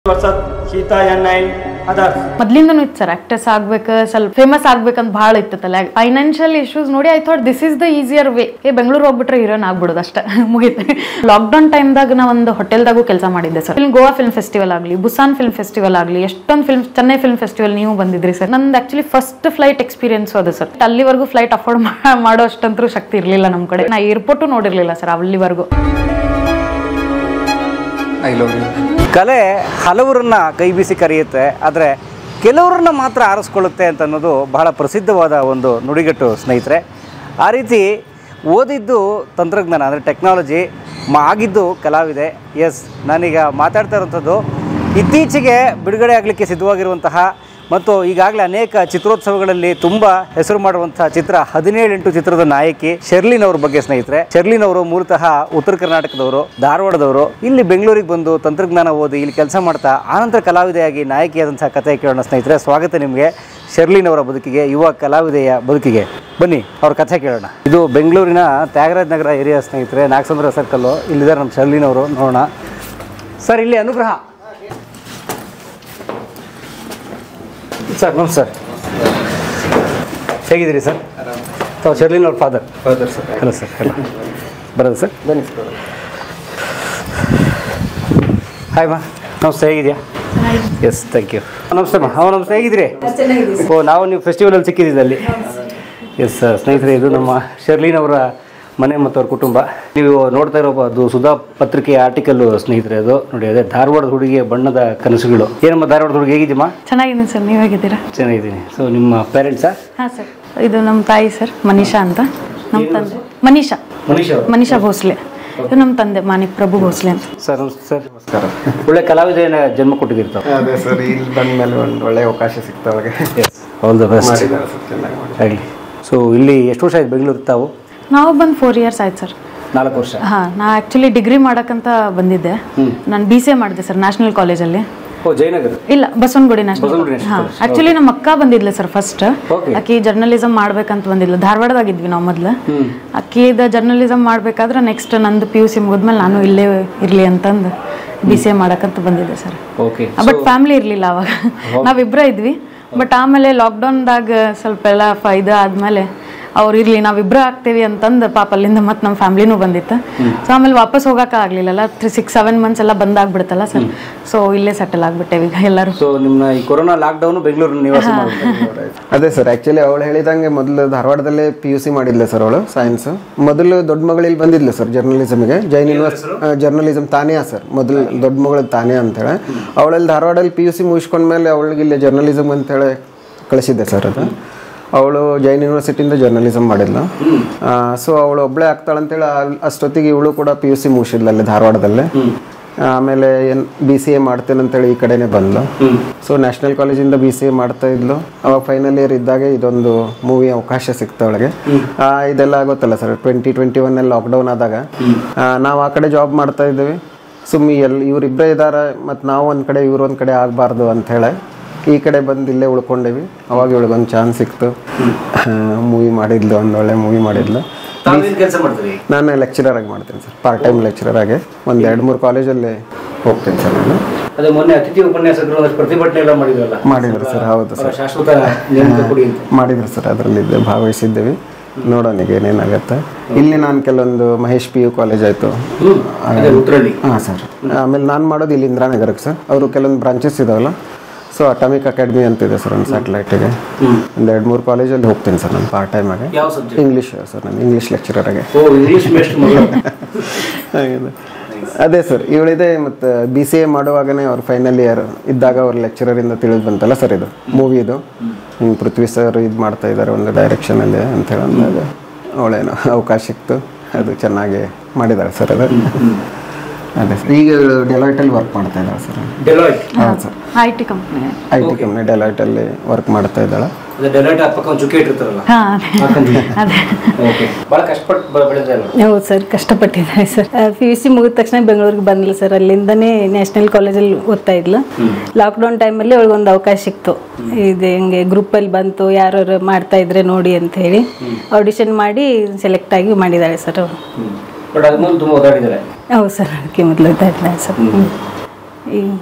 ವರ್ಷದ ಶೀತಾ ಎನ್ ಐ ಅದರ್ಸ್ ಮೊದ್ಲಿಂದನೂ ಇತ್ತು ಸರ್ ಆಕ್ಟರ್ಸ್ ಆಗ್ಬೇಕು ಸ್ವಲ್ಪ ಫೇಮಸ್ ಆಗ್ಬೇಕಂತ ಭಾಳ ಇತ್ತಲ್ಲ ಫೈನಾನ್ಷಿಯಲ್ ಇಶ್ಯೂಸ್ ನೋಡಿ I thought this is the easier way ಏ ಬೆಂಗಳೂರು ಹೋಗ್ಬಿಟ್ರೆ ಹೀರೋನ್ ಆಗ್ಬಿಡೋದು ಅಷ್ಟೇ ಮುಗೀತು ಲಾಕ್ಡೌನ್ ಟೈಮ್ದಾಗ ನಾ ಒಂದು ಹೋಟೆಲ್ದಾಗೂ ಕೆಲಸ ಮಾಡಿದ್ದೆ ಸರ್ ಇಲ್ಲಿ ಗೋವಾ ಫಿಲ್ಮ್ ಫೆಸ್ಟಿವಲ್ ಆಗಲಿ ಬುಸಾನ್ ಫಿಲ್ಮ್ ಫೆಸ್ಟಿವಲ್ ಆಗಲಿ ಎಷ್ಟೊಂದು ಫಿಲ್ಮ್ ಚೆನ್ನೈ ಫಿಲ್ಮ್ ಫೆಸ್ಟಿವಲ್ ನೀವು ಬಂದಿದ್ರಿ ಸರ್ ನಂದು ಆಕ್ಚುಲಿ ಫಸ್ಟ್ ಫ್ಲೈಟ್ ಎಕ್ಸ್ಪೀರಿಯನ್ಸ್ ಅದು ಸರ್ ಅಲ್ಲಿವರೆಗೂ ಫ್ಲೈಟ್ ಅಫೋರ್ಡ್ ಮಾಡೋ ಅಷ್ಟಂತೂ ಶಕ್ತಿ ಇರಲಿಲ್ಲ ನಮ್ಮ ಕಡೆ ನಾ ಏರ್ಪೋರ್ಟು ನೋಡಿರ್ಲಿಲ್ಲ ಸರ್ ಅಲ್ಲಿವರೆಗೂ ಐ ಲವ್ ಯು ಕಲೆ ಹಲವರನ್ನ ಕೈ ಬೀಸಿ ಕರೆಯುತ್ತೆ ಆದರೆ ಕೆಲವರನ್ನ ಮಾತ್ರ ಆರಿಸ್ಕೊಳ್ಳುತ್ತೆ ಅಂತ ಅನ್ನೋದು ಬಹಳ ಪ್ರಸಿದ್ಧವಾದ ಒಂದು ನುಡಿಗಟ್ಟು ಸ್ನೇಹಿತರೆ ಆ ರೀತಿ ಓದಿದ್ದು ತಂತ್ರಜ್ಞಾನ ಅಂದರೆ ಟೆಕ್ನಾಲಜಿ ಮಾ ಆಗಿದ್ದು ಕಲಾವಿದೆ ಎಸ್ ನಾನೀಗ ಮಾತಾಡ್ತಾ ಇರೋಂಥದ್ದು ಇತ್ತೀಚೆಗೆ ಬಿಡುಗಡೆ ಆಗಲಿಕ್ಕೆ ಸಿದ್ಧವಾಗಿರುವಂತಹ ಮತ್ತು ಈಗಾಗಲೇ ಅನೇಕ ಚಿತ್ರೋತ್ಸವಗಳಲ್ಲಿ ತುಂಬ ಹೆಸರು ಮಾಡುವಂತಹ ಚಿತ್ರ ಹದಿನೇಳು ಎಂಟು ಚಿತ್ರದ ನಾಯಕಿ ಶರ್ಲಿನ್ ಅವ್ರ ಬಗ್ಗೆ ಸ್ನೇಹಿತರೆ ಶರ್ಲಿನ್ ಅವರು ಮೂಲತಃ ಉತ್ತರ ಕರ್ನಾಟಕದವರು ಧಾರವಾಡದವರು ಇಲ್ಲಿ ಬೆಂಗಳೂರಿಗೆ ಬಂದು ತಂತ್ರಜ್ಞಾನ ಓದಿ ಇಲ್ಲಿ ಕೆಲಸ ಮಾಡ್ತಾ ಆನಂತರ ಕಲಾವಿದೆಯಾಗಿ ನಾಯಕಿಯಾದಂತಹ ಕಥೆ ಕೇಳೋಣ ಸ್ನೇಹಿತರೆ ಸ್ವಾಗತ ನಿಮಗೆ ಶರ್ಲಿನ್ ಅವರ ಬದುಕಿಗೆ ಯುವ ಕಲಾವಿದೆಯ ಬದುಕಿಗೆ ಬನ್ನಿ ಅವ್ರ ಕಥೆ ಕೇಳೋಣ ಇದು ಬೆಂಗಳೂರಿನ ತ್ಯಾಗರಾಜ್ ನಗರ ಏರಿಯಾ ಸ್ನೇಹಿತರೆ ನಾಗಸಂದ್ರ ಸರ್ಕಲ್ಲು ಇಲ್ಲಿದ್ದಾರೆ ನಮ್ಮ ಶರ್ಲಿನ್ ಅವರು ನೋಡೋಣ ಸರ್ ಇಲ್ಲಿ ಅನುಗ್ರಹ ಸರ್ ನಮಸ್ತೆ ಸರ್ ಹೇಗಿದ್ದೀರಿ ಸರ್ ತಾವು ಶರ್ಲಿನ್ ಅವ್ರ father father sir hello sir hello ಬರೋದು ಸರ್ ಬನ್ನಿ ಹಾಯ್ ಮಾ ನಮಸ್ತೆ ಹೇಗಿದೆಯಾ ಎಸ್ ಥ್ಯಾಂಕ್ ಯು ನಮಸ್ತೆ ಮಾ ಹಾಂ ನಮಸ್ತೆ ಹೇಗಿದ್ದೀರಿ ಓ ನಾವು ನೀವು ಫೆಸ್ಟಿವಲಲ್ಲಿ ಸಿಕ್ಕಿದ್ದೀವಿ ಅಲ್ಲಿ ಎಸ್ ಸ್ನೇಹಿತರೆ ಇದು ನಮ್ಮ ಶರ್ಲಿನ್ ಅವರ ಮನೆ ಮತ್ತು ಅವ್ರ ಕುಟುಂಬ ನೀವು ನೋಡ್ತಾ ಇರೋ ಅದು ಸುಧಾ ಪತ್ರಿಕೆಯ ಆರ್ಟಿಕಲ್ ಸ್ನೇಹಿತರೆ ಅದು ನೋಡಿ ಅದೇ ಧಾರವಾಡದ ಹುಡುಗಿಯ ಬಣ್ಣದ ಕನಸುಗಳು ಏನಮ್ಮ ಧಾರವಾಡದ ಹುಡುಗಿ ಹೇಗಿದ್ದೀಮ್ಮ ಚೆನ್ನಾಗಿದ್ದೀನಿ ಸರ್ ನೀವು ಹೇಗಿದ್ದೀರಾ ಚೆನ್ನಾಗಿದ್ದೀನಿ ಸೊ ನಿಮ್ಮ ಪೇರೆಂಟ್ಸಾ ಹಾಂ ಸರ್ ಇದು ನಮ್ಮ ತಾಯಿ ಸರ್ ಮನೀಷಾ ಅಂತ ನಮ್ಮ ತಂದೆ ಮನೀಷಾ ಮನೀಶ್ ಅವರು ಮನೀಷಾ ಭೋಸ್ಲೆ ಇದು ನಮ್ಮ ತಂದೆ ಮಾನಿಕ್ ಪ್ರಭು ಭೋಸ್ಲೆ ಅಂತ ಸರ್ ನಮಸ್ತೆ ಸರ್ ನಮಸ್ಕಾರ ಒಳ್ಳೆ ಕಲಾವಿದೆಯನ್ನ ಜನ್ಮ ಕೊಟ್ಟಿದ್ದೀರ್ತಾವೆ ಅದೇ ಸರ್ ಇಲ್ಲಿ ಬಂದ ಮೇಲೆ ಒಂದು ಒಳ್ಳೆ ಅವಕಾಶ ಸಿಕ್ತ ಅವಾಗ ಎಸ್ ಆಲ್ ದ ಬೆಸ್ಟ್ ಮಾಡಿದ್ದಾರೆ ಸರ್ ಚೆನ್ನಾಗಿ ಮಾಡಿ ಆಗಲಿ ಸೊ ಇಲ್ಲಿ ಎಷ್ಟು ವರ್ಷ ಆಯ್ತು ಬೆಂಗಳೂರು ತಾವು ನಾವು ಬಂದು ಫೋರ್ ಇಯರ್ಸ್ ಆಯ್ತು ಸರ್ ನಾಲ್ಕು ವರ್ಷ ಹಾಂ ನಾ ಆ್ಯಕ್ಚುಲಿ ಡಿಗ್ರಿ ಮಾಡಕ್ಕಂತ ಬಂದಿದ್ದೆ ನಾನು ಬಿ ಸಿ ಎ ಮಾಡಿದೆ ಸರ್ ನ್ಯಾಷನಲ್ ಕಾಲೇಜಲ್ಲಿ ಓ ಜಯನಗರ ಇಲ್ಲ ಬಸವನಗುಡಿ ನ್ಯಾಷನಲ್ ಬಸವನಗುಡಿ National ಹಾಂ College. ಆ್ಯಕ್ಚುಲಿ ನಮ್ಮ ಅಕ್ಕ ಬಂದಿದ್ಲು ಸರ್ ಫಸ್ಟ್ Okay. ಆಕಿ ಜರ್ನಲಿಸಮ್ ಮಾಡ್ಬೇಕಂತ ಬಂದಿದ್ಲು ಧಾರವಾಡದಾಗಿದ್ವಿ ನಾವು ಮೊದ್ಲು ಆಕಿದ ಜರ್ನಲಿಸಮ್ ಮಾಡ್ಬೇಕಾದ್ರೆ ನೆಕ್ಸ್ಟ್ ನಂದು ಪಿ ಯು ಸಿ ಮುಗಿದ್ಮೇಲೆ ನಾನು ಇಲ್ಲೇ ಇರಲಿ ಅಂತಂದು ಬಿ ಸಿ ಎ ಮಾಡಕ್ಕಂತ ಬಂದಿದ್ದೆ ಸರ್ ಓಕೆ ಬಟ್ ಫ್ಯಾಮಿಲಿ ಇರಲಿಲ್ಲ ಅವಾಗ ನಾವಿಬ್ಬರೇ ಇದ್ವಿ ಬಟ್ ಆಮೇಲೆ ಲಾಕ್ಡೌನ್ದಾಗ ಸ್ವಲ್ಪ ಎಲ್ಲ ಫ ಇದು ಆದ್ಮೇಲೆ ಅವ್ರು ಇರ್ಲಿ ನಾವಿಬ್ರು ಆಗ್ತೇವಿ ಅಂತಂದು ಪಾಪ ಅಲ್ಲಿಂದ ಮತ್ತೆ ನಮ್ಮ ಫ್ಯಾಮ್ಲಿನೂ ಬಂದಿತ್ತು ಸೊ ಆಮೇಲೆ ವಾಪಸ್ ಹೋಗಕ್ಕೆ ಆಗ್ಲಿಲ್ಲಲ್ಲ ತ್ರೀ ಸಿಕ್ಸ್ ಸೆವೆನ್ ಮಂತ್ಸ್ ಎಲ್ಲ ಬಂದಾಗ್ಬಿಡುತ್ತಲ್ಲ ಸರ್ ಸೊ ಇಲ್ಲೇ ಸೆಟಲ್ ಆಗ್ಬಿಟ್ಟೇವಿ ಈಗ ಎಲ್ಲರೂ ಸೊ ನಿಮ್ಮ ಈ ಕೊರೋನಾ ಲಾಕ್ಡೌನ್ ಬೆಂಗಳೂರು ನಿವಾಸ ಮಾಡಿದ್ರು ಅದೇ ಸರ್ ಆ್ಯಕ್ಚುಲಿ ಅವಳು ಹೇಳಿದಂಗೆ ಮೊದಲು ಧಾರವಾಡದಲ್ಲೇ ಪಿ ಯು ಸಿ ಮಾಡಿದ್ಲು ಸರ್ ಅವಳು ಸೈನ್ಸ್ ಮೊದಲು ದೊಡ್ಡ ಮಗಳಲ್ಲಿ ಬಂದಿದ್ಲು ಸರ್ ಜರ್ನಲಿಸಮ್ಗೆ Jain university journalism Tania sir ಮೊದಲು ದೊಡ್ಡ ಮಗಳು ತಾನಿಯಾ ಅಂತೇಳಿ ಅವಳಲ್ಲಿ ಧಾರವಾಡಲ್ಲಿ ಪಿ ಯು ಸಿ ಮುಗಿಸ್ಕೊಂಡ್ಮೇಲೆ ಅವಳಿಗೆ ಇಲ್ಲಿ ಜರ್ನಲಿಸಮ್ ಅಂತೇಳಿ ಕಳಿಸಿದ್ದೆ ಸರ್ ಅದು ಅವಳು ಜೈನ್ ಯೂನಿವರ್ಸಿಟಿಯಿಂದ ಜರ್ನಲಿಸಮ್ ಮಾಡಿದ್ಲು ಸೊ ಅವಳು ಒಬ್ಬಳೇ ಆಗ್ತಾಳಂತೇಳಿ ಅಲ್- ಅಷ್ಟೊತ್ತಿಗೆ ಇವಳು ಕೂಡ ಪಿ ಯು ಸಿ ಮುಗಿಸಿದ್ಲು ಅಲ್ಲಿ ಧಾರವಾಡದಲ್ಲೇ ಆಮೇಲೆ ಏನು ಬಿ ಸಿ ಎ ಮಾಡ್ತೇನೆ ಅಂತೇಳಿ ಈ ಕಡೆನೇ ಬಂದ್ಲು ಸೊ ನ್ಯಾಷನಲ್ ಕಾಲೇಜಿಂದ ಬಿ ಸಿ ಎ ಮಾಡ್ತಾ ಇದ್ಲು ಅವಾಗ ಫೈನಲ್ ಇಯರ್ ಇದ್ದಾಗ ಇದೊಂದು ಮೂವಿ ಅವಕಾಶ ಸಿಕ್ತ ಅವಳಿಗೆ ಆ, ಇದೆಲ್ಲ ಗೊತ್ತಲ್ಲ ಸರ್ ಟ್ವೆಂಟಿ ಟ್ವೆಂಟಿ ಒನ್ ಅಲ್ಲಿ ಲಾಕ್ಡೌನ್ ಆದಾಗ ಆ, ನಾವು ಆ ಕಡೆ ಜಾಬ್ ಮಾಡ್ತಾ ಇದ್ದೀವಿ ಸುಮ್ಮನೆ ಎಲ್ಲಿ ಇವರಿಬ್ಬರೇ ಇದ್ದಾರೆ ಮತ್ತು ನಾವು ಒಂದು ಕಡೆ ಇವ್ರು ಒಂದು ಕಡೆ ಆಗಬಾರ್ದು ಅಂಥೇಳಿ ಈ ಕಡೆ ಬಂದು ಇಲ್ಲೇ ಉಳ್ಕೊಂಡೇವಿ ಅವಾಗ ಇವಳಿಗೊಂದು ಚಾನ್ಸ್ ಸಿಕ್ತು ಮೂವಿ ಮಾಡಿದ್ಲು ಒಂದು ಒಳ್ಳೆ ಮೂವಿ ಮಾಡಿದ್ಲು ತಾವೇನು ಕೆಲಸ ಮಾಡ್ತೀರಿ ನಾನು ಲೆಕ್ಚರರ್ ಆಗಿ ಮಾಡ್ತೀನಿ ಸರ್ ಪಾರ್ಟ್ ಟೈಮ್ ಲೆಕ್ಚರರ್ ಆಗಿ ಒಂದು ಎರಡು ಮೂರು ಕಾಲೇಜಲ್ಲಿ ಹೋಗ್ತೀನಿ ಸರ್ ನಾನು ಅದೇ ಮೊನ್ನೆ ಅತಿಥಿ ಉಪನ್ಯಾಸಕರು ಒಂದಷ್ಟು ಪ್ರತಿಭಟನೆ ಎಲ್ಲ ಮಾಡಿದ್ರಲ್ಲ ಮಾಡಿದ್ರು ಸರ್ ಹೌದು ಅವರ ಸರ್ ಶಾಶ್ವತ ನೇಮಕ ಕೊಡಿ ಅಂತ ಮಾಡಿದ್ರು ಸರ್ ಅದರಲ್ಲಿದ್ದೆ ಭಾಗವಹಿಸಿದ್ದೇವೆ ನೋಡೋಣ ಈಗ ಏನೇನಾಗತ್ತೆ ಇಲ್ಲಿ ನಾನು ಕೆಲವೊಂದು ಮಹೇಶ್ ಪಿ ಯು ಕಾಲೇಜ್ ಆಯಿತು ಅದೇ ಉತ್ತರಳ್ಳಿ ಹಾಂ ಸರ್ ಆಮೇಲೆ ನಾನು ಮಾಡೋದು ಇಲ್ಲಿ ಇಂದಿರಾನಗರಕ್ಕೆ ಸರ್ ಅವರು ಕೆಲವೊಂದು ಬ್ರಾಂಚಸ್ ಇದಾವಲ್ಲ ಸೊ ಅಟಾಮಿಕ್ ಅಕಾಡೆಮಿ ಅಂತಿದೆ ಸರ್ ಒಂದು ಸ್ಯಾಟಲೈಟಿಗೆ ಒಂದು ಎರಡು ಮೂರು ಕಾಲೇಜಲ್ಲಿ ಹೋಗ್ತೀನಿ ಸರ್ ನಾನು ಪಾರ್ಟ್ ಟೈಮ್ ಆಗಿ ಯಾವ ಸಬ್ಜೆಕ್ಟ್ ಇಂಗ್ಲೀಷ್ ಸರ್ ನಾನು ಇಂಗ್ಲೀಷ್ ಲೆಕ್ಚರರ್ ಆಗಿ ಓ ಇಂಗ್ಲಿಷ್ ಮೇಸ್ಟ್ ಮಗಳು ಹಾಗಿದೆ. ಅದೇ ಸರ್ ಇವಳಿದೆ ಮತ್ತು ಬಿ ಸಿ ಎ ಮಾಡುವಾಗನೇ ಅವ್ರು ಫೈನಲ್ ಇಯರ್ ಇದ್ದಾಗ ಅವ್ರ ಲೆಕ್ಚರರಿಂದ ತಿಳಿದು ಬಂತಲ್ಲ ಸರ್ ಇದು ಮೂವಿದು ಹಿಂಗೆ ಪೃಥ್ವಿ ಸರ್ ಇದು ಮಾಡ್ತಾ ಇದ್ದಾರೆ ಒಂದು ಡೈರೆಕ್ಷನಲ್ಲಿ ಅಂತ ಹೇಳಿ ಅಂದಾಗ ಅವಳೇನೋ ಅವಕಾಶ ಸಿಕ್ತು ಅದು ಚೆನ್ನಾಗಿ ಮಾಡಿದ್ದಾರೆ ಸರ್ ಅದು ಅದೇ ಸರ್ ಈಗ ಡೆಲಾಯ್ಟಲ್ಲಿ ವರ್ಕ್ ಮಾಡ್ತಾ ಇದ್ದಾಳೆ ಸರ್ ಡೆಲಾಯ್ಟ್ ಹಾಂ sir I T company I T company ಡೆಲಾಯ್ಟಲ್ಲಿ ವರ್ಕ್ ಮಾಡ್ತಾ ಇದ್ದಾಳೆ ಅದೇ ಡೆಲಾಯ್ಟ್ ಹಾಕ್ಬೇಕು ಒಂದು ಚುಕ್ಕೆ ಇಟ್ಟಿರ್ತಾರಲ್ಲ ಹಾಂ ಅದೇ ಅದೇ ಓಕೆ ಭಾಳ ಕಷ್ಟಪಟ್ಟು ಬ- ಬೆಳೆದಿದ್ದಾರೆ ಹೌದು ಸರ್ ಕಷ್ಟಪಟ್ಟಿದ್ದಾರೆ ಸರ್ ಪಿ ಯು ಸಿ ಮುಗಿದ ತಕ್ಷಣ ಬೆಂಗಳೂರಿಗೆ ಬಂದ್ಲು ಸರ್ ಅಲ್ಲಿಂದನೇ ನ್ಯಾಷನಲ್ ಕಾಲೇಜಲ್ಲಿ ಓದ್ತಾ ಇದ್ಲು ಲಾಕ್ಡೌನ್ ಟೈಮಲ್ಲಿ ಅವಳಿಗೊಂದು ಅವಕಾಶ ಸಿಕ್ತು ಇದು ಹಿಂಗೆ ಗ್ರೂಪಲ್ಲಿ ಬಂತು ಯಾರು ಮಾಡ್ತಾ ಇದ್ರೆ ನೋಡಿ ಅಂತ ಹೇಳಿ ಆಡಿಷನ್ ಮಾಡಿ ಸೆಲೆಕ್ಟ್ ಆಗಿ ಮಾಡಿದ್ದಾಳೆ ಸರ್ ಅವರು ಬಟ್ ಅದ್ ಮುಂದೆ ತುಂಬ ಓದಾಡಿದ್ದಾರೆ ಹೌದು ಸರ್ ಅದಕ್ಕೆ ಮೊದಲು ಇದ್ದಾಳೆ ಸರ್ ಹ್ಮ್. ಈ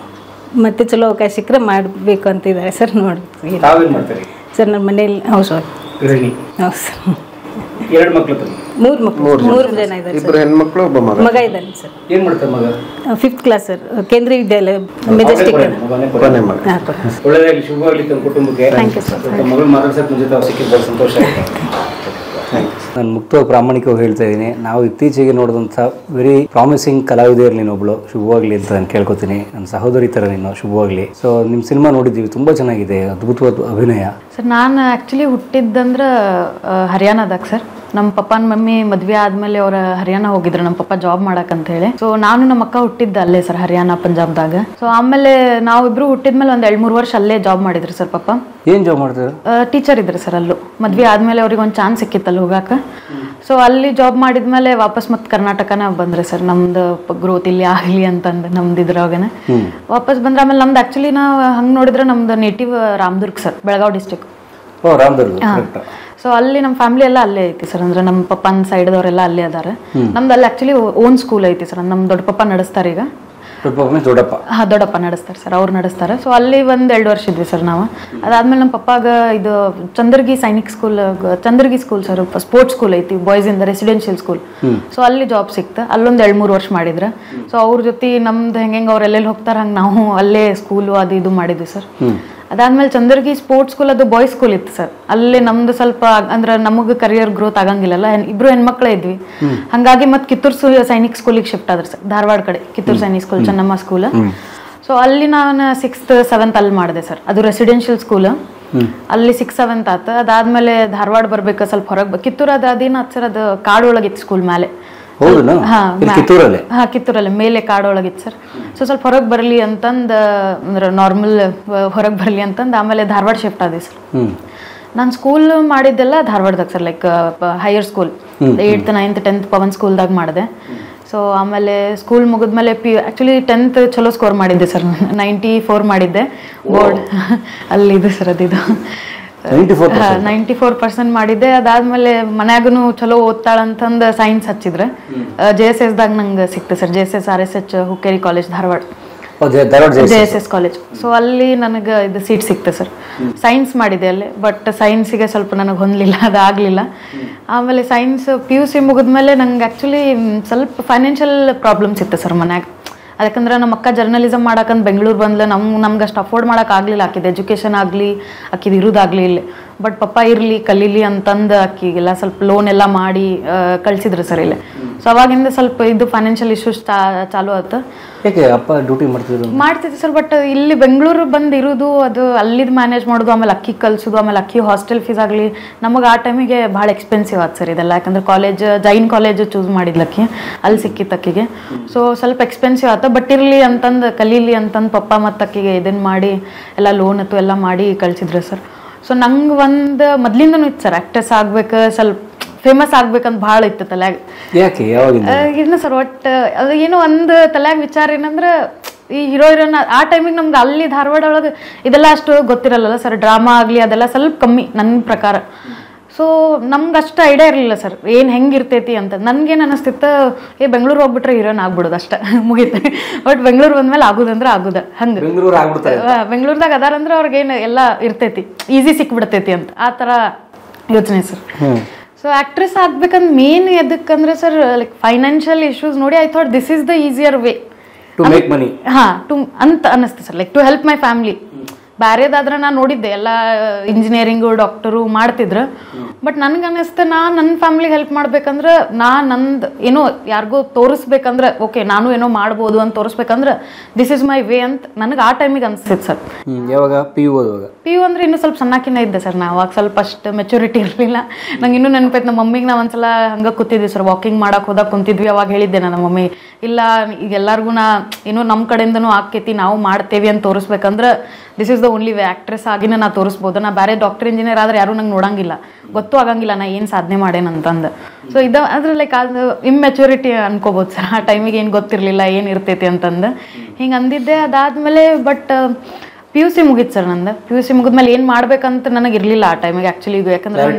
ಮತ್ತೆ ಚಲೋ ಅವಕಾಶ ಸಿಕ್ಕರೆ ಮಾಡಬೇಕು ಅಂತಿದ್ದಾರೆ ಸರ್ ನೋಡಿ ತಾವೇನು ಮಾಡ್ತೀರಿ ಸರ್ ನಮ್ಮ ಮನೇಲಿ ಹೌಸ್ ವೈಫ್ ಗೃಹಿಣಿ ಹೌದು ಸರ್ ಎರಡು ಮಕ್ಕಳು ಬನ್ನಿ ಮೂರು ಮಕ್ಕಳು ಮೂರು ಜನ ಇದ್ದಾರೆ ಇಬ್ರು ಹೆಣ್ಮಕ್ಳು ಒಬ್ಬ ಮಗ ಮಗ ಇದ್ದಾನೆ ಸರ್ ಏನು ಮಾಡ್ತಾರೆ ಮಗ ಫಿಫ್ತ್ ಕ್ಲಾಸ್ ಸರ್ ಕೇಂದ್ರೀಯ ವಿದ್ಯಾಲಯ ಮೆಜೆಸ್ಟಿಕ್ ಮಗನೇ ಕೊನೆ ಮಗ ಹಾಂ ಒಳ್ಳೆದಾಗಲಿ ಶುಭವಾಗಲಿ ತಮ್ಮ ಕುಟುಂಬಕ್ಕೆ ತಮ್ಮ ಮಗಳು ಮಾತಾಡ್ಸಕ್ಕೆ ಮುಂಚೆ ತಾವು ಸಿಕ್ಕಿದ್ದು ಬಹಳ ಸಂತೋಷ ಆಯಿತು ನಾನು ಮುಕ್ತವಾಗಿ ಪ್ರಾಮಾಣಿಕವಾಗಿ ಹೇಳ್ತಾ ಇದ್ದೀನಿ ನಾವು ಇತ್ತೀಚೆಗೆ ನೋಡಿದಂಥ ವೆರಿ ಪ್ರಾಮಿಸಿಂಗ್ ಕಲಾವಿದೆಯರು ನೀನೊಬ್ಳು ಶುಭವಾಗಲಿ ಅಂತ ನಾನು ಕೇಳ್ಕೊತೀನಿ ನನ್ನ ಸಹೋದರಿ ಥರ ನೀನು ಶುಭವಾಗಲಿ ಸೊ ನಿಮ್ಮ ಸಿನಿಮಾ ನೋಡಿದ್ದೀವಿ ತುಂಬ ಚೆನ್ನಾಗಿದೆ ಅದ್ಭುತವಾದ ಅಭಿನಯ ಸರ್ ನಾನು ಆ್ಯಕ್ಚುಲಿ ಹುಟ್ಟಿದ್ದಂದ್ರೆ ಆ, ಹರಿಯಾಣದಾಗ ಸರ್ ನಮ್ಮ ಪಪ್ಪನ ಮಮ್ಮಿ ಮದ್ವೆ ಆದ್ಮೇಲೆ ಅವ್ರ ಹರಿಯಾಣ ಹೋಗಿದ್ರು ನಮ್ಮ ಪಪ್ಪ ಜಾಬ್ ಮಾಡಕ್ಕಂತ ಹೇಳಿ ಸೊ ನಾನು ನಮ್ಮ ಅಕ್ಕ ಹುಟ್ಟಿದ್ದ ಅಲ್ಲೇ ಸರ್ ಹರಿಯಾಣ ಪಂಜಾಬ್ದಾಗ ಸೊ ಆಮೇಲೆ ನಾವಿಬ್ರು ಹುಟ್ಟಿದ್ಮೇಲೆ ಒಂದು ಎರಡು ಮೂರು ವರ್ಷ ಅಲ್ಲೇ ಜಾಬ್ ಮಾಡಿದ್ರು ಸರ್ ಪಪ್ಪ ಏನು ಜಾಬ್ ಮಾಡ್ತಾರೆ ಟೀಚರ್ ಇದ್ರು ಸರ್ ಅಲ್ಲೂ ಮದ್ವೆ ಆದ್ಮೇಲೆ ಅವ್ರಿಗೆ ಒಂದು ಚಾನ್ಸ್ ಸಿಕ್ಕಿತ್ತಲ್ಲ ಹೋಗಾಕ ಸೊ ಅಲ್ಲಿ ಜಾಬ್ ಮಾಡಿದ್ಮೇಲೆ ವಾಪಸ್ ಮತ್ತೆ ಕರ್ನಾಟಕನ ಬಂದ್ರೆ ಸರ್ ನಮ್ದು ಗ್ರೋತ್ ಇಲ್ಲಿ ಆಗಲಿ ಅಂತಂದು ನಮ್ದು ಇದ್ರಾಗನೆ ವಾಪಸ್ ಬಂದ್ರೆ ಆಮೇಲೆ ನಮ್ದು ಆಕ್ಚುಲಿ ನಾವು ಹಂಗೆ ನೋಡಿದ್ರೆ ನಮ್ದು native Ramdurg sir Belgaum district oh Ramdurg correct so ಅಲ್ಲಿ ನಮ್ಮ ಫ್ಯಾಮಿಲಿ ಎಲ್ಲ ಅಲ್ಲೇ ಐತಿ ಸರ್ ಅಂದ್ರೆ ನಮ್ಮ ಪಪ್ಪನ ಸೈಡ್ದವರೆಲ್ಲ ಅಲ್ಲೇ ಅದಾರೆ ನಮ್ದು ಅಲ್ಲಿ ಆಕ್ಚುಲಿ ಓನ್ ಸ್ಕೂಲ್ ಐತಿ ಸರ್ ನಮ್ಮ ದೊಡ್ಡ ಪಪ್ಪ ನಡೆಸ್ತಾರೆ ಈಗ ದೊಡ್ಡಪ್ಪ ದೊಡ್ಡಪ್ಪ ಹಾ ದೊಡ್ಡಪ್ಪ ನಡೆಸ್ತಾರೆ ಸರ್ ಅವ್ರು ನಡೆಸ್ತಾರೆ ಸೊ ಅಲ್ಲಿ ಒಂದ್ ಎರಡು ವರ್ಷ ಇದ್ವಿ ಸರ್ ನಾವು ಅದಾದ್ಮೇಲೆ ನಮ್ಮ ಪಪ್ಪಾಗ ಇದು Chandragi Sainik school Chandragi school sir sports school ಐತಿ ಬಾಯ್ಸ್ ಇಂದ ರೆಸಿಡೆನ್ಷಿಯಲ್ ಸ್ಕೂಲ್ ಸೊ ಅಲ್ಲಿ ಜಾಬ್ ಸಿಕ್ತ ಅಲ್ಲೊಂದ್ ಎರಡ್ ಮೂರು ವರ್ಷ ಮಾಡಿದ್ರೆ ಸೊ ಅವ್ರ ಜೊತೆ ನಮ್ದು ಹೆಂಗೆ ಅವ್ರು ಎಲ್ಲೆಲ್ಲಿ ಹೋಗ್ತಾರ ಹಂಗೆ ನಾವು ಅಲ್ಲೇ ಸ್ಕೂಲು ಅದು ಇದು ಮಾಡಿದ್ವಿ ಸರ್ ಅದಾದ್ಮೇಲೆ ಚಂದ್ರಗಿ ಸ್ಪೋರ್ಟ್ಸ್ ಸ್ಕೂಲ್ ಅದು ಬಾಯ್ಸ್ ಸ್ಕೂಲ್ ಇತ್ತು ಸರ್ ಅಲ್ಲಿ ನಮ್ದು ಸ್ವಲ್ಪ ಅಂದ್ರೆ ನಮಗೆ ಕರಿಯರ್ ಗ್ರೋತ್ ಆಗಂಗಿಲ್ಲಲ್ಲ ಹೆಣ್- ಇಬ್ರು ಹೆಣ್ಮಕ್ಳೇ ಇದ್ವಿ ಹಂಗಾಗಿ ಮತ್ತೆ ಕಿತ್ತೂರು ಸು- ಸೈನಿಕ್ ಸ್ಕೂಲಿಗೆ ಶಿಫ್ಟ್ ಆದ್ರೆ ಸರ್ ಧಾರವಾಡ ಕಡೆ Kittur Sainik school Chennamma school so ಅಲ್ಲಿ ನಾನು ಸಿಕ್ಸ್ತ್ ಸೆವೆಂತ್ ಅಲ್ಲಿ ಮಾಡಿದೆ ಸರ್ ಅದು ರೆಸಿಡೆನ್ಷಿಯಲ್ ಸ್ಕೂಲ್ ಅಲ್ಲಿ ಸಿಕ್ಸ್ ಸೆವೆಂತ್ ಆತ ಅದಾದ್ಮೇಲೆ ಧಾರವಾಡ ಬರ್ಬೇಕು ಸ್ವಲ್ಪ ಹೊರಗೆ ಕಿತ್ತೂರು ಅದು ಅದೇನಾತ್ ಸರ್ ಅದು ಕಾಡೊಳಗಿತ್ತು ಸ್ಕೂಲ್ ಮೇಲೆ ಹೌದಾ ಹಾ ಇಲ್ಲಿ ಮ್ಯಾ- ಕಿತ್ತೂರಲ್ಲಿ ಹಾ ಕಿತ್ತೂರಲ್ಲಿ ಮೇಲೆ ಕಾಡೊಳಗಿತ್ತು ಸರ್ ಸೊ ಸ್ವಲ್ಪ ಹೊರಗೆ ಬರಲಿ ಅಂತಂದು ಅಂದ್ರೆ ನಾರ್ಮಲ್ ಹೊರಗೆ ಬರಲಿ ಅಂತಂದು ಆಮೇಲೆ ಧಾರವಾಡ ಶಿಫ್ಟ್ ಆದೆ ಸರ್ ಹ್ಞೂ ನಾನು ಸ್ಕೂಲ್ ಮಾಡಿದ್ದೆಲ್ಲ ಧಾರವಾಡದಾಗ sir like higher school eighth ninth tenth Pavan ಸ್ಕೂಲ್ದಾಗ ಮಾಡಿದೆ ಸೊ ಆಮೇಲೆ ಸ್ಕೂಲ್ ಮುಗಿದ್ಮೇಲೆ ಪಿ ಆ್ಯಕ್ಚುಲಿ ಟೆಂತ್ ಚಲೋ ಸ್ಕೋರ್ ಮಾಡಿದ್ದೆ ಸರ್ ನೈಂಟಿ ಫೋರ್ ಮಾಡಿದ್ದೆ ಬೋರ್ಡ್ ಅಲ್ಲಿದೆ ಸರ್ ಅದಿದು ninety four ninety four percent ಮಾಡಿದ್ದೆ ಅದಾದ್ಮೇಲೆ ಮನ್ಯಾಗನು ಚಲೋ ಓದ್ತಾಳಂತಂದು ಸೈನ್ಸ್ ಹಚ್ಚಿದ್ರೆ ಜೆ ಎಸ್ ಎಸ್ದಾಗ ನಂಗೆ ಸಿಕ್ತು sir J S S R S H Hukkeri college Dharwad Dharwad J J S S college so ಅಲ್ಲಿ ನನಗೆ ಇದು ಸೀಟ್ ಸಿಕ್ತು ಸರ್ ಸೈನ್ಸ್ ಮಾಡಿದೆ ಅಲ್ಲಿ ಬಟ್ ಸೈನ್ಸಿಗೆ ಸ್ವಲ್ಪ ನನಗೆ ಹೊಂದಲಿಲ್ಲ ಅದಾಗಲಿಲ್ಲ ಆಮೇಲೆ ಸೈನ್ಸ್ ಪಿ ಯು ಸಿ ಮುಗಿದ್ಮೇಲೆ ನಂಗೆ ಆ್ಯಕ್ಚುಲಿ ಸ್ವಲ್ಪ ಫೈನಾನ್ಷಿಯಲ್ ಪ್ರಾಬ್ಲಮ್ಸ್ ಇತ್ತು ಸರ್ ಮನ್ಯಾಗ ಅದಕ್ಕಂದ್ರೆ ನಮ್ಮ ಅಕ್ಕ ಜರ್ನಲಿಸಮ್ ಮಾಡಕ್ಕಂತ ಬೆಂಗಳೂರು ಬಂದ್ಲೆ ನಮ್ಗೆ ನಮ್ಗೆ ಅಷ್ಟು ಅಫೋರ್ಡ್ ಮಾಡಕ್ ಆಗ್ಲಿಲ್ಲ ಆಕಿದ ಎಜುಕೇಶನ್ ಆಗಲಿ ಆಕಿದು ಇರೋದಾಗ್ಲಿ ಇಲ್ಲಿ ಬಟ್ ಪಪ್ಪ ಇರಲಿ ಕಲೀಲಿ ಅಂತಂದು ಆಕಿಗೆಲ್ಲ ಸ್ವಲ್ಪ ಲೋನ್ ಎಲ್ಲ ಮಾಡಿ ಆ, ಕಳ್ಸಿದ್ರು ಸರ್ ಇಲ್ಲಿ ಸೊ ಅವಾಗಿಂದ ಸ್ವಲ್ಪ ಇದು ಫೈನಾನ್ಷಿಯಲ್ ಇಶ್ಯೂಸ್ ಚಾಲು ಆಯ್ತು ಯಾಕೆ ಅಪ್ಪ ಡ್ಯೂಟಿ ಮಾಡ್ತಿದ್ರು ಮಾಡ್ತಿದ್ದೆ ಸರ್ ಬಟ್ ಇಲ್ಲಿ ಬೆಂಗಳೂರು ಬಂದು ಇರೋದು ಅದು ಅಲ್ಲಿದ್ ಮ್ಯಾನೇಜ್ ಮಾಡೋದು ಆಮೇಲೆ ಅಕ್ಕಿ ಕಲ್ಸೋದು ಆಮೇಲೆ ಅಕ್ಕಿ ಹಾಸ್ಟೆಲ್ ಫೀಸ್ ಆಗಲಿ ನಮಗೆ ಆ ಟೈಮಿಗೆ ಭಾಳ ಎಕ್ಸ್ಪೆನ್ಸಿವ್ ಆಯ್ತು ಸರ್ ಇದೆಲ್ಲ ಯಾಕಂದ್ರೆ ಕಾಲೇಜ್ ಜೈನ್ ಕಾಲೇಜ್ ಚೂಸ್ ಮಾಡಿದ್ಲು ಅಕ್ಕಿ ಅಲ್ಲಿ ಸಿಕ್ಕಿತ್ತು ಅಕ್ಕಿಗೆ ಸೊ ಸ್ವಲ್ಪ ಎಕ್ಸ್ಪೆನ್ಸಿವ್ ಆಯ್ತು ಬಟ್ ಇರಲಿ ಅಂತಂದು ಕಲೀಲಿ ಅಂತಂದು ಪಪ್ಪ ಮತ್ತು ಅಕ್ಕಿಗೆ ಇದನ್ನು ಮಾಡಿ ಎಲ್ಲ ಲೋನ್ ಅತ್ತು ಎಲ್ಲ ಮಾಡಿ ಕಳ್ಸಿದ್ರು ಸರ್ ಸೊ ನಂಗೆ ಒಂದು ಮೊದ್ಲಿಂದನೂ ಇತ್ತು ಸರ್ ಆ್ಯಕ್ಟರ್ಸ್ ಆಗ್ಬೇಕು ಸ್ವಲ್ಪ ಫೇಮಸ್ ಆಗ್ಬೇಕಂತ ಭಾಳ ಇತ್ತು ತಲೆಯಾಗ ಯಾಕೆ ಯಾವಾಗಿಂದ ಏನು ಸರ್ ಒಟ್ಟು ಅದು ಏನೋ ಒಂದು ತಲೆಯಾಗ ವಿಚಾರ ಏನಂದ್ರೆ ಈ ಹೀರೋ ಹೀರೋನ ಆ ಟೈಮಿಗೆ ನಮ್ಗೆ ಅಲ್ಲಿ ಧಾರವಾಡ ಒಳಗೆ ಇದೆಲ್ಲ ಅಷ್ಟು ಗೊತ್ತಿರಲ್ಲ ಸರ್ ಡ್ರಾಮಾ ಆಗಲಿ ಅದೆಲ್ಲ ಸ್ವಲ್ಪ ಕಮ್ಮಿ ನನ್ನ ಪ್ರಕಾರ ಸೊ ನಮ್ಗೆ ಅಷ್ಟು ಐಡಿಯಾ ಇರಲಿಲ್ಲ ಸರ್ ಏನು ಹೆಂಗಿರ್ತೈತಿ ಅಂತ ನನ್ಗೇನು ಅನಿಸ್ತಿತ್ತು ಏ ಬೆಂಗಳೂರು ಹೋಗ್ಬಿಟ್ರೆ ಹೀರೋನ್ ಆಗ್ಬಿಡೋದು ಅಷ್ಟೇ ಮುಗೀತು ಬಟ್ ಬೆಂಗಳೂರು ಬಂದ್ಮೇಲೆ ಆಗೋದಂದ್ರೆ ಆಗುದ ಹಂಗೆ ಬೆಂಗಳೂರು ಆಗ್ಬಿಡ್ತಾರೆ ಬೆಂಗಳೂರದಾಗ ಅದಾರಂದ್ರೆ ಅವ್ರಿಗೇನು ಎಲ್ಲ ಇರ್ತೈತಿ ಈಸಿ ಸಿಕ್ಬಿಡ್ತೈತಿ ಅಂತ ಆ ಥರ ಯೋಚನೆ ಸರ್ ಸೊ ಆಕ್ಟ್ರೆಸ್ ಆಗ್ಬೇಕಂದ್ ಮೇನ್ ಎದಕ್ಕಂದ್ರೆ ಸರ್ ಲೈಕ್ ಫೈನಾನ್ಷಿಯಲ್ ಇಶ್ಯೂಸ್ ನೋಡಿ I thought this is the easier way to make money ಹಾ ಟು ಅಂತ ಅನ್ನಿಸ್ತು sir like to help my family ಬ್ಯಾರೇದಾದ್ರೆ ನಾನು ನೋಡಿದ್ದೆ ಎಲ್ಲ ಇಂಜಿನಿಯರಿಂಗು ಡಾಕ್ಟರು ಮಾಡ್ತಿದ್ರು ಬಟ್ ನನ್ಗೆ ಅನ್ನಿಸ್ತು ನಾ ನನ್ನ ಫ್ಯಾಮ್ಲಿಗೆ ಹೆಲ್ಪ್ ಮಾಡ್ಬೇಕಂದ್ರೆ ನಾ ನಂದು ಏನೋ ಯಾರಿಗೂ ತೋರಿಸ್ಬೇಕಂದ್ರೆ ಓಕೆ ನಾನು ಏನೋ ಮಾಡ್ಬೋದು ಅಂತ ತೋರಿಸ್ಬೇಕಂದ್ರೆ ದಿಸ್ ಇಸ್ ಮೈ ವೇ ಅಂತ ನನಗೆ ಆ ಟೈಮಿಗೆ ಅನಿಸ್ತಿತ್ತು ಸರ್ ಯಾವಾಗ ಪಿ ಯು ಓದುವಾಗ ಪಿ ಯು ಅಂದ್ರೆ ಇನ್ನೂ ಸ್ವಲ್ಪ ಸಣ್ಣಕಿನ ಇದ್ದೆ ಸರ್ ನಾವು ಅವಾಗ ಸ್ವಲ್ಪ ಅಷ್ಟು ಮೆಚುರಿಟಿ ಇರಲಿಲ್ಲ ನಂಗೆ ಇನ್ನೂ ನೆನಪೈತೆ ನಮ್ಮ ಮಮ್ಮಿಗೆ ನಾವು ಒಂದ್ಸಲ ಹಂಗೆ ಕೂತಿದ್ವಿ ಸರ್ ವಾಕಿಂಗ್ ಮಾಡಕ್ಕೆ ಹೋದಾಗ ಕುಂತಿದ್ವಿ ಅವಾಗ ಹೇಳಿದ್ದೆ ನಾನು ನಮ್ಮ ಮಮ್ಮಿ ಇಲ್ಲ ಈಗ ಎಲ್ಲರಿಗೂ ನಾ ಏನೋ ನಮ್ಮ ಕಡೆಯಿಂದನೂ ಆಕೈತಿ ನಾವು ಮಾಡ್ತೇವೆ ಅಂತ ತೋರಿಸ್ಬೇಕಂದ್ರೆ this is the only way actress ಆಗಿನ ನಾ ತೋರಿಸ್ಬೋದು ನಾ ಬೇರೆ ಡಾಕ್ಟರ್ ಇಂಜಿನಿಯರ್ ಆದ್ರೆ ಯಾರು ನಂಗೆ ನೋಡಂಗಿಲ್ಲ ಗೊತ್ತೂ ಆಗಂಗಿಲ್ಲ ನಾ ಏನು ಸಾಧನೆ ಮಾಡೇನಂತಂದು ಸೊ ಇದ ಅದ್ರ ಲೈಕ್ ಅದು ಇಮ್ಮೆಚುರಿಟಿ ಅನ್ಕೋಬೋದು ಸರ್ ಆ ಟೈಮಿಗೆ ಏನು ಗೊತ್ತಿರಲಿಲ್ಲ ಏನು ಇರ್ತೈತಿ ಅಂತಂದು ಹಿಂಗೆ ಅಂದಿದ್ದೆ ಅದಾದ್ಮೇಲೆ ಬಟ್ ಪಿ ಯು ಸಿ ಮುಗೀತು ಸರ್ ನಂದು ಪಿ ಯು ಸಿ ಮುಗಿದ್ಮೇಲೆ ಏನು ಮಾಡ್ಬೇಕಂತ ನನಗೆ ಇರಲಿಲ್ಲ ಆ ಟೈಮಿಗೆ ಆ್ಯಕ್ಚುಲಿ ಇದು ಯಾಕಂದ್ರೆ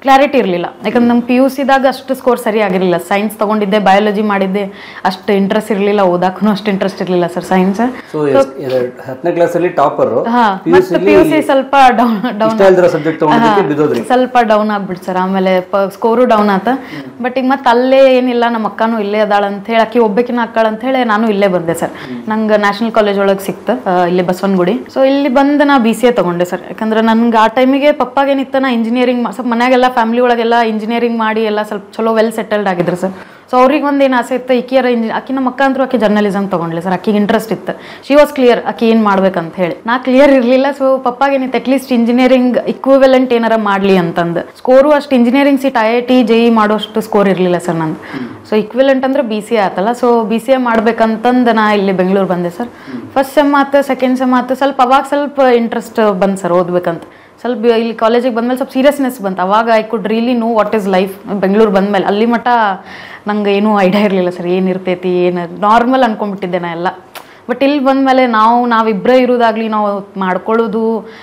ಕ್ಲಾರಿಟಿ ಇರಲಿಲ್ಲ ಯಾಕಂದ್ರೆ ನಂಗೆ ಪಿ ಯು ಸಿದಾಗ ಅಷ್ಟು ಸ್ಕೋರ್ ಸರಿ ಆಗಿರಲಿಲ್ಲ ಸೈನ್ಸ್ ತೊಗೊಂಡಿದ್ದೆ ಬಯಾಲಜಿ ಮಾಡಿದ್ದೆ ಅಷ್ಟು ಇಂಟ್ರೆಸ್ಟ್ ಇರಲಿಲ್ಲ ಓದಾಕೂ ಅಷ್ಟು ಇಂಟ್ರೆಸ್ಟ್ ಇರಲಿಲ್ಲ ಸರ್ ಸೈನ್ಸ್ ಸೊ ಹತ್ತನೇ ಕ್ಲಾಸಲ್ಲಿ ಟಾಪರು ಹಾ ಮತ್ತೆ ಪಿ ಯು ಸಿ ಸ್ವಲ್ಪ ಡೌನ್ ಡೌನ್ ಇಷ್ಟ ಇಲ್ದಿರೋ ಸಬ್ಜೆಕ್ಟ್ ತೊಗೊಂಡಿದ್ದಕ್ಕೆ ಬಿದ್ದೋದ್ರಿ ಸ್ವಲ್ಪ ಡೌನ್ ಆಗ್ಬಿಡ್ತು ಸರ್ ಆಮೇಲೆ ಸ್ಕೋರು ಡೌನ್ ಆತ ಬಟ್ ಈಗ ಮತ್ತೆ ಅಲ್ಲೇ ಏನಿಲ್ಲ ನಮ್ಮ ಅಕ್ಕನೂ ಇಲ್ಲೇ ಅದಾಳ ಅಂತ ಹೇಳಿ ಆಕಿ ಒಬ್ಬಕಿನ ಅಕ್ಕಳ ಅಂತ ಹೇಳಿ ನಾನು ಇಲ್ಲೇ ಬಂದೆ ಸರ್ ನಂಗೆ ನ್ಯಾಷನಲ್ ಕಾಲೇಜ್ ಒಳಗೆ ಸಿಕ್ತು ಆ, ಇಲ್ಲಿ ಬಸವನಗುಡಿ ಸೊ ಇಲ್ಲಿ ಬಂದು ನಾ ಬಿ ಸಿ ಎ ತಗೊಂಡೆ ಸರ್ ಯಾಕಂದ್ರೆ ನನ್ಗೆ ಆ ಟೈಮಿಗೆ ಪಪ್ಪಾಗೇನಿತ್ತು ನಾ ಇಂಜಿನಿಯರಿಂಗ್ ಸ್ವಲ್ಪ ಮನ್ಯಾಗೆಲ್ಲ ಫ್ಯಾಮಿಲಿ ಒಳಗೆಲ್ಲ ಇಂಜಿನಿಯರಿಂಗ್ ಮಾಡಿ ಎಲ್ಲ ಸ್ವಲ್ಪ ಚಲೋ ವೆಲ್ ಸೆಟಲ್ಡ್ ಆಗಿದ್ರು ಸರ್ ಸೊ ಅವ್ರಿಗೆ ಒಂದು ಏನು ಆಸೆ ಇತ್ತು ಈಕಿಯರ ಇಂಜಿ ಆಕಿ ನಮ್ಮ ಅಕ್ಕ ಅಂತೂ ಆಕಿ ಜರ್ನಲಿಸಮ್ ತಗೊಂಡ್ಲಿ ಸರ್ ಆಕಿಗೆ ಇಂಟ್ರೆಸ್ಟ್ ಇತ್ತು ಶಿ ವಾಸ್ ಕ್ಲಿಯರ್ ಆಕಿ ಏನು ಮಾಡ್ಬೇಕಂತ ಹೇಳಿ ನಾ ಕ್ಲಿಯರ್ ಇರಲಿಲ್ಲ ಸೊ ಪಪ್ಪಾಗೇನಿತ್ತು ಅಟ್ಲೀಸ್ಟ್ ಇಂಜಿನಿಯರಿಂಗ್ ಇಕ್ವಿವೆಲೆಂಟ್ ಏನಾರ ಮಾಡಲಿ ಅಂತಂದು ಸ್ಕೋರು ಅಷ್ಟು engineering seat I I T J E ಮಾಡೋಷ್ಟು ಸ್ಕೋರ್ ಇರಲಿಲ್ಲ ಸರ್ ನಂದು ಸೊ ಇಕ್ವಿಲೆಂಟ್ ಅಂದ್ರೆ ಬಿ ಸಿ ಎ ಆತಲ್ಲ ಸೊ ಬಿ ಸಿ ಎ ಮಾಡ್ಬೇಕಂತಂದು ನಾ ಇಲ್ಲಿ ಬೆಂಗಳೂರು ಬಂದೆ ಸರ್ ಫಸ್ಟ್ ಸೆಮ್ ಆತು ಸೆಕೆಂಡ್ ಸೆಮ್ ಆತು ಸ್ವಲ್ಪ ಅವಾಗ ಸ್ವಲ್ಪ ಇಂಟ್ರೆಸ್ಟ್ ಬಂತು ಸರ್ ಓದ್ಬೇಕಂತ ಸ್ವಲ್ಪ ಇಲ್ಲಿ ಕಾಲೇಜಿಗೆ ಬಂದ್ಮೇಲೆ ಸ್ವಲ್ಪ ಸೀರಿಯಸ್ನೆಸ್ ಬಂತು ಅವಾಗ I could really know what is life Bengaluru ಬಂದ್ಮೇಲೆ ಅಲ್ಲಿ ಮಟ್ಟ ನಂಗೆ ಏನೂ ಐಡಿಯಾ ಇರಲಿಲ್ಲ ಸರ್ ಏನಿರ್ತೈತಿ ಏನು ನಾರ್ಮಲ್ ಅನ್ಕೊಂಡ್ಬಿಟ್ಟಿದ್ದೆ ನಾ ಎಲ್ಲ ಬಟ್ ಇಲ್ಲಿ ಬಂದಮೇಲೆ ನಾವು ನಾವಿಬ್ಬರೇ ಇರೋದಾಗ್ಲಿ ನಾವು ಮಾಡ್ಕೊಳ್ಳೋದು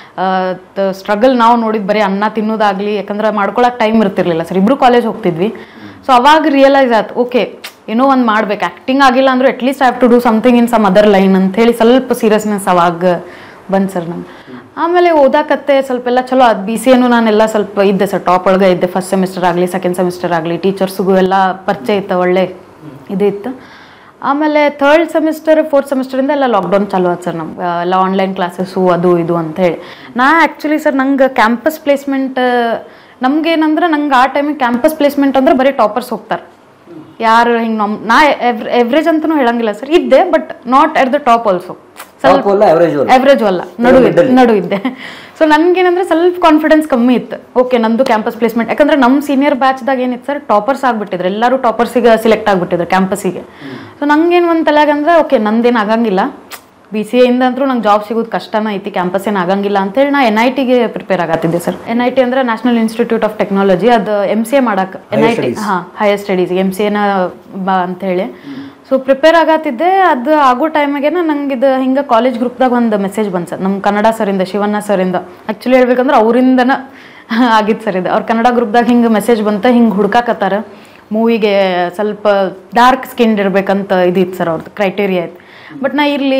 ಸ್ಟ್ರಗಲ್ ನಾವು ನೋಡಿದ್ ಬರೀ ಅನ್ನ ತಿನ್ನೋದಾಗ್ಲಿ ಯಾಕಂದ್ರೆ ಮಾಡ್ಕೊಳಕ್ಕೆ ಟೈಮ್ ಇರ್ತಿರ್ಲಿಲ್ಲ ಸರ್ ಇಬ್ರು ಕಾಲೇಜ್ ಹೋಗ್ತಿದ್ವಿ ಸೊ ಅವಾಗ ರಿಯಲೈಸ್ ಆಯ್ತು ಓಕೆ ಏನೋ ಒಂದು ಮಾಡ್ಬೇಕು ಆ್ಯಕ್ಟಿಂಗ್ ಆಗಿಲ್ಲ ಅಂದ್ರೂ at least have to do something in some other line ಅಂತ ಹೇಳಿ ಸ್ವಲ್ಪ ಸೀರಿಯಸ್ನೆಸ್ ಅವಾಗ ಬಂತು ಸರ್ ನಂಗೆ ಆಮೇಲೆ ಓದಾಕತ್ತೆ ಸ್ವಲ್ಪ ಎಲ್ಲ ಚಲೋ ಅದು ಬಿ ಸಿ ಎನು ನಾನೆಲ್ಲ ಸ್ವಲ್ಪ ಇದ್ದೆ ಸರ್ ಟಾಪ್ ಒಳಗೆ ಇದ್ದೆ ಫಸ್ಟ್ ಸೆಮಿಸ್ಟರ್ ಆಗಲಿ ಸೆಕೆಂಡ್ ಸೆಮಿಸ್ಟರ್ ಆಗಲಿ ಟೀಚರ್ಸ್ಗೂ ಎಲ್ಲ ಪರಿಚಯ ಇತ್ತು ಒಳ್ಳೆ ಇದು ಇತ್ತು ಆಮೇಲೆ ಥರ್ಡ್ ಸೆಮಿಸ್ಟರ್ ಫೋರ್ತ್ ಸೆಮಿಸ್ಟರಿಂದ ಎಲ್ಲ ಲಾಕ್ಡೌನ್ ಚಾಲು ಆಯ್ತು ಸರ್ ನಮ್ಗೆ ಎಲ್ಲ ಆನ್ಲೈನ್ ಕ್ಲಾಸಸ್ಸು ಅದು ಇದು ಅಂತ ಹೇಳಿ ನಾ ಆ್ಯಕ್ಚುಲಿ ಸರ್ ನಂಗೆ ಕ್ಯಾಂಪಸ್ ಪ್ಲೇಸ್ಮೆಂಟ್ ನಮ್ಗೇನಂದ್ರೆ ನಂಗೆ ಆ ಟೈಮಿಗೆ ಕ್ಯಾಂಪಸ್ ಪ್ಲೇಸ್ಮೆಂಟ್ ಅಂದ್ರೆ ಬರೀ ಟಾಪರ್ಸ್ ಹೋಗ್ತಾರೆ ಯಾರು ಹಿಂಗೆ ನಮ್ ನಾ ಎವ್ರೇಜ್ ಅಂತಲೂ ಹೇಳಂಗಿಲ್ಲ ಸರ್ ಇದ್ದೆ but not at the top also top ಅಲ್ಲ average ಅಲ್ಲ? ಎವ್ರೇಜ್ ಅಲ್ಲ ನಡು ಇದ್ದೆ ನಡು ಇದ್ದೆ ಸೊ ನನ್ಗೇನಂದ್ರೆ ಸ್ವಲ್ಪ ಕಾನ್ಫಿಡೆನ್ಸ್ ಕಮ್ಮಿ ಇತ್ತು ಓಕೆ ನಂದು ಕ್ಯಾಂಪಸ್ ಪ್ಲೇಸ್ಮೆಂಟ್ ಯಾಕಂದ್ರೆ ನಮ್ಮ ಸೀನಿಯರ್ ಬ್ಯಾಚ್ದಾಗ ಏನಿತ್ತು ಸರ್ ಟಾಪರ್ಸ್ ಆಗ್ಬಿಟ್ಟಿದ್ರು ಎಲ್ಲರೂ ಟಾಪರ್ಸಿಗೆ ಸಿಲೆಕ್ಟ್ ಆಗ್ಬಿಟ್ಟಿದ್ರು ಕ್ಯಾಂಪಸ್ಸಿಗೆ ಸೊ ನಂಗೇನು ಒಂದು ತಲೆಗಂದ್ರೆ ಓಕೆ ನಂದೇನು ಆಗಂಗಿಲ್ಲ ಬಿ ಸಿ ಎಯಿಂದ ಅಂತೂ ನಂಗೆ ಜಾಬ್ ಸಿಗೋದು ಕಷ್ಟನ ಐತಿ ಕ್ಯಾಂಪಸ್ ಏನು ಆಗಂಗಿಲ್ಲ ಅಂತೇಳಿ ನಾ ಎನ್ ಐ ಟಿಗೆ ಪ್ರಿಪೇರ್ ಆಗತ್ತಿದ್ದೆ ಸರ್ ಎನ್ ಐ ಟಿ ಅಂದ್ರೆ ನ್ಯಾಷನಲ್ ಇನ್ಸ್ಟಿಟ್ಯೂಟ್ ಆಫ್ ಟೆಕ್ನಾಲಜಿ ಅದು ಎಮ್ ಸಿ ಎ ಮಾಡಕ್ಕೆ ಎನ್ ಐ ಟಿ ಹಾಂ ಹೈಯರ್ ಸ್ಟಡೀಸ್ ಎಮ್ ಸಿ ಎನ ಬಾ ಅಂತೇಳಿ ಸೊ ಪ್ರಿಪೇರ್ ಆಗತ್ತಿದ್ದೆ ಅದು ಆಗೋ ಟೈಮಿಗೆನ ನಂಗೆ ಇದು ಹಿಂಗೆ ಕಾಲೇಜ್ ಗ್ರೂಪ್ದಾಗ ಒಂದು ಮೆಸೇಜ್ ಬಂತು ಸರ್ ನಮ್ಮ ಕನ್ನಡ ಸರಿಂದ ಶಿವಣ್ಣ ಸರಿಂದ ಆ್ಯಕ್ಚುಲಿ ಹೇಳ್ಬೇಕಂದ್ರೆ ಅವರಿಂದನ ಆಗಿತ್ತು ಸರ್ ಇದು ಅವ್ರ ಕನ್ನಡ ಗ್ರೂಪ್ದಾಗ ಹಿಂಗೆ ಮೆಸೇಜ್ ಬಂತ ಹಿಂಗೆ ಹುಡ್ಕಾಕತ್ತಾರ ಮೂವಿಗೆ ಸ್ವಲ್ಪ ಡಾರ್ಕ್ ಸ್ಕಿನ್ ಇರ್ಬೇಕಂತ ಇದಿತ್ತು ಸರ್ ಅವ್ರದ್ದು ಕ್ರೈಟೇರಿಯಾ ಇತ್ತು ಬಟ್ ನಾ ಇಲ್ಲಿ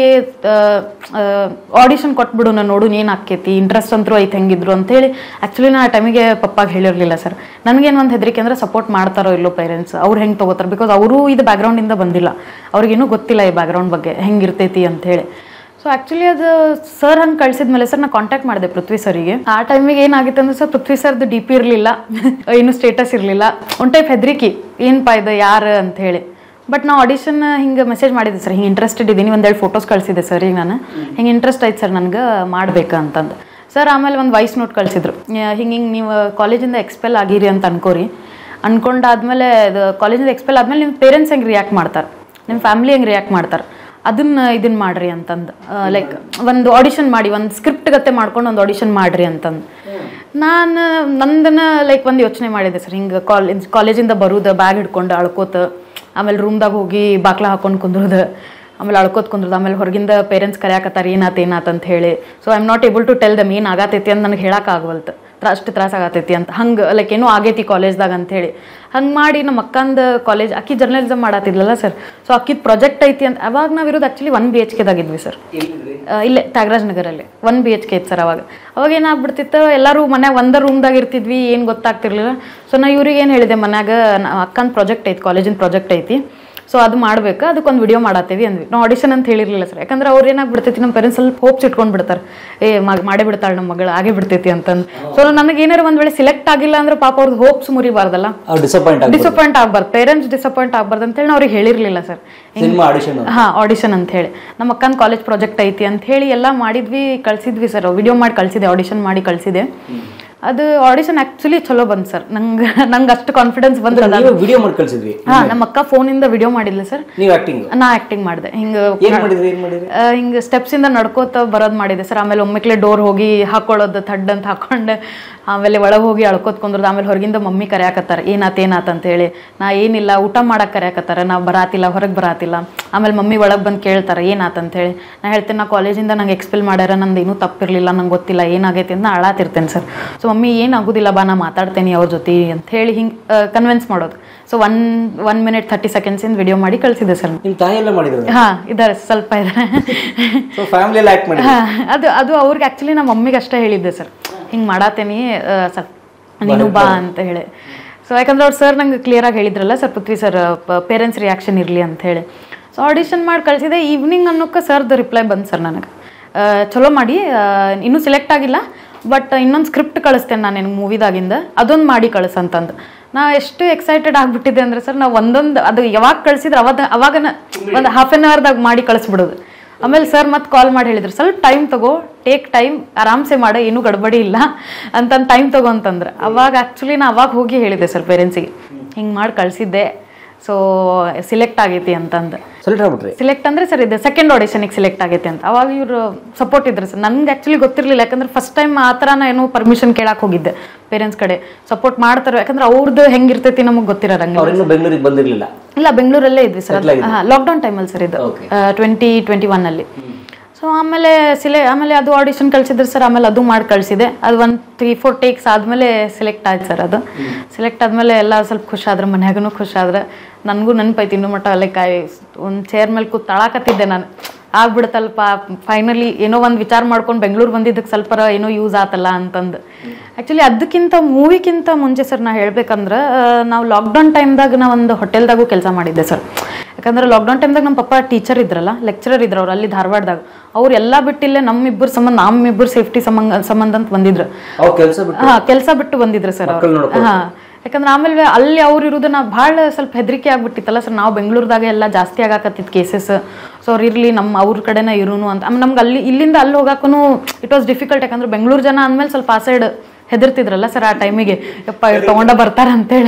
ಆಡಿಷನ್ ಕೊಟ್ಬಿಡು ನಾನು ನೋಡು ಏನು ಆಕ್ಕೈತಿ ಇಂಟ್ರೆಸ್ಟ್ ಅಂತೂ ಐತೆ ಹೆಂಗಿದ್ರು ಅಂತೇಳಿ ಆ್ಯಕ್ಚುಲಿ ನಾ ಆ ಟೈಮಿಗೆ ಪಪ್ಪಾಗೆ ಹೇಳಿರಲಿಲ್ಲ ಸರ್ ನನಗೇನು ಒಂದು ಹೆದರಿಕೆ ಅಂದ್ರೆ ಸಪೋರ್ಟ್ ಮಾಡ್ತಾರೋ ಇಲ್ಲೋ ಪೇರೆಂಟ್ಸ್ ಅವ್ರು ಹೆಂಗೆ ತೊಗೋತಾರೆ ಬಿಕಾಸ್ ಅವರು ಇದು ಬ್ಯಾಕ್ಗ್ರೌಂಡಿಂದ ಬಂದಿಲ್ಲ ಅವ್ರಿಗೇನೂ ಗೊತ್ತಿಲ್ಲ ಈ ಬ್ಯಾಕ್ಗ್ರೌಂಡ್ ಬಗ್ಗೆ ಹೆಂಗಿರ್ತೈತಿ ಅಂತ ಹೇಳಿ ಸೊ ಆ್ಯಕ್ಚುಲಿ ಅದು ಸರ್ ಹಂಗೆ ಕಳ್ಸಿದ್ಮೇಲೆ ಸರ್ ನಾ ಕಾಂಟ್ಯಾಕ್ಟ್ ಮಾಡಿದೆ ಪೃಥ್ವಿ ಸರಿಗೆ ಆ ಟೈಮಿಗೆ ಏನಾಗಿತ್ತು ಅಂದ್ರೆ ಸರ್ ಪೃಥ್ವಿ ಸರ್ದು ಡಿ ಪಿ ಇರಲಿಲ್ಲ ಏನು ಸ್ಟೇಟಸ್ ಇರಲಿಲ್ಲ ಒಂದು ಟೈಪ್ ಹೆದರಿಕೆ ಏನಪ್ಪ ಇದು ಯಾರು ಅಂತ ಹೇಳಿ ಬಟ್ ನಾ ಆಡಿಷನ್ ಹಿಂಗೆ ಮೆಸೇಜ್ ಮಾಡಿದ್ದೆ ಸರ್ ಹಿಂಗೆ ಇಂಟ್ರೆಸ್ಟೆಡ್ ಇದ್ದೀನಿ ಒಂದೆರಡು ಫೋಟೋಸ್ ಕಳಿಸಿದ್ದೆ ಸರ್ ಈಗ ನಾನು ಹಿಂಗೆ ಇಂಟ್ರೆಸ್ಟ್ ಐತೆ ಸರ್ ನನಗೆ ಮಾಡ್ಬೇಕು ಅಂತಂದು ಸರ್ ಆಮೇಲೆ ಒಂದು ವಾಯ್ಸ್ ನೋಟ್ ಕಳಿಸಿದ್ರು ಹಿಂಗೆ ಹಿಂಗೆ ನೀವು ಕಾಲೇಜಿಂದ ಎಕ್ಸ್ಪೆಲ್ ಆಗಿರಿ ಅಂತ ಅನ್ಕೋರಿ ಅನ್ಕೊಂಡಾದ್ಮೇಲೆ ಅದು ಕಾಲೇಜಿಂದ ಎಕ್ಸ್ಪೆಲ್ ಆದ್ಮೇಲೆ ನಿಮ್ಮ ಪೇರೆಂಟ್ಸ್ ಹೆಂಗೆ ರಿಯಾಕ್ಟ್ ಮಾಡ್ತಾರೆ ನಿಮ್ಮ ಫ್ಯಾಮಿಲಿ ಹೆಂಗೆ ರಿಯಾಕ್ಟ್ ಮಾಡ್ತಾರೆ ಅದನ್ನ ಇದನ್ನ ಮಾಡ್ರಿ ಅಂತಂದು ಲೈಕ್ ಒಂದು ಆಡಿಷನ್ ಮಾಡಿ ಒಂದು ಸ್ಕ್ರಿಪ್ಟ್ ಗತ್ತೆ ಮಾಡ್ಕೊಂಡು ಒಂದು ಆಡಿಷನ್ ಮಾಡ್ರಿ ಅಂತಂದು ನಾನು ನಂದನ್ನ ಲೈಕ್ ಒಂದು ಯೋಚನೆ ಮಾಡಿದೆ ಸರ್ ಹಿಂಗೆ ಕಾಲೇಜ್ ಕಾಲೇಜಿಂದ ಬರುದು ಬ್ಯಾಗ್ ಹಿಡ್ಕೊಂಡು ಅಳ್ಕೋತ ಆಮೇಲೆ ರೂಮ್ದಾಗ ಹೋಗಿ ಬಾಕ್ಲ ಹಾಕೊಂಡು ಕುಂದ್ರದ ಆಮೇಲೆ ಅಳ್ಕೋತ್ ಕುಂದ್ರದ ಆಮೇಲೆ ಹೊರಗಿಂದ ಪೇರೆಂಟ್ಸ್ ಕರೆಯಾಕತ್ತಾರ ಏನಾತ ಏನಾತ ಅಂತ ಹೇಳಿ so I am not able to tell them ಏನು ಆಗತೈತಿ ಅಂತ ನನಗೆ ಹೇಳಕ್ ಆಗವಲ್ತು ಅಷ್ಟು ತ್ರಾಸ ಆಗತೈತಿ ಅಂತ ಹಂಗೆ ಲೈಕ್ ಏನೋ ಆಗೈತಿ ಕಾಲೇಜ್ದಾಗ ಅಂತ ಹೇಳಿ ಹಂಗೆ ಮಾಡಿ ನಮ್ಮ ಅಕ್ಕಂದ ಕಾಲೇಜ್ ಅಕ್ಕಿ ಜರ್ನಲಿಸಮ್ ಮಾಡತ್ತಿದ್ಲಲ್ಲ ಸರ್ ಸೊ ಅಕ್ಕಿದ ಪ್ರಾಜೆಕ್ಟ್ ಐತಿ ಅಂತ ಅವಾಗ ನಾವಿರೋದು ಆ್ಯಕ್ಚುಲಿ ಒನ್ ಬಿ ಎಚ್ ಕೆದಾಗಿದ್ವಿ ಸರ್ ಇಲ್ಲೇ ತ್ಯಾಗರಾಜ್ ನಗರಲ್ಲಿ ಒನ್ ಬಿ ಎಚ್ ಕೆ ಇತ್ತು ಸರ್ ಅವಾಗ ಅವಾಗ ಏನಾಗ್ಬಿಡ್ತಿತ್ತು ಎಲ್ಲರೂ ಮನ್ಯಾಗ ಒಂದ ರೂಮ್ದಾಗ ಇರ್ತಿದ್ವಿ ಏನು ಗೊತ್ತಾಗ್ತಿರ್ಲಿಲ್ಲ ಸೊ ನಾ ಇವ್ರಿಗೆ ಏನು ಹೇಳಿದೆ ಮನ್ಯಾಗ ಅಕ್ಕನ ಪ್ರಾಜೆಕ್ಟ್ ಐತಿ ಕಾಲೇಜಿನ ಪ್ರಾಜೆಕ್ಟ್ ಐತಿ ಸೊ ಅದು ಮಾಡ್ಬೇಕು ಅದಕ್ಕೊಂದು ವಿಡಿಯೋ ಮಾಡತ್ತೀವಿ ಅಂದ್ವಿ ನಾವು ಆಡಿಷನ್ ಅಂತ ಹೇಳಿರ್ಲಿಲ್ಲ ಸರ್ ಯಾಕಂದ್ರೆ ಅವ್ರು ಏನಾಗ್ಬಿಡ್ತೈತಿ ನಮ್ಮ ಪೇರೆಂಟ್ಸ್ ಸ್ವಲ್ಪ ಹೋಪ್ಸ್ ಇಟ್ಕೊಂಡು ಬಿಡ್ತಾರೆ ಏ ಮಗ ಮಾಡೇ ಬಿಡ್ತಾಳೆ ನಮ್ಮ ಮಗಳು ಆಗೇ ಬಿಡ್ತೈತಿ ಅಂತಂದು ಸೊ ನನಗೆ ಏನಾರು ಒಂದ್ ವೇಳೆ ಸಿಲೆಕ್ಟ್ ಆಗಿಲ್ಲ ಅಂದ್ರೆ ಪಾಪ ಅವ್ರದ್ದು ಹೋಪ್ಸ್ ಮುರಿಬಾರ್ದಲ್ಲ ಅವ್ರು ಡಿಸಪಾಯಿಂಟ್ ಆಗಿ ಡಿಸಪಾಯಿಂಟ್ ಆಗ್ಬಾರ್ದು ಪೇರೆಂಟ್ಸ್ ಡಿಸಪಾಯಿಂಟ್ ಆಗ್ಬಾರ್ದು ಅಂತೇಳಿ ನಾವು ಅವ್ರಿಗೆ ಹೇಳಿರ್ಲಿಲ್ಲ ಸರ್ ಸಿನಿಮಾ ಆಡಿಷನ್ ಹಾ ಆಡಿಷನ್ ಅಂತ ಹೇಳಿ ನಮ್ಮ ಅಕ್ಕನ ಕಾಲೇಜ್ ಪ್ರಾಜೆಕ್ಟ್ ಐತಿ ಅಂತ ಹೇಳಿ ಎಲ್ಲ ಮಾಡಿದ್ವಿ ಕಳ್ಸಿದ್ವಿ ಸರ್ ವಿಡಿಯೋ ಮಾಡಿ ಕಳ್ಸಿದೆ ಆಡಿಷನ್ ಮಾಡಿ ಕಳ್ಸಿದೆ ಅದು ಆಡಿಷನ್ ಆಕ್ಚುಲಿ ಚಲೋ ಬಂತು ಸರ್ ನಂಗೆ ನಂಗೆ ಅಷ್ಟು ಕಾನ್ಫಿಡೆನ್ಸ್ ಬಂದ್ರೆ ನೀವು ವಿಡಿಯೋ ಮಾಡಿ ಕಳ್ಸಿದ್ವಿ ಹಾ ನಮ್ಮ ಅಕ್ಕ ಫೋನಿಂದ ವಿಡಿಯೋ ಮಾಡಿದ್ಲು ಸರ್ ನೀವು ಆಕ್ಟಿಂಗ್ ನಾ ಆಕ್ಟಿಂಗ್ ಮಾಡಿದೆ ಹಿಂಗ ಏನ್ ಮಾಡಿದ್ರಿ ಏನ್ ಮಾಡಿದ್ರಿ ಆ, ಹಿಂಗ ಸ್ಟೆಪ್ಸ್ ಇಂದ ನಡ್ಕೋತ ಬರೋದ್ ಮಾಡಿದೆ ಸರ್ ಆಮೇಲೆ ಒಮ್ಮೆಕ್ಲೆ ಡೋರ್ ಹೋಗಿ ಹಾಕೊಳ್ಳೋದು ಥಡ್ ಅಂತ ಹಾಕೊಂಡು ಆಮೇಲೆ ಒಳಗೆ ಹೋಗಿ ಅಳ್ಕೋತ್ ಕುಂದ್ರದು ಆಮೇಲೆ ಹೊರಗಿಂದ ಮಮ್ಮಿ ಕರೆಯಾಕತ್ತಾರ ಏನಾತ್ ಏನಾತ್ ಅಂತ ಹೇಳಿ ನಾ ಏನಿಲ್ಲ ಊಟ ಮಾಡಕ್ ಕರೆಯಾಕತ್ತಾರ ನಾ ಬರಾತಿಲ್ಲ ಹೊರಗೆ ಬರಾತಿಲ್ಲ ಆಮೇಲೆ ಮಮ್ಮಿ ಒಳಗೆ ಬಂದು ಕೇಳ್ತಾರ ಏನಾತ್ ಅಂತ ಹೇಳಿ ನಾ ಹೇಳ್ತೇನೆ ನಾ ಕಾಲೇಜಿಂದ ನಂಗೆ ಎಕ್ಸ್ಪೆಲ್ ಮಾಡ್ಯಾರ ನಂದು ಏನೂ ತಪ್ಪಿರ್ಲಿಲ್ಲ ನಂಗೆ ಗೊತ್ತಿಲ್ಲ ಏನಾಗೈತಿ ಅಂತ ನಾ ಅಳಾತಿರ್ತೇನೆ ಸರ್ ಸೊ ಮಮ್ಮಿ ಏನು ಆಗೋದಿಲ್ಲ ಬಾ ನಾ ಮಾತಾಡ್ತೇನೆ ಅವ್ರ ಜೊತೆ ಅಂತ ಹೇಳಿ ಹಿಂಗೆ ಕನ್ವಿನ್ಸ್ ಮಾಡೋದು so one one minute thirty ಸೆಕೆಂಡ್ಸಿಂದ ವಿಡಿಯೋ ಮಾಡಿ ಕಳಿಸಿದ್ದೆ ಸರ್ ನಿಮ್ಮ ತಾಯಿ ಎಲ್ಲ ಮಾಡಿದ್ರು ಹಾ ಇದ್ದಾರೆ ಸ್ವಲ್ಪ ಇದ್ದಾರೆ ಸೊ ಫ್ಯಾಮಿಲಿಯಲ್ಲಿ ಆ್ಯಕ್ಟ್ ಮಾಡಿ ಹಾ, ಅದು ಅದು ಅವ್ರಿಗೆ ಆ್ಯಕ್ಚುಲಿ ನಮ್ಮ ಮಮ್ಮಿಗೆ ಅಷ್ಟೇ ಹೇಳಿದ್ದೆ ಸರ್ ಹಿಂಗೆ ಮಾಡಾತೇನಿ ಸ್ವಲ್ಪ ನೀನು ಬಾ ಅಂತ ಹೇಳಿ ಸೊ ಯಾಕಂದ್ರೆ ಅವ್ರು ಸರ್ ನಂಗೆ ಕ್ಲಿಯರಾಗಿ ಹೇಳಿದ್ರಲ್ಲ sir Prithvi sir parents reaction ಇರಲಿ ಅಂತ ಹೇಳಿ ಸೊ ಆಡಿಷನ್ ಮಾಡಿ ಕಳಿಸಿದೆ ಈವ್ನಿಂಗ್ ಅನ್ನೋಕ್ಕೆ ಸರ್ದು ರಿಪ್ಲೈ ಬಂತು ಸರ್ ನನಗೆ ಆ, ಚಲೋ ಮಾಡಿ ಆ, ಇನ್ನೂ ಸೆಲೆಕ್ಟ್ ಆಗಿಲ್ಲ ಬಟ್ ಇನ್ನೊಂದು ಸ್ಕ್ರಿಪ್ಟ್ ಕಳಿಸ್ತೇನೆ ನಾನು ನಿನಗೆ ಮೂವಿದಾಗಿಂದ ಅದೊಂದು ಮಾಡಿ ಕಳಿಸಂತಂದು ನಾ ಎಷ್ಟು ಎಕ್ಸೈಟೆಡ್ ಆಗ್ಬಿಟ್ಟಿದ್ದೆ ಅಂದ್ರೆ ಸರ್ ನಾವು ಒಂದೊಂದು ಅದು ಯಾವಾಗ ಕಳಿಸಿದ್ರೆ ಅವಾಗ ಅವಾಗನ ಒಂದು ಹಾಫ್ ಆನ್ ಅವರ್ದಾಗ ಮಾಡಿ ಕಳಿಸ್ಬಿಡೋದು ಆಮೇಲೆ ಸರ್ ಮತ್ತೆ ಕಾಲ್ ಮಾಡಿ ಹೇಳಿದ್ರು ಸ್ವಲ್ಪ ಟೈಮ್ ತಗೋ ಟೇಕ್ ಟೈಮ್ ಆರಾಮ್ಸೆ ಮಾಡ ಏನೂ ಗಡ್ಬಡಿ ಇಲ್ಲ ಅಂತಂದು ಟೈಮ್ ತಗೋ ಅಂತಂದ್ರೆ ಅವಾಗ ಆ್ಯಕ್ಚುಲಿ ನಾ ಅವಾಗ ಹೋಗಿ ಹೇಳಿದ್ದೆ ಸರ್ ಪೇರೆಂಟ್ಸಿಗೆ ಹಿಂಗೆ ಮಾಡಿ ಕಳಿಸಿದ್ದೆ ಸೊ ಸಿಲೆಕ್ಟ್ ಆಗೈತಿ ಅಂತಂದು ಸೆಲೆಕ್ಟ್ ಆಗ್ಬಿಟ್ರಿ ಸಿಲೆಕ್ಟ್ ಅಂದ್ರೆ ಸರ್ ಇದು ಸೆಕೆಂಡ್ ಆಡಿಷನಿಗೆ ಸಿಲೆಕ್ಟ್ ಆಗೈತೆ ಅಂತ ಅವಾಗ ಇವರು ಸಪೋರ್ಟ್ ಇದ್ರು ಸರ್ ನನ್ಗೆ ಆ್ಯಕ್ಚುಲಿ ಗೊತ್ತಿರಲಿಲ್ಲ ಯಾಕಂದ್ರೆ ಫಸ್ಟ್ ಟೈಮ್ ಆ ಥರ ನಾ ಏನೋ ಪರ್ಮಿಷನ್ ಕೇಳಕ್ಕೆ ಹೋಗಿದ್ದೆ ಪೇರೆಂಟ್ಸ್ ಕಡೆ ಸಪೋರ್ಟ್ ಮಾಡ್ತಾರೆ ಯಾಕಂದ್ರೆ ಅವ್ರದ್ದು ಹೆಂಗಿರ್ತೈತಿ ನಮಗೆ ಗೊತ್ತಿರೋರಂಗಿಲ್ಲ ಅವ್ರಿನ್ನೂ ಬೆಂಗಳೂರಿಗೆ ಬಂದಿರಲಿಲ್ಲ ಇಲ್ಲ ಬೆಂಗಳೂರಲ್ಲೇ ಇದ್ವಿ ಸರ್ ಲಾಕ್ಡೌನ್ ಟೈಮಲ್ಲಿ ಸರ್ ಇದು ಟ್ವೆಂಟಿ ಟ್ವೆಂಟಿ ಒನ್ನಲ್ಲಿ ಸೊ ಆಮೇಲೆ ಸಿಲೆ ಆಮೇಲೆ ಅದು ಆಡಿಷನ್ ಕಳಿಸಿದ್ರು ಸರ್ ಆಮೇಲೆ ಅದು ಮಾಡಿ ಕಳಿಸಿದೆ ಅದು ಒಂದು ತ್ರೀ ಫೋರ್ ಟೇಕ್ಸ್ ಆದಮೇಲೆ ಸೆಲೆಕ್ಟ್ ಆಯ್ತು ಸರ್ ಅದು ಸೆಲೆಕ್ಟ್ ಆದಮೇಲೆ ಎಲ್ಲ ಸ್ವಲ್ಪ ಖುಷಾದ್ರೆ ಮನ್ಯಾಗೂ ಖುಷಾದ್ರೆ ನನಗೂ ನೆನಪೈತಿ ಇನ್ನೂ ಮಟ್ಟ ಅಲ್ಲೇ ಕಾಯಿ ಒಂದು ಚೇರ್ ಮೇಲೆ ಕೂತ್ ತಳಾಕತ್ತಿದ್ದೆ ನಾನು ಆಗ್ಬಿಡುತ್ತಲ್ಪ ಫೈನಲಿ ಏನೋ ಒಂದು ವಿಚಾರ ಮಾಡ್ಕೊಂಡು ಬೆಂಗಳೂರು ಬಂದಿದ್ದಕ್ಕೆ ಸ್ವಲ್ಪ ಏನೋ ಯೂಸ್ ಆತಲ್ಲ ಅಂತಂದು ಆ್ಯಕ್ಚುಲಿ ಅದಕ್ಕಿಂತ ಮೂವಿಗಿಂತ ಮುಂಚೆ ಸರ್ ನಾ ಹೇಳ್ಬೇಕಂದ್ರೆ ಆ, ನಾವು ಲಾಕ್ಡೌನ್ ಟೈಮ್ದಾಗ ನಾ ಒಂದು ಹೋಟೆಲ್ದಾಗೂ ಕೆಲಸ ಮಾಡಿದ್ದೆ ಸರ್ ಯಾಕಂದ್ರೆ ಲಾಕ್ಡೌನ್ ಟೈಮ್ದಾಗ ನಮ್ಮ ಪಪ್ಪ ಟೀಚರ್ ಇದ್ರಲ್ಲ ಲೆಕ್ಚರರ್ ಇದ್ರು ಅವ್ರು ಅಲ್ಲಿ ಧಾರವಾಡದಾಗ ಅವ್ರು ಎಲ್ಲ ಬಿಟ್ಟಿಲ್ಲೇ ನಮ್ಮಿಬ್ಬರು ಸಂಬಂಧ ನಮ್ಮಿಬ್ಬರು ಸೇಫ್ಟಿ ಸಂಬಂಧ ಸಂಬಂಧ ಅಂತ ಬಂದಿದ್ರು ಅವ್ರು ಕೆಲಸ ಬಿಟ್ಟು ಹಾ ಕೆಲಸ ಬಿಟ್ಟು ಬಂದಿದ್ರು ಸರ್ ಅವ್ರು ಹಾ ಯಾಕಂದ್ರೆ ಆಮೇಲೆ ಅಲ್ಲಿ ಅವ್ರು ಇರೋದು ನಾ ಭಾಳ ಸ್ವಲ್ಪ ಹೆದರಿಕೆ ಆಗ್ಬಿಟ್ಟಿತ್ತಲ್ಲ ಸರ್ ನಾವು ಬೆಂಗಳೂರದಾಗ ಎಲ್ಲ ಜಾಸ್ತಿ ಆಗಾಕತ್ತಿತ್ತು ಕೇಸಸ್ ಸೊ ಅವ್ರು ಇರಲಿ ನಮ್ಮ ಅವ್ರ ಕಡೆನೇ ಇರೋನು ಅಂತ ಆಮೇಲೆ ನಮ್ಗೆ ಅಲ್ಲಿ ಇಲ್ಲಿಂದ ಅಲ್ಲಿ ಹೋಗಾಕೂ ಇಟ್ ವಾಸ್ ಡಿಫಿಕಲ್ಟ್ ಯಾಕಂದ್ರೆ ಬೆಂಗಳೂರು ಜನ ಅಂದಮೇಲೆ ಸ್ವಲ್ಪ ಆ ಸೈಡ್ ಹೆದರ್ತಿದ್ರಲ್ಲ ಸರ್ ಆ ಟೈಮಿಗೆ ಯಪ್ಪ ಇವ್ರು ತೊಗೊಂಡ ಬರ್ತಾರ ಅಂತೇಳಿ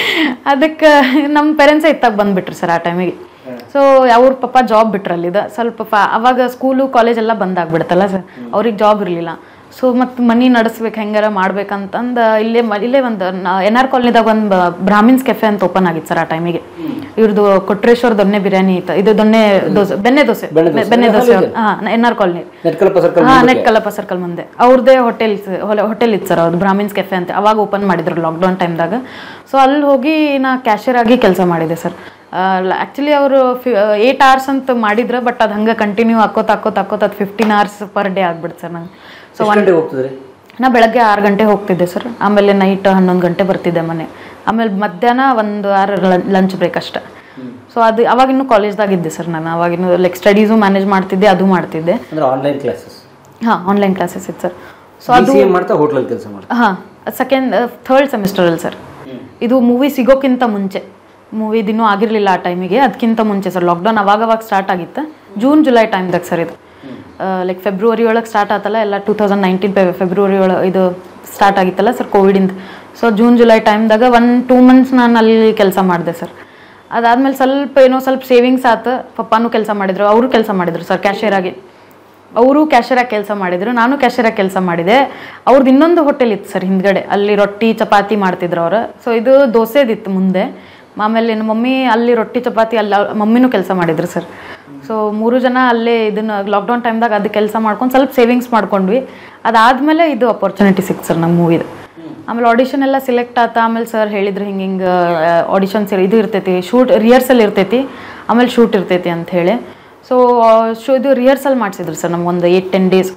ಅದಕ್ಕೆ ನಮ್ಮ ಪೇರೆಂಟ್ಸೇ ಇತ್ತಾಗ ಬಂದ್ಬಿಟ್ರು ಸರ್ ಆ ಟೈಮಿಗೆ ಸೊ ಅವ್ರ ಪಪ್ಪ ಜಾಬ್ ಬಿಟ್ರು ಅಲ್ಲಿದ ಸ್ವಲ್ಪ ಪ ಅವಾಗ ಸ್ಕೂಲು ಕಾಲೇಜ್ ಎಲ್ಲ ಬಂದಾಗ್ಬಿಡುತ್ತಲ್ಲ ಸರ್ ಅವ್ರಿಗೆ ಜಾಬ್ ಇರಲಿಲ್ಲ ಸೊ ಮತ್ತು ಮನಿ ನಡೆಸ್ಬೇಕು ಹೆಂಗಾರ ಮಾಡ್ಬೇಕಂತಂದು ಇಲ್ಲೇ ಮ ಇಲ್ಲೇ ಒಂದು ಎನ್ ಆರ್ ಕಾಲನಿದಾಗ ಒಂದು ಬ್ರಾಹ್ಮಿನ್ಸ್ ಕೆಫೆ ಅಂತ ಓಪನ್ ಆಗಿತ್ತು ಸರ್ ಆ ಟೈಮಿಗೆ ಇವ್ರದ್ದು ಕೊಟ್ರೇಶ್ವರ ದೊನ್ನೆ ಬಿರಿಯಾನಿ ಇತ್ತು ಇದು ದೊನ್ನೆ ದೋಸೆ ಬೆಣ್ಣೆ ದೋಸೆ ಬೆಣ್ಣೆ ದೋಸೆ ಹಾಂ N R colony Netkalappa circle ಹಾ ನೆಟ್ ಕಲ್ಲಪ್ಪ ಸರ್ಕಲ್ ಮುಂದೆ ಅವ್ರದ್ದೇ ಹೋಟೆಲ್ಸ್ ಹೋಟೆಲ್ ಇತ್ತು ಸರ್ ಅವ್ರದ್ದು ಬ್ರಾಹ್ಮಿನ್ಸ್ ಕೆಫೆ ಅಂತ ಅವಾಗ ಓಪನ್ ಮಾಡಿದ್ರು ಲಾಕ್ಡೌನ್ ಟೈಮ್ದಾಗ ಸೊ ಅಲ್ಲಿ ಹೋಗಿ ನಾ ಕ್ಯಾಶಿಯರ್ ಆಗಿ ಕೆಲಸ ಮಾಡಿದೆ ಸರ್ ಆ್ಯಕ್ಚುಲಿ ಅವರು ಏಟ್ ಅವರ್ಸ್ ಅಂತ ಮಾಡಿದ್ರು ಬಟ್ ಅದು ಹಂಗೆ ಕಂಟಿನ್ಯೂ ಹಾಕೋತ ಹಾಕೋತ ಹಾಕೋತ ಅದು ಫಿಫ್ಟೀನ್ ಅವರ್ಸ್ ಪರ್ ಡೇ ಆಗ್ಬಿಡ್ತು ಸರ್ ನಂಗೆ ಸೊ ಎಷ್ಟು ಗಂಟೆಗೆ ಹೋಗ್ತಿದ್ರಿ ನಾ ಬೆಳಗ್ಗೆ ಆರು ಗಂಟೆ ಹೋಗ್ತಿದ್ದೆ ಸರ್ ಆಮೇಲೆ ನೈಟ್ ಹನ್ನೊಂದು ಗಂಟೆ ಬರ್ತಿದ್ದೆ ಮನೆ ಆಮೇಲೆ ಮಧ್ಯಾಹ್ನ ಒಂದು ಆರು ಲಂಚ್ ಬ್ರೇಕ್ ಅಷ್ಟೆ ಸೊ ಅದು ಅವಾಗಿನ್ನೂ ಕಾಲೇಜ್ದಾಗ ಇದ್ದೆ ಸರ್ ನಾನು ಅವಾಗಿನ್ನೂ ಲೈಕ್ ಸ್ಟಡೀಸು ಮ್ಯಾನೇಜ್ ಮಾಡ್ತಿದ್ದೆ ಅದು ಮಾಡ್ತಿದ್ದೆ ಅಂದ್ರೆ ಆನ್ಲೈನ್ ಕ್ಲಾಸಸ್ ಹಾಂ ಆನ್ಲೈನ್ ಕ್ಲಾಸಸ್ ಇತ್ತು sir so B C A ಮಾಡ್ತಾ ಹೋಟ್ಲಲ್ಲಿ ಕೆಲಸ ಮಾಡ್ತಾ ಹಾಂ ಸೆಕೆಂಡ್ ಥರ್ಡ್ ಸೆಮಿಸ್ಟರಲ್ಲಿ ಸರ್ ಇದು ಮೂವಿ ಸಿಗೋಕ್ಕಿಂತ ಮುಂಚೆ ಮೂವಿ ಇನ್ನೂ ಆಗಿರಲಿಲ್ಲ ಆ ಟೈಮಿಗೆ ಅದಕ್ಕಿಂತ ಮುಂಚೆ ಸರ್ ಲಾಕ್ಡೌನ್ ಅವಾಗ ಅವಾಗ ಸ್ಟಾರ್ಟ್ ಆಗಿತ್ತು ಜೂನ್ ಜುಲೈ ಟೈಮ್ದಾಗ ಸರ್ ಇದು ಲೈಕ್ ಫೆಬ್ರವರಿ ಒಳಗೆ ಸ್ಟಾರ್ಟ್ ಆತಲ್ಲ ಎಲ್ಲ ಟೂ ತೌಸಂಡ್ ನೈನ್ಟೀನ್ ಫೆಬ್ರವರಿ ಒಳಗೆ ಇದು ಸ್ಟಾರ್ಟ್ ಆಗಿತ್ತಲ್ಲ ಸರ್ ಕೋವಿಡಿಂದ ಸೊ ಜೂನ್ ಜುಲೈ ಟೈಮ್ದಾಗ ಒನ್ ಟೂ ಮಂತ್ಸ್ ನಾನು ಅಲ್ಲಿ ಕೆಲಸ ಮಾಡಿದೆ ಸರ್ ಅದಾದ್ಮೇಲೆ ಸ್ವಲ್ಪ ಏನೋ ಸ್ವಲ್ಪ ಸೇವಿಂಗ್ಸ್ ಆತು ಪಪ್ಪಾನು ಕೆಲಸ ಮಾಡಿದ್ರು ಅವರು ಕೆಲಸ ಮಾಡಿದ್ರು ಸರ್ ಕ್ಯಾಶಿಯರ್ ಆಗಿ ಅವರು ಕ್ಯಾಶಿಯರಾಗಿ ಕೆಲಸ ಮಾಡಿದ್ರು ನಾನು ಕ್ಯಾಶಿಯರಾಗಿ ಕೆಲಸ ಮಾಡಿದೆ ಅವ್ರದ್ದು ಇನ್ನೊಂದು ಹೋಟೆಲ್ ಇತ್ತು ಸರ್ ಹಿಂದ್ಗಡೆ ಅಲ್ಲಿ ರೊಟ್ಟಿ ಚಪಾತಿ ಮಾಡ್ತಿದ್ರು ಅವರು ಸೊ ಇದು ದೋಸೆದಿತ್ತು ಮುಂದೆ ಆಮೇಲೆ ನಮ್ಮ ಮಮ್ಮಿ ಅಲ್ಲಿ ರೊಟ್ಟಿ ಚಪಾತಿ ಅಲ್ಲಿ ಮಮ್ಮಿನೂ ಕೆಲಸ ಮಾಡಿದ್ರು ಸರ್ ಸೊ ಮೂರು ಜನ ಅಲ್ಲೇ ಇದನ್ನ ಲಾಕ್ಡೌನ್ ಟೈಮ್ದಾಗ ಅದು ಕೆಲಸ ಮಾಡ್ಕೊಂಡು ಸ್ವಲ್ಪ ಸೇವಿಂಗ್ಸ್ ಮಾಡ್ಕೊಂಡ್ವಿ ಅದಾದಮೇಲೆ ಇದು ಅಪರ್ಚುನಿಟಿ ಸಿಕ್ತು ಸರ್ ನಮ್ಮ ಮೂವಿದು ಆಮೇಲೆ ಆಡಿಷನ್ ಎಲ್ಲ ಸಿಲೆಕ್ಟ್ ಆತ ಆಮೇಲೆ ಸರ್ ಹೇಳಿದ್ರು ಹಿಂಗೆ ಹಿಂಗೆ ಆಡಿಷನ್ಸ್ ಇದು ಇರ್ತೈತಿ ಶೂಟ್ ರಿಹರ್ಸಲ್ ಇರ್ತೈತಿ ಆಮೇಲೆ ಶೂಟ್ ಇರ್ತೈತಿ ಅಂತ ಹೇಳಿ ಸೊ ಶೋ ಇದು ರಿಹರ್ಸಲ್ ಮಾಡಿಸಿದ್ರು ಸರ್ ನಮ್ಗೆ ಒಂದು ಏಯ್ಟ್ ಟೆನ್ ಡೇಸ್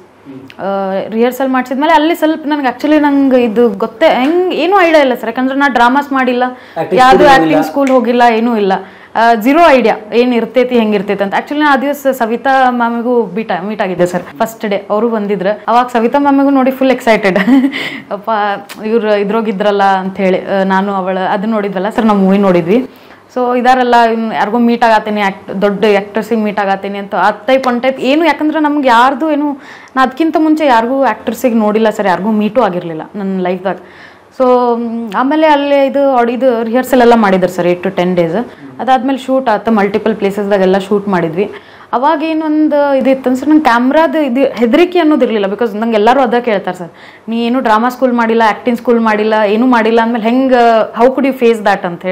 ರಿಹರ್ಸಲ್ ಮಾಡಿಸಿದ್ಮೇಲೆ ಅಲ್ಲಿ ಸ್ವಲ್ಪ ನನಗೆ ಆ್ಯಕ್ಚುಲಿ ನಂಗೆ ಇದು ಗೊತ್ತೇ ಹೆಂಗೆ ಏನೂ ಐಡಿಯಾ ಇಲ್ಲ ಸರ್ ಯಾಕಂದ್ರೆ ನಾ ಡ್ರಾಮಾಸ್ ಮಾಡಿಲ್ಲ ಯಾವುದು ಆ್ಯಕ್ಟಿಂಗ್ ಸ್ಕೂಲ್ ಹೋಗಿಲ್ಲ ಏನೂ ಇಲ್ಲ ಝೀರೋ ಐಡಿಯಾ ಏನು ಇರ್ತೈತಿ ಹೆಂಗೆ ಇರ್ತೈತಿ ಅಂತ ಆ್ಯಕ್ಚುಲಿ ಆ ದಿವಸ ಸವಿತಾ ಮ್ಯಾಮಿಗೂ ಬೀಟ ಮೀಟ್ ಆಗಿದ್ದೆ ಸರ್ ಫಸ್ಟ್ ಡೇ ಅವರು ಬಂದಿದ್ರು ಅವಾಗ ಸವಿತಾ ಮ್ಯಾಮಿಗೂ ನೋಡಿ ಫುಲ್ ಎಕ್ಸೈಟೆಡ್ ಅಪ್ಪ ಇವ್ರು ಇದ್ರೋಗಿದ್ರಲ್ಲ ಅಂತ ಹೇಳಿ ಆ, ನಾನು ಅವಳ ಅದು ನೋಡಿದ್ವಲ್ಲ ಸರ್ ನಾವು ಮೂವಿ ನೋಡಿದ್ವಿ ಸೊ ಇದಾರೆಲ್ಲ ಇನ್ನು ಯಾರಿಗೋ ಮೀಟ್ ಆಗತ್ತೀನಿ ಆ್ಯಕ್ಟ್ ದೊಡ್ಡ ಆ್ಯಕ್ಟರ್ಸಿಗೆ ಮೀಟ್ ಆಗತ್ತೀನಿ ಅಂತ ಆ ಟೈಪ್ ಒನ್ ಟೈಪ್ ಏನು ಯಾಕಂದ್ರೆ ನಮ್ಗೆ ಯಾರ್ದು ಏನು ನಾ ಅದಕ್ಕಿಂತ ಮುಂಚೆ ಯಾರಿಗೂ ಆ್ಯಕ್ಟರ್ಸಿಗೆ ನೋಡಿಲ್ಲ ಸರ್ ಯಾರಿಗೂ ಮೀಟು ಆಗಿರಲಿಲ್ಲ ನನ್ನ ಲೈಫ್ದಾಗ ಸೊ ಆಮೇಲೆ ಅಲ್ಲಿ ಇದು ಆಡಿ ಇದು ರಿಹರ್ಸಲ್ ಎಲ್ಲ ಮಾಡಿದ್ರು sir eight to ten days ಅದಾದ್ಮೇಲೆ ಶೂಟ್ ಆಯ್ತು ಮಲ್ಟಿಪಲ್ ಪ್ಲೇಸಸ್ದಾಗೆಲ್ಲ ಶೂಟ್ ಮಾಡಿದ್ವಿ ಅವಾಗ ಏನೊಂದು ಇದಿತ್ತು ಅನ್ಸರ್ ನಂಗೆ ಕ್ಯಾಮ್ರಾದ ಇದು ಹೆದರಿಕೆ ಅನ್ನೋದು ಇರಲಿಲ್ಲ ಬಿಕಾಸ್ ನಂಗೆ ಎಲ್ಲರೂ ಅದ ಕೇಳ್ತಾರೆ ಸರ್ ನೀ ಏನು ಡ್ರಾಮಾ ಸ್ಕೂಲ್ ಮಾಡಿಲ್ಲ ಆ್ಯಕ್ಟಿಂಗ್ ಸ್ಕೂಲ್ ಮಾಡಿಲ್ಲ ಏನೂ ಮಾಡಿಲ್ಲ ಅಂದಮೇಲೆ ಹೆಂಗೆ how could you face that ಅಂತ ಹೇಳಿ